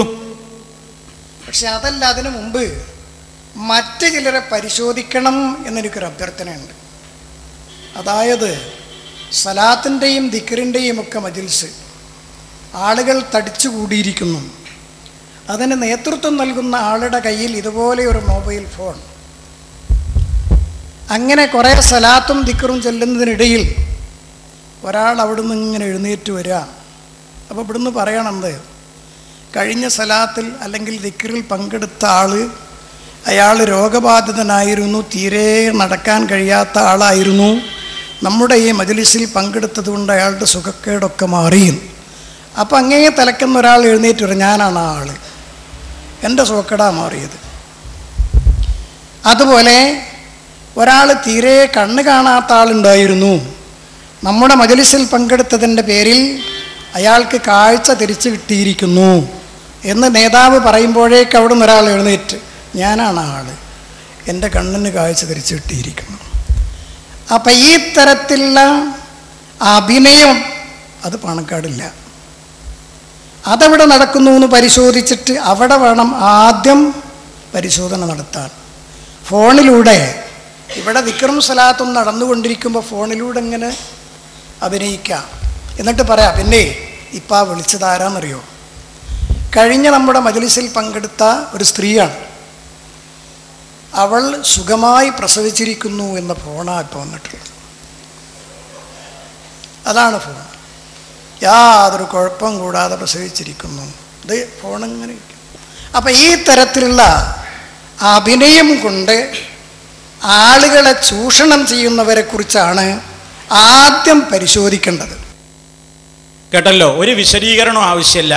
പക്ഷെ അതല്ല അതിനു മുമ്പ് മറ്റ് ചിലരെ പരിശോധിക്കണം എന്നെനിക്കൊരു അഭ്യർത്ഥനയുണ്ട് അതായത് സലാത്തിൻ്റെയും ദിക്കറിൻ്റെയും ഒക്കെ മജിൽസ് ആളുകൾ തടിച്ചു കൂടിയിരിക്കുന്നു അതിന് നേതൃത്വം നൽകുന്ന ആളുടെ കയ്യിൽ ഇതുപോലെ ഒരു മൊബൈൽ ഫോൺ അങ്ങനെ കുറേ സലാത്തും ദിക്കറും ചെല്ലുന്നതിനിടയിൽ ഒരാൾ അവിടുന്ന് ഇങ്ങനെ എഴുന്നേറ്റ് വരിക അപ്പോൾ ഇവിടുന്ന് പറയണത് കഴിഞ്ഞ സലാത്തിൽ അല്ലെങ്കിൽ ദിക്കറിൽ പങ്കെടുത്ത ആൾ അയാൾ രോഗബാധിതനായിരുന്നു തീരെ നടക്കാൻ കഴിയാത്ത ആളായിരുന്നു നമ്മുടെ ഈ മജലിസിൽ പങ്കെടുത്തത് കൊണ്ട് അയാളുടെ സുഖക്കേടൊക്കെ മാറിയും അപ്പം അങ്ങേ തലക്കുന്ന ഒരാൾ എഴുന്നേറ്റ് വരും ഞാനാണ് ആ ആൾ എൻ്റെ സുഖക്കേടാ മാറിയത് അതുപോലെ ഒരാൾ തീരെ കണ്ണ് കാണാത്ത ആളുണ്ടായിരുന്നു നമ്മുടെ മജലിസിൽ പങ്കെടുത്തതിൻ്റെ പേരിൽ അയാൾക്ക് കാഴ്ച തിരിച്ചു കിട്ടിയിരിക്കുന്നു എന്ന് നേതാവ് പറയുമ്പോഴേക്ക് അവിടെ നിന്ന് ഒരാൾ എഴുന്നേറ്റ് ഞാനാണ് ആൾ എൻ്റെ കണ്ണിന് കാഴ്ച തിരിച്ചു കിട്ടിയിരിക്കുന്നു അപ്പം ഈ തരത്തിലുള്ള അഭിനയം അത് പണക്കാടില്ല അതെവിടെ നടക്കുന്നു എന്ന് പരിശോധിച്ചിട്ട് അവിടെ വേണം ആദ്യം പരിശോധന നടത്താൻ ഫോണിലൂടെ ഇവിടെ ദിക്കറും സലാത്തും നടന്നുകൊണ്ടിരിക്കുമ്പോൾ ഫോണിലൂടെ ഇങ്ങനെ അഭിനയിക്കാം എന്നിട്ട് പറയാം പിന്നെ ഇപ്പം ആ വിളിച്ചത് ആരാന്നറിയോ കഴിഞ്ഞ നമ്മുടെ മജലിസിൽ പങ്കെടുത്ത ഒരു സ്ത്രീയാണ് അവൾ സുഖമായി പ്രസവിച്ചിരിക്കുന്നു എന്ന ഫോണാണ് ഇപ്പോൾ വന്നിട്ടുള്ളത് അതാണ് ഫോൺ യാതൊരു കുഴപ്പം കൂടാതെ പ്രസവിച്ചിരിക്കുന്നു ഇത് ഫോണിങ്ങനെ ഇരിക്കും അപ്പം ഈ തരത്തിലുള്ള അഭിനയം കൊണ്ട് ആളുകളെ ചൂഷണം ചെയ്യുന്നവരെ കുറിച്ചാണ് ആദ്യം പരിശോധിക്കേണ്ടത് കേട്ടല്ലോ ഒരു വിശദീകരണം ആവശ്യമില്ല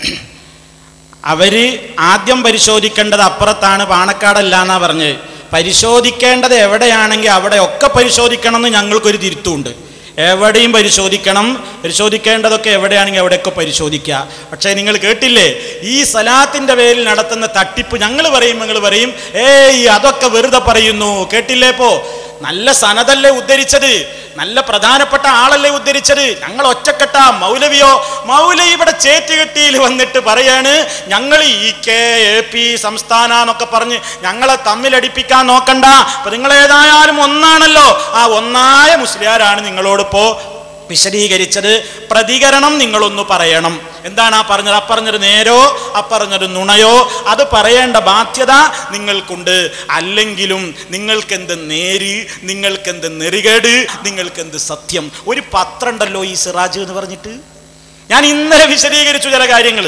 അവര് ആദ്യം പരിശോധിക്കേണ്ടത് അപ്പുറത്താണ് പാണക്കാടല്ല എന്നാ പറഞ്ഞത് പരിശോധിക്കേണ്ടത് എവിടെയാണെങ്കിൽ അവിടെ ഒക്കെ പരിശോധിക്കണം എന്ന് ഞങ്ങൾക്കൊരു തിരുത്തുണ്ട് എവിടെയും പരിശോധിക്കണം പരിശോധിക്കേണ്ടതൊക്കെ എവിടെയാണെങ്കിൽ അവിടെയൊക്കെ പരിശോധിക്കുക പക്ഷേ നിങ്ങൾ കേട്ടില്ലേ ഈ സലാത്തിന്റെ പേരിൽ നടത്തുന്ന തട്ടിപ്പ് ഞങ്ങൾ പറയും നിങ്ങൾ പറയും ഏയ് അതൊക്കെ വെറുതെ പറയുന്നു കേട്ടില്ലേ ഇപ്പോ നല്ല സനതല്ലേ ഉദ്ധരിച്ചത് നല്ല പ്രധാനപ്പെട്ട ആളല്ലേ ഉദ്ധരിച്ചത് ഞങ്ങൾ ഒറ്റക്കെട്ട മൗലവിയോ മൗലവി ഇവിടെ ചേറ്റുകെട്ടിയിൽ വന്നിട്ട് പറയാണ് ഞങ്ങൾ ഇ കെ എ പി സംസ്ഥാന എന്നൊക്കെ പറഞ്ഞ് ഞങ്ങളെ തമ്മിലടിപ്പിക്കാൻ നോക്കണ്ട അപ്പൊ നിങ്ങൾ ഏതായാലും ഒന്നാണല്ലോ ആ ഒന്നായ മുസ്ലിയാരാണ് നിങ്ങളോടിപ്പോ വിശദീകരിച്ചത് പ്രതികരണം നിങ്ങളൊന്ന് പറയണം എന്താണ് ആ പറഞ്ഞത് അപ്പറഞ്ഞൊരു നേരോ അപ്പറഞ്ഞൊരു നുണയോ അത് പറയേണ്ട ബാധ്യത നിങ്ങൾക്കുണ്ട് അല്ലെങ്കിലും നിങ്ങൾക്കെന്ത് നേര് നിങ്ങൾക്കെന്ത് നെറികേട് നിങ്ങൾക്കെന്ത് സത്യം ഒരു പത്രം ഉണ്ടല്ലോ ഈ സിറാജ് എന്ന് പറഞ്ഞിട്ട് ഞാൻ ഇന്നലെ വിശദീകരിച്ചു ചില കാര്യങ്ങൾ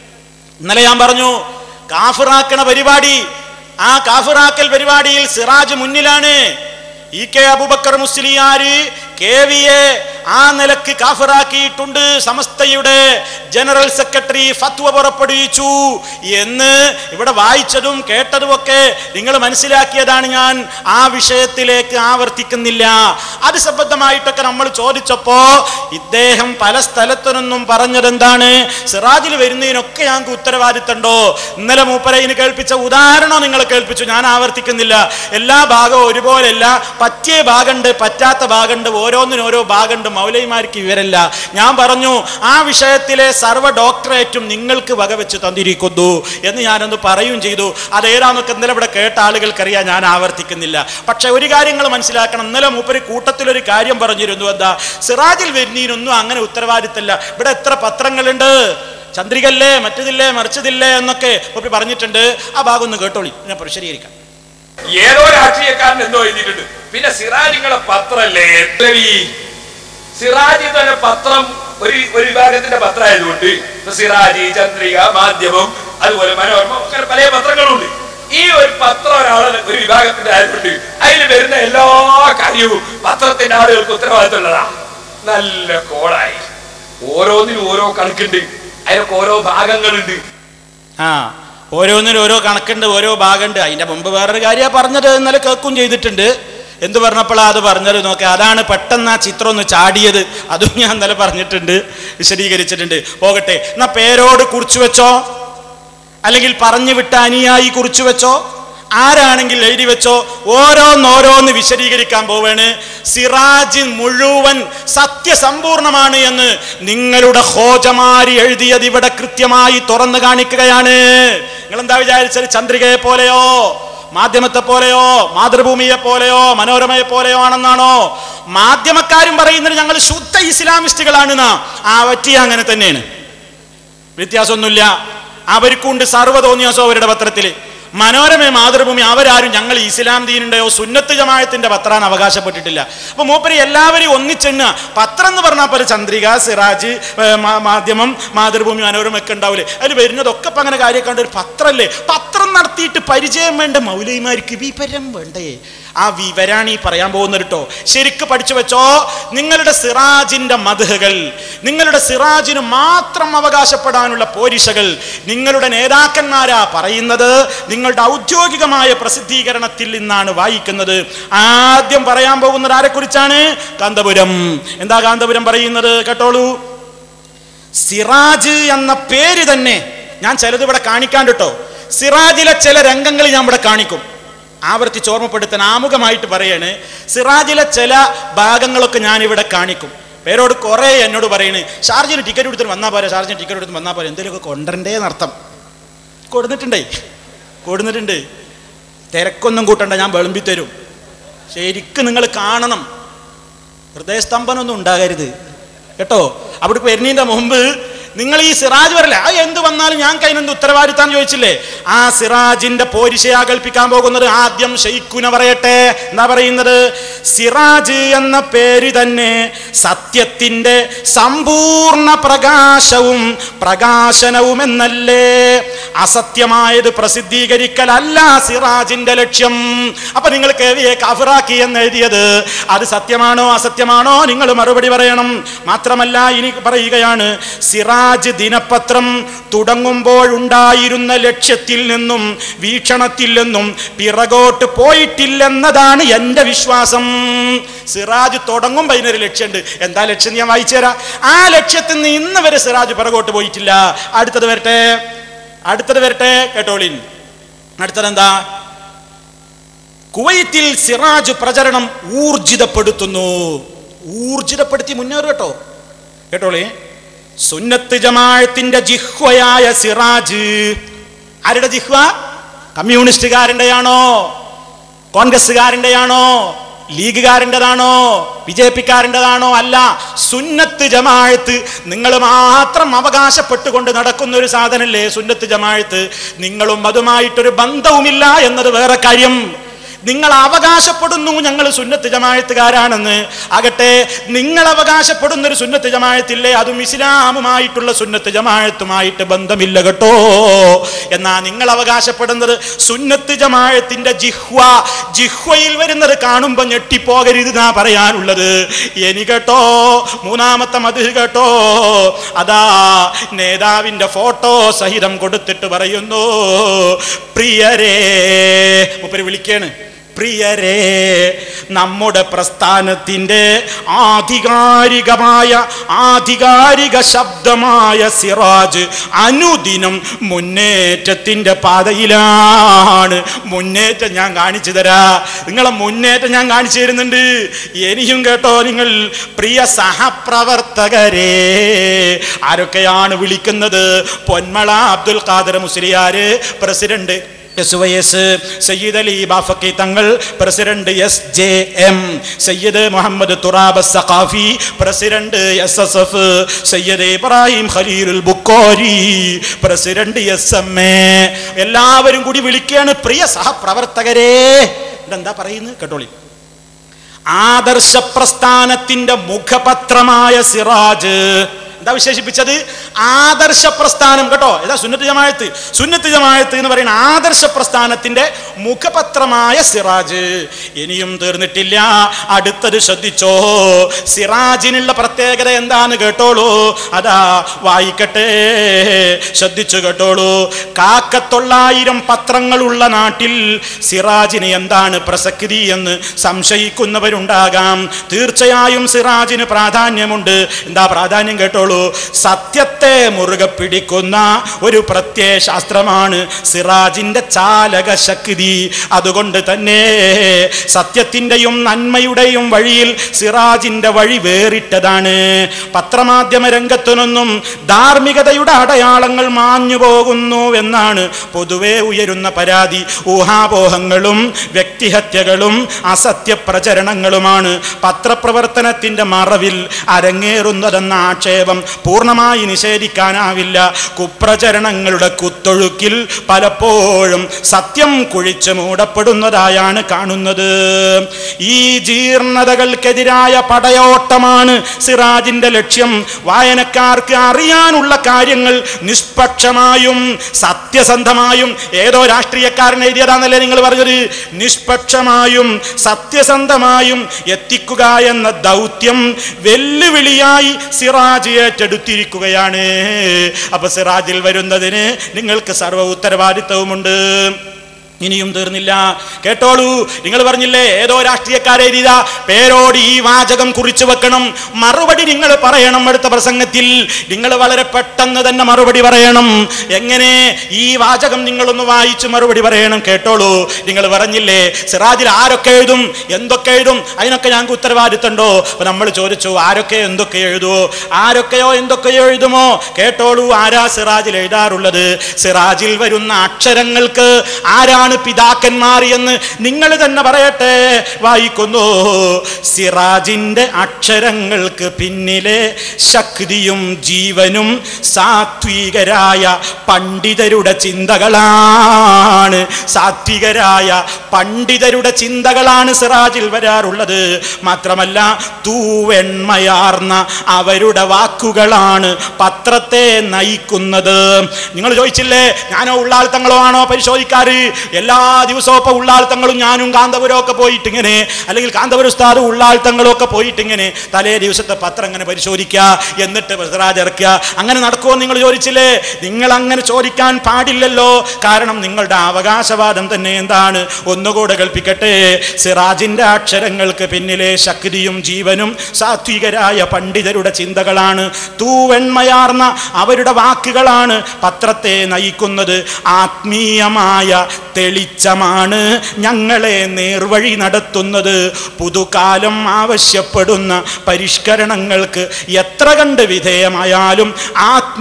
ഇന്നലെ ഞാൻ പറഞ്ഞു കാഫിറാക്കണ പരിപാടി ആ കാഫിറാക്കൽ പരിപാടിയിൽ സിറാജ് മുന്നിലാണ് E K Abubacker Musliyar K വിയെ ആ നിലക്ക് കാഫിറാക്കിയിട്ടുണ്ട് സമസ്തയുടെ ജനറൽ സെക്രട്ടറി ഫത്വ പുറപ്പെടുവിച്ചു എന്ന് ഇവിടെ വായിച്ചതും കേട്ടതുമൊക്കെ നിങ്ങൾ മനസ്സിലാക്കിയതാണ് ഞാൻ ആ വിഷയത്തിലേക്ക് ആവർത്തിക്കുന്നില്ല അത് സംബന്ധമായിട്ടൊക്കെ നമ്മൾ ചോദിച്ചപ്പോ ഇദ്ദേഹം പല സ്ഥലത്തു നിന്നും പറഞ്ഞതെന്താണ് സിറാജിൽ വരുന്നതിനൊക്കെ ഞങ്ങൾക്ക് ഉത്തരവാദിത്തമുണ്ടോ ഇന്നലെ മൂപ്പരയിന് കേൾപ്പിച്ച ഉദാഹരണം നിങ്ങളെ കേൾപ്പിച്ചു ഞാൻ ആവർത്തിക്കുന്നില്ല എല്ലാ ഭാഗവും ഒരുപോലെയല്ല പറ്റിയ ഭാഗമുണ്ട് പറ്റാത്ത ഭാഗമുണ്ട് ഓരോന്നിനും ഓരോ ഭാഗമുണ്ട് മൗലൈമാർക്ക് ഇവരല്ല ഞാൻ പറഞ്ഞു ആ വിഷയത്തിലെ സർവ്വ ഡോക്ടറേറ്റും നിങ്ങൾക്ക് വകവെച്ച് തന്നിരിക്കുന്നു എന്ന് ഞാനൊന്ന് പറയുകയും ചെയ്തു അതേതാന്നൊക്കെ ഇന്നലെ ഇവിടെ കേട്ട ആളുകൾക്കറിയാം ഞാൻ ആവർത്തിക്കുന്നില്ല പക്ഷെ ഒരു കാര്യങ്ങൾ മനസ്സിലാക്കണം ഇന്നലെ മൂപ്പര് കൂട്ടത്തിലൊരു കാര്യം പറഞ്ഞിരുന്നു എന്താ സിറാജിൽ വരുന്നതിനൊന്നും അങ്ങനെ ഉത്തരവാദിത്തമില്ല ഇവിടെ എത്ര പത്രങ്ങളുണ്ട് ചന്ദ്രികല്ലേ മറ്റതില്ലേ മറിച്ചതില്ലേ എന്നൊക്കെ മൂപ്പര് പറഞ്ഞിട്ടുണ്ട് ആ ഭാഗം ഒന്ന് കേട്ടോളി ഞാൻ പരിശീകരിക്കാം ഏതോ രാഷ്ട്രീയക്കാരൻ എന്തോ എഴുതിയിട്ടുണ്ട് പിന്നെ സിറാജിങ്ങളെ പത്രല്ലേ രവി സിറാജി തന്നെ പത്രം ഒരു ഒരു വിഭാഗത്തിന്റെ പത്രമായതുകൊണ്ട് ഇപ്പൊ സിറാജി ചന്ദ്രിക മാധ്യമം അതുപോലെ മനോരമ അങ്ങനെ പല പത്രങ്ങളുണ്ട് ഈ ഒരു പത്രം ഒരാളെ ഒരു വിഭാഗത്തിന്റെ ആയതുകൊണ്ട് അതിൽ വരുന്ന എല്ലാ കാര്യവും പത്രത്തിന്റെ ആളുകൾക്ക് ഉത്തരവാദിത്തമുള്ളതാ നല്ല കോളായി ഓരോന്നിനും ഓരോ കണക്കുണ്ട് അതിനൊക്കെ ഓരോ ഭാഗങ്ങളുണ്ട് ആ ഓരോന്നിനും ഓരോ കണക്കുണ്ട് ഓരോ ഭാഗമുണ്ട് അതിന്റെ മുമ്പ് വേറൊരു കാര്യമാണ് പറഞ്ഞത് ഇന്നലെ കേൾക്കും ചെയ്തിട്ടുണ്ട് എന്ത് പറഞ്ഞപ്പോഴാണ് അത് പറഞ്ഞത് നോക്കി അതാണ് പെട്ടെന്ന് ആ ചിത്രം ഒന്ന് ചാടിയത് അതും ഞാൻ ഇന്നലെ പറഞ്ഞിട്ടുണ്ട് വിശദീകരിച്ചിട്ടുണ്ട് പോകട്ടെ എന്നാ പേരോട് കുറിച്ചു വെച്ചോ അല്ലെങ്കിൽ പറഞ്ഞു വിട്ട അനുയായി കുറിച്ചു വെച്ചോ ആരാണെങ്കിൽ എഴുതി വെച്ചോ ഓരോന്നോരോന്ന് വിശദീകരിക്കാൻ പോവാണ് സിറാജ് മുഴുവൻ സത്യസമ്പൂർണമാണ് എന്ന് നിങ്ങളുടെ ഹോജമാരി എഴുതിയത് ഇവിടെ കൃത്യമായി തുറന്നു കാണിക്കുകയാണ് നിങ്ങൾ എന്താ വിചാരിച്ചത് ചന്ദ്രികയെ പോലെയോ മാധ്യമത്തെ പോലെയോ മാതൃഭൂമിയെ പോലെയോ മനോരമയെ പോലെയോ ആണെന്നാണോ മാധ്യമക്കാരും പറയുന്നത് ഞങ്ങൾ ശുദ്ധ ഇസ്ലാമിസ്റ്റുകളാണെന്നാ ആ പറ്റിയ അങ്ങനെ തന്നെയാണ് വ്യത്യാസമൊന്നുമില്ല അവർക്കുണ്ട് സർവ്വ തോന്നിയാസോ അവരുടെ പത്രത്തിൽ മനോരമ മാതൃഭൂമി അവരാരും ഞങ്ങൾ ഇസ്ലാം ദീനുണ്ടെയോ സുന്നത്ത് ജമായത്തിന്റെ പത്രാന്ന് അവകാശപ്പെട്ടിട്ടില്ല അപ്പൊ മൂപ്പര് എല്ലാവരെയും ഒന്നിച്ചെണ്ണ പത്രം എന്ന് പറഞ്ഞാൽ പോലെ ചന്ദ്രിക സിറാജ് ഏ, മാ- മാധ്യമം മാതൃഭൂമി മനോരമ ഒക്കെ ഉണ്ടാവില്ലേ അതിൽ വരുന്നതൊക്കെ ഇപ്പൊ അങ്ങനെ കാര്യം കണ്ട ഒരു പത്രല്ലേ പത്രം നടത്തിയിട്ട് പരിചയം വേണ്ട മൗലൈമാർക്ക് വിവരം വേണ്ടേ ആ വിവരാണ് ഈ പറയാൻ പോകുന്നത് കേട്ടോ ശരിക്ക് പഠിച്ചു വെച്ചോ നിങ്ങളുടെ സിറാജിന്റെ മധുഹകൾ നിങ്ങളുടെ സിറാജിന് മാത്രം അവകാശപ്പെടാനുള്ള പോരിശകൾ നിങ്ങളുടെ നേതാക്കന്മാരാ പറയുന്നത് നിങ്ങളുടെ ഔദ്യോഗികമായ പ്രസിദ്ധീകരണത്തിൽ നിന്നാണ് വായിക്കുന്നത് ആദ്യം പറയാൻ പോകുന്നത് ആരെക്കുറിച്ചാണ് കാന്തപുരം എന്താ കാന്തപുരം പറയുന്നത് കേട്ടോളൂ സിറാജ് എന്ന പേര് തന്നെ ഞാൻ ചിലത് ഇവിടെ കാണിക്കാൻ കേട്ടോ സിറാജിലെ ചില രംഗങ്ങൾ ഞാൻ ഇവിടെ കാണിക്കും ആവർത്തിച്ച് ഓർമ്മപ്പെടുത്താൻ ആമുഖമായിട്ട് പറയാണ് സിറാജിലെ ചില ഭാഗങ്ങളൊക്കെ ഞാൻ ഇവിടെ കാണിക്കും പേരോട് കുറേ എന്നോട് പറയണ് ഷാർജിന് ടിക്കറ്റ് എടുത്തിട്ട് വന്നാൽ പോരാ ഷാർജിന് ടിക്കറ്റ് എടുത്ത് വന്നാൽ പോരാ എന്തെങ്കിലുമൊക്കെ കൊണ്ടരണ്ടേ എന്നർത്ഥം കൊടുത്തിട്ടുണ്ടേ കൊടുത്തിട്ടുണ്ട് തിരക്കൊന്നും കൂട്ടണ്ട ഞാൻ വിളമ്പി തരും ശരിക്കും നിങ്ങൾ കാണണം ഹൃദയസ്തംഭനൊന്നും ഉണ്ടാകരുത് കേട്ടോ അവിടേക്ക് വരുന്നതിന്റെ മുമ്പ് നിങ്ങൾ ഈ സിറാജ് വരല്ലേ ആ എന്ത് വന്നാലും ഞാൻ കൈനെന്ത് ഉത്തരവാദിത്താൻ ചോദിച്ചില്ലേ ആ സിറാജിന്റെ പോരിശയാ കൽപ്പിക്കാൻ പോകുന്നത് ആദ്യം ഷെയ്ഖുന പറയട്ടെ എന്താ പറയുന്നത് സിറാജ് എന്ന പേര് തന്നെ സത്യത്തിന്റെ സമ്പൂർണ്ണ പ്രകാശവും പ്രകാശനവും എന്നല്ലേ അസത്യമായത് പ്രസിദ്ധീകരിക്കലല്ല സിറാജിന്റെ ലക്ഷ്യം അപ്പൊ നിങ്ങൾ കേവിയെ കാഫിറാക്കി എന്ന് എഴുതിയത് അത് സത്യമാണോ അസത്യമാണോ നിങ്ങൾ മറുപടി പറയണം മാത്രമല്ല ഇനി പറയുകയാണ് സിറാജ് ദിനപത്രം തുടങ്ങുമ്പോഴുണ്ടായിരുന്ന ലക്ഷ്യത്തിൽ നിന്നും വീക്ഷണത്തിൽ നിന്നും പിറകോട്ട് പോയിട്ടില്ലെന്നതാണ് എൻ്റെ വിശ്വാസം സിറാജ് തുടങ്ങുമ്പോൾ അതിനൊരു ലക്ഷ്യമുണ്ട് എന്താ ലക്ഷ്യം ഞാൻ വായിച്ചു തരാം ആ ലക്ഷ്യത്തിൽ നിന്ന് ഇന്ന് വരെ സിറാജ് പിറകോട്ട് പോയിട്ടില്ല അടുത്തത് വരട്ടെ അടുത്തത് വരട്ടെ കേട്ടോളിൻ അടുത്തത് എന്താ കുവൈത്തിൽ സിറാജ് പ്രചരണം ഊർജിതപ്പെടുത്തുന്നു ഊർജിതപ്പെടുത്തി മുന്നേറും കേട്ടോ കേട്ടോളേ സുന്നത്ത് ജമാഅത്തിന്റെ ജിഹ്വയായ സിറാജ് ആരുടെ ജിഹ്വ കമ്മ്യൂണിസ്റ്റുകാരൻ്റെയാണോ കോൺഗ്രസ്സുകാരൻ്റെയാണോ ലീഗുകാരൻ്റെതാണോ ബി ജെ പിക്കാരൻ്റെതാണോ അല്ല സുന്നത്ത് ജമാഅത്ത് നിങ്ങൾ മാത്രം അവകാശപ്പെട്ടുകൊണ്ട് നടക്കുന്ന ഒരു സാധനല്ലേ സുന്നത്ത് ജമാഅത്ത് നിങ്ങളും അതുമായിട്ടൊരു ബന്ധവുമില്ല എന്നത് വേറെ കാര്യം നിങ്ങൾ അവകാശപ്പെടുന്നു ഞങ്ങൾ സുന്നത്ത് ജമായത്തുകാരാണെന്ന് ആകട്ടെ നിങ്ങൾ അവകാശപ്പെടുന്ന ഒരു സുന്നത്ത് ജമായത്തില്ലേ അതും ഇസ്ലാമുമായിട്ടുള്ള സുന്നത്ത് ജമായത്തുമായിട്ട് ബന്ധമില്ല കേട്ടോ എന്നാ നിങ്ങൾ അവകാശപ്പെടുന്നത് സുന്നത്ത് ജമായത്തിന്റെ ജിഹ്വ ജിഹ്വയിൽ വരുന്നത് കാണുമ്പോൾ ഞെട്ടിപ്പോകരുത് എന്നാ പറയാനുള്ളത് എനി കേട്ടോ മൂന്നാമത്തെ മത് കേട്ടോ അതാ നേതാവിന്റെ ഫോട്ടോ സഹിതം കൊടുത്തിട്ട് പറയുന്നു പ്രിയരേ മുപ്പര് വിളിക്കാണ് പ്രിയരേ നമ്മുടെ പ്രസ്ഥാനത്തിൻ്റെ ആധികാരികമായ ആധികാരിക ശബ്ദമായ സിറാജ് അനുദിനം മുന്നേറ്റത്തിൻ്റെ പാതയിലാണ് മുന്നേറ്റം ഞാൻ കാണിച്ചു തരാ നിങ്ങളെ മുന്നേറ്റം ഞാൻ കാണിച്ചു തരുന്നുണ്ട് ഇനിയും കേട്ടോ നിങ്ങൾ പ്രിയ സഹപ്രവർത്തകരെ ആരൊക്കെയാണ് വിളിക്കുന്നത് Ponmala Abdul Khader Musliyar president S Y S Sayyid Ali Bafaqi Thangal president S J M Sayyid Muhammad Thurab Saquafi president S S F Sayyid Ibrahim Khaleelul Bukhari president S M A എല്ലാവരും കൂടി വിളിക്കുകയാണ് പ്രിയ സഹപ്രവർത്തകരെ ഇതെന്താ പറയുന്നത് കേട്ടോളി ആദർശ പ്രസ്ഥാനത്തിന്റെ മുഖപത്രമായ സിറാജ് എന്താ വിശേഷിപ്പിച്ചത് ആദർശ പ്രസ്ഥാനം കേട്ടോ ഏതാ സുന്നത്ത് ജമായത്ത് സുന്നത്ത് ജമായത്ത് എന്ന് പറയുന്ന ആദർശ പ്രസ്ഥാനത്തിന്റെ മുഖപത്രമായ സിറാജ് ഇനിയും തീർന്നിട്ടില്ല അടുത്തത് ശ്രദ്ധിച്ചോ സിറാജിനുള്ള പ്രത്യേകത എന്താന്ന് കേട്ടോളൂ അതാ വായിക്കട്ടെ ശ്രദ്ധിച്ചു കേട്ടോളൂ കാക്കത്തൊള്ളായിരം പത്രങ്ങളുള്ള നാട്ടിൽ സിറാജിന് എന്താണ് പ്രസക്തി എന്ന് സംശയിക്കുന്നവരുണ്ടാകാം തീർച്ചയായും സിറാജിന് പ്രാധാന്യമുണ്ട് എന്താ പ്രാധാന്യം കേട്ടോളൂ സത്യത്തെ മുറുകെ പിടിക്കുന്ന ഒരു പ്രത്യയ ശാസ്ത്രമാണ് സിറാജിന്റെ ചാലക ശക്തി അതുകൊണ്ട് തന്നെ സത്യത്തിന്റെയും നന്മയുടെയും വഴിയിൽ സിറാജിന്റെ വഴി വേറിട്ടതാണ് പത്രമാധ്യമ രംഗത്തു നിന്നും ധാർമ്മികതയുടെ അടയാളങ്ങൾ മാഞ്ഞു പോകുന്നു എന്നാണ് പൊതുവെ ഉയരുന്ന പരാതി ഊഹാപോഹങ്ങളും വ്യക്തിഹത്യകളും അസത്യ പ്രചരണങ്ങളുമാണ് പത്രപ്രവർത്തനത്തിന്റെ മറവിൽ അരങ്ങേറുന്നതെന്ന ആക്ഷേപം പൂർണ്ണമായി നിഷേധിക്കാനാവില്ല കുപ്രചരണങ്ങളുടെ കുത്തൊഴുക്കിൽ പലപ്പോഴും സത്യം കുഴിച്ചു മൂടപ്പെടുന്നതായാണ് കാണുന്നത് ഈ ജീർണതകൾക്കെതിരായ പടയോട്ടമാണ് സിറാജിന്റെ ലക്ഷ്യം വായനക്കാർക്ക് അറിയാനുള്ള കാര്യങ്ങൾ നിഷ്പക്ഷമായും സത്യസന്ധമായും ഏതോ രാഷ്ട്രീയക്കാരൻ എഴുതിയതാണല്ലേ നിങ്ങൾ പറഞ്ഞത് നിഷ്പക്ഷമായും സത്യസന്ധമായും എത്തിക്കുക എന്ന ദൗത്യം വെല്ലുവിളിയായി സിറാജ് ഏറ്റെടുത്തിരിക്കുകയാണ് അപ്പൊ സിറാജിൽ വരുന്നതിന് നിങ്ങൾക്ക് സർവ്വ ഉത്തരവാദിത്വവുമുണ്ട് ഇനിയും തീർന്നില്ല കേട്ടോളൂ നിങ്ങൾ പറഞ്ഞില്ലേ ഏതോ രാഷ്ട്രീയക്കാരെ എഴുതിയ പേരോട് ഈ വാചകം കുറിച്ചു വെക്കണം മറുപടി നിങ്ങൾ പറയണം അടുത്ത പ്രസംഗത്തിൽ നിങ്ങൾ വളരെ പെട്ടെന്ന് തന്നെ മറുപടി പറയണം എങ്ങനെ ഈ വാചകം നിങ്ങളൊന്ന് വായിച്ച് മറുപടി പറയണം കേട്ടോളൂ നിങ്ങൾ പറഞ്ഞില്ലേ സിറാജിൽ ആരൊക്കെ എഴുതും എന്തൊക്കെ എഴുതും അതിനൊക്കെ ഞങ്ങൾക്ക് ഉത്തരവാദിത്തമുണ്ടോ അപ്പൊ നമ്മൾ ചോദിച്ചു ആരൊക്കെ എന്തൊക്കെ എഴുതുമോ ആരൊക്കെയോ എന്തൊക്കെയോ എഴുതുമോ കേട്ടോളൂ ആരാ സിറാജിൽ എഴുതാറുള്ളത് സിറാജിൽ വരുന്ന അക്ഷരങ്ങൾക്ക് ആരാണ് ആരാണ് പിതാക്കന്മാർ എന്ന് നിങ്ങൾ തന്നെ പറയട്ടെ വായിക്കുന്നു സിറാജിന്റെ അക്ഷരങ്ങൾക്ക് പിന്നിലെ ശക്തിയും ജീവനും സാത്വികരായ പണ്ഡിതരുടെ ചിന്തകളാണ് സാത്വികരായ പണ്ഡിതരുടെ ചിന്തകളാണ് സിറാജിൽ വരാറുള്ളത് മാത്രമല്ല തൂവെണ്മയാർന്ന അവരുടെ വാക്കുകളാണ് പത്രത്തെ നയിക്കുന്നത് നിങ്ങൾ ചോദിച്ചില്ലേ ഞാനോ ഉള്ളാൾ തങ്ങളോ ആണോ പരിശോധിക്കാറ് എല്ലാ ദിവസവും ഇപ്പൊ ഉള്ളാൾ തങ്ങളും ഞാനും കാന്തപുരം ഒക്കെ പോയിട്ട് ഇങ്ങനെ അല്ലെങ്കിൽ കാന്തപുരം ഉസ്താദും ഉള്ളാൾ തങ്ങളും ഒക്കെ പോയിട്ട് ഇങ്ങനെ തലേ ദിവസത്തെ പത്രം ഇങ്ങനെ പരിശോധിക്കുക എന്നിട്ട് സിറാജ് ഇറക്കുക അങ്ങനെ നടക്കുമോ നിങ്ങൾ ചോദിച്ചില്ലേ നിങ്ങൾ അങ്ങനെ ചോദിക്കാൻ പാടില്ലല്ലോ കാരണം നിങ്ങളുടെ അവകാശവാദം തന്നെ എന്താണ് ഒന്നുകൂടെ കൽപ്പിക്കട്ടെ സിറാജിന്റെ അക്ഷരങ്ങൾക്ക് പിന്നിലെ ശക്തിയും ജീവനും സാത്വികരായ പണ്ഡിതരുടെ ചിന്തകളാണ് തൂവെണ്മയാർന്ന അവരുടെ വാക്കുകളാണ് പത്രത്തെ നയിക്കുന്നത് ആത്മീയമായ തെളിച്ചമാണ് ഞങ്ങളെ നേർവഴി നടത്തുന്നത് പുതുകാലം ആവശ്യപ്പെടുന്ന പരിഷ്കരണങ്ങൾക്ക് എത്ര കണ്ട് വിധേയമായാലും ആത്മ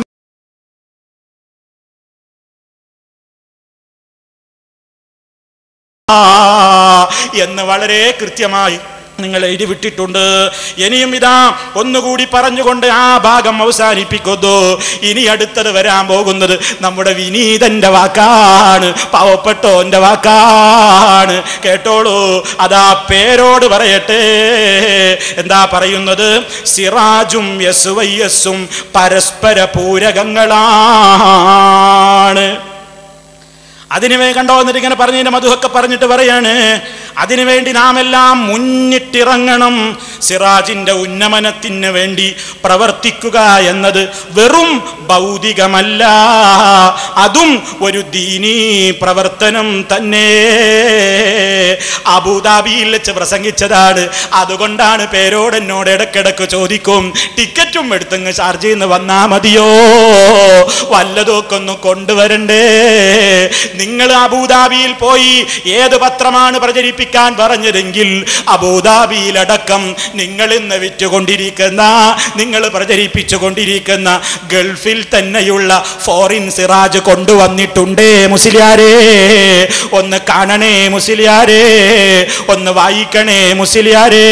എന്ന് വളരെ കൃത്യമായി നിങ്ങൾ എഴുതി വിട്ടിട്ടുണ്ട് ഇനിയും ഇതാ ഒന്നുകൂടി പറഞ്ഞുകൊണ്ട് ആ ഭാഗം അവസാനിപ്പിക്കുന്നു ഇനി അടുത്തത് വരാൻ പോകുന്നത് നമ്മുടെ വിനീതന്റെ വാക്കാണ് പാവപ്പെട്ടോന്റെ വാക്കാണ് കേട്ടോളൂ അതാ പേരോട് പറയട്ടെ എന്താ പറയുന്നത് സിറാജും യസുവയ്യസും പരസ്പര പൂരകങ്ങളാണ് അതിനുവേ കണ്ടോ എന്നിട്ട് ഇങ്ങനെ പറഞ്ഞതിന്റെ മധുവൊക്കെ പറഞ്ഞിട്ട് പറയാണ് അതിനുവേണ്ടി നാം എല്ലാം മുന്നിട്ടിറങ്ങണം സിറാജിന്റെ ഉന്നമനത്തിന് വേണ്ടി പ്രവർത്തിക്കുക എന്നത് വെറും ഭൗതികമല്ല അതും ഒരു ദീനീ പ്രവർത്തനം തന്നെ അബുദാബിയിൽ വെച്ച് പ്രസംഗിച്ചതാണ് അതുകൊണ്ടാണ് പേരോട് എന്നോട് ഇടക്കിടക്ക് ചോദിക്കും ടിക്കറ്റും എടുത്തങ്ങ് ചാർജ് ചെയ്യുന്ന വന്നാ മതിയോ വല്ലതൊക്കെ ഒന്ന് കൊണ്ടുവരണ്ടേ നിങ്ങൾ അബുദാബിയിൽ പോയി ഏത് പത്രമാണ് പ്രചരിപ്പിക്കാൻ പറഞ്ഞതെങ്കിൽ അബുദാബിയിലടക്കം നിങ്ങൾ ഇന്ന് വിറ്റുകൊണ്ടിരിക്കുന്ന നിങ്ങൾ പ്രചരിപ്പിച്ചു കൊണ്ടിരിക്കുന്ന ഗൾഫിൽ തന്നെയുള്ള ഫോറിൻ സിറാജ് കൊണ്ടുവന്നിട്ടുണ്ടേ മുസ്ലിയാരേ ഒന്ന് കാണണേ മുസ്ലിയാരേ ഒന്ന് വായിക്കണേ മുസ്ലിയാരേ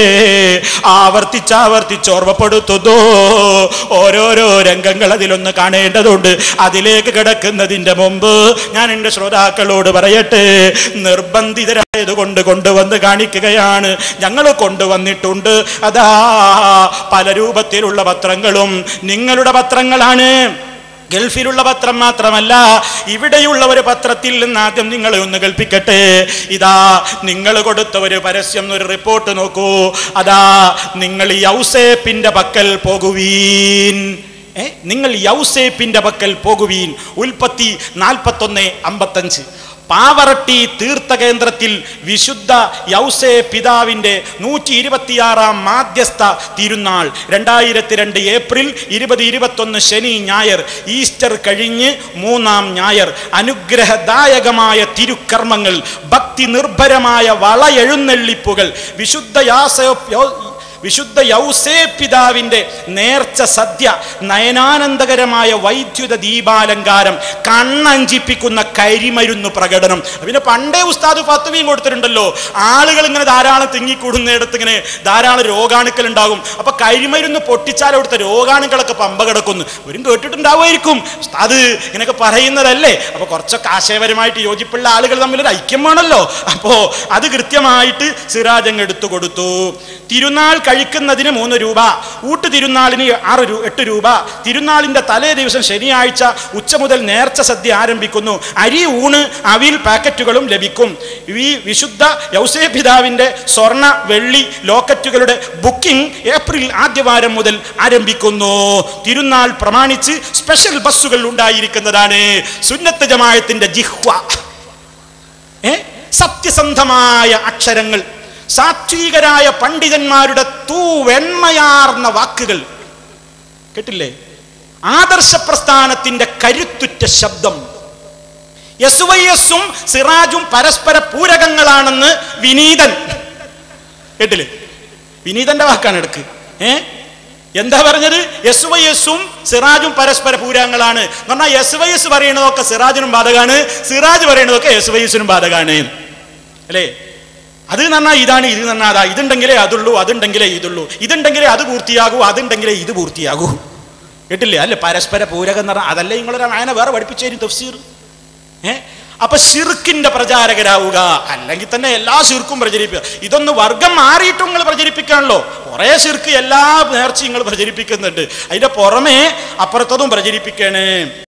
ആവർത്തിച്ചാവർത്തിച്ച് ഓർമ്മപ്പെടുത്തുന്നു ഓരോരോ രംഗങ്ങൾ അതിലൊന്ന് കാണേണ്ടതുണ്ട് അതിലേക്ക് കിടക്കുന്നതിന്റെ മുമ്പ് ഞാൻ എൻ്റെ ശ്രോതാക്കളോട് പറയട്ടെ നിർബന്ധിതരായത് കൊണ്ട് കൊണ്ടുവന്ന് കാണിക്കുകയാണ് ഞങ്ങൾ കൊണ്ടുവന്നിട്ടുണ്ട് അതാ പല രൂപത്തിലുള്ള പത്രങ്ങളും നിങ്ങളുടെ പത്രങ്ങളാണ് ഗൾഫിലുള്ള പത്രം മാത്രമല്ല ഇവിടെയുള്ള ഒരു പത്രത്തിൽ നിന്ന് ആദ്യം നിങ്ങളെ ഒന്ന് കേൾപ്പിക്കട്ടെ ഇതാ നിങ്ങൾ കൊടുത്ത ഒരു പരസ്യം ഒരു റിപ്പോർട്ട് നോക്കൂ അതാ നിങ്ങൾ യൗസേപ്പിന്റെ പക്കൽ പോകുവീൻ ഏ നിങ്ങൾ യൗസേപ്പിന്റെ പക്കൽ പോകുവീൻ ഉൽപ്പത്തി നാൽപ്പത്തൊന്ന് അമ്പത്തഞ്ച് പാവറട്ടി തീർത്ഥകേന്ദ്രത്തിൽ വിശുദ്ധ യൗസേ പിതാവിൻ്റെ നൂറ്റി ഇരുപത്തിയാറാം മാധ്യസ്ഥ തിരുനാൾ രണ്ടായിരത്തി രണ്ട് ഏപ്രിൽ ഇരുപത് ഇരുപത്തൊന്ന് ശനി ഞായർ ഈസ്റ്റർ കഴിഞ്ഞ് മൂന്നാം ഞായർ അനുഗ്രഹദായകമായ തിരുക്കർമ്മങ്ങൾ ഭക്തി നിർഭരമായ വളയെഴുന്നള്ളിപ്പുകൾ വിശുദ്ധ യാസോ യോ- വിശുദ്ധ യൗസേ പിതാവിൻ്റെ നേർച്ച സദ്യ നയനാനന്ദകരമായ വൈദ്യുത ദീപാലങ്കാരം കണ്ണഞ്ചിപ്പിക്കുന്ന കരിമരുന്ന് പ്രകടനം പിന്നെ പണ്ടേ ഉസ്താദ് ഫത്തുവയും കൊടുത്തിട്ടുണ്ടല്ലോ ആളുകൾ ഇങ്ങനെ ധാരാളം തിങ്ങിക്കൂടുന്നിടത്ത് ഇങ്ങനെ ധാരാളം രോഗാണുക്കൾ ഉണ്ടാകും അപ്പൊ കരിമരുന്ന് പൊട്ടിച്ചാൽ അവിടുത്തെ രോഗാണുക്കളൊക്കെ പമ്പ കിടക്കുന്നു ഇവരും കേട്ടിട്ടുണ്ടാവുമായിരിക്കും ഉസ്താദ് ഇങ്ങനെയൊക്കെ പറയുന്നതല്ലേ അപ്പൊ കുറച്ചൊക്കെ ആശയപരമായിട്ട് യോജിപ്പുള്ള ആളുകൾ തമ്മിലൊരു ഐക്യം വേണമല്ലോ അപ്പോ അത് കൃത്യമായിട്ട് സിറാജങ് എടുത്തു കൊടുത്തു തിരുനാൾ കഴിക്കുന്നതിന് മൂന്ന് രൂപ ഊട്ട് തിരുനാളിന് ആറ് രൂ എട്ട് രൂപ തിരുനാളിന്റെ തലേ ദിവസം ശനിയാഴ്ച ഉച്ച മുതൽ നേർച്ച സദ്യ ആരംഭിക്കുന്നു അരി ഊണ് അവിൽ പാക്കറ്റുകളും ലഭിക്കും ഈ വിശുദ്ധ യൗസേ പിതാവിന്റെ സ്വർണ വെള്ളി ലോക്കറ്റുകളുടെ ബുക്കിംഗ് ഏപ്രിൽ ആദ്യവാരം മുതൽ ആരംഭിക്കുന്നു തിരുനാൾ പ്രമാണിച്ച് സ്പെഷ്യൽ ബസ്സുകൾ ഉണ്ടായിരിക്കുന്നതാണ് സുന്നത്ത് ജമായത്തിന്റെ ജിഹ്വ ഏ സത്യസന്ധമായ അക്ഷരങ്ങൾ സാത്വികരായ പണ്ഡിതന്മാരുടെ തൂവെണ്മയാർന്ന വാക്കുകൾ കേട്ടില്ലേ ആദർശ പ്രസ്ഥാനത്തിന്റെ കരുത്തുറ്റ ശബ്ദം യസുവയ്യസും സിറാജും പരസ്പര പൂരകങ്ങളാണെന്ന് വിനീതൻ കേട്ടില്ലേ വിനീതന്റെ വാക്കാണ് എടുക്ക് ഏ എന്താ പറഞ്ഞത് എസ് വൈ എസും സിറാജും പരസ്പര പൂരാങ്ങളാണ് എന്ന് പറഞ്ഞാൽ എസ് വൈ എസ് പറയുന്നതൊക്കെ സിറാജിനും ബാധകാണ് സിറാജ് പറയുന്നതൊക്കെ എസ് വൈ എസിനും ബാധകാണ് അല്ലേ അത് നന്നാ ഇതാണ് ഇത് നന്നാ അതാ ഇതുണ്ടെങ്കിലേ അതുള്ളൂ അതുണ്ടെങ്കിലേ ഇതുള്ളൂ ഇതുണ്ടെങ്കിലേ അത് പൂർത്തിയാകൂ അതുണ്ടെങ്കിലേ ഇത് പൂർത്തിയാകൂ കേട്ടില്ലേ അല്ലേ പരസ്പര പൂരകം എന്ന് പറഞ്ഞാൽ അതല്ലേ നിങ്ങളൊരു ആയന വേറെ പഠിപ്പിച്ചേരും തഫ്സീർ ഏ അപ്പൊ ഷിർക്കിന്റെ പ്രചാരകരാവുക അല്ലെങ്കിൽ തന്നെ എല്ലാ ഷിർക്കും പ്രചരിപ്പിക്കുക ഇതൊന്ന് വർഗം മാറിയിട്ട് നിങ്ങൾ പ്രചരിപ്പിക്കാണല്ലോ കുറെ ഷിർക്ക് എല്ലാ നേർച്ചയും നിങ്ങൾ പ്രചരിപ്പിക്കുന്നുണ്ട് അതിന്റെ പുറമെ അപ്പുറത്തതും പ്രചരിപ്പിക്കണേ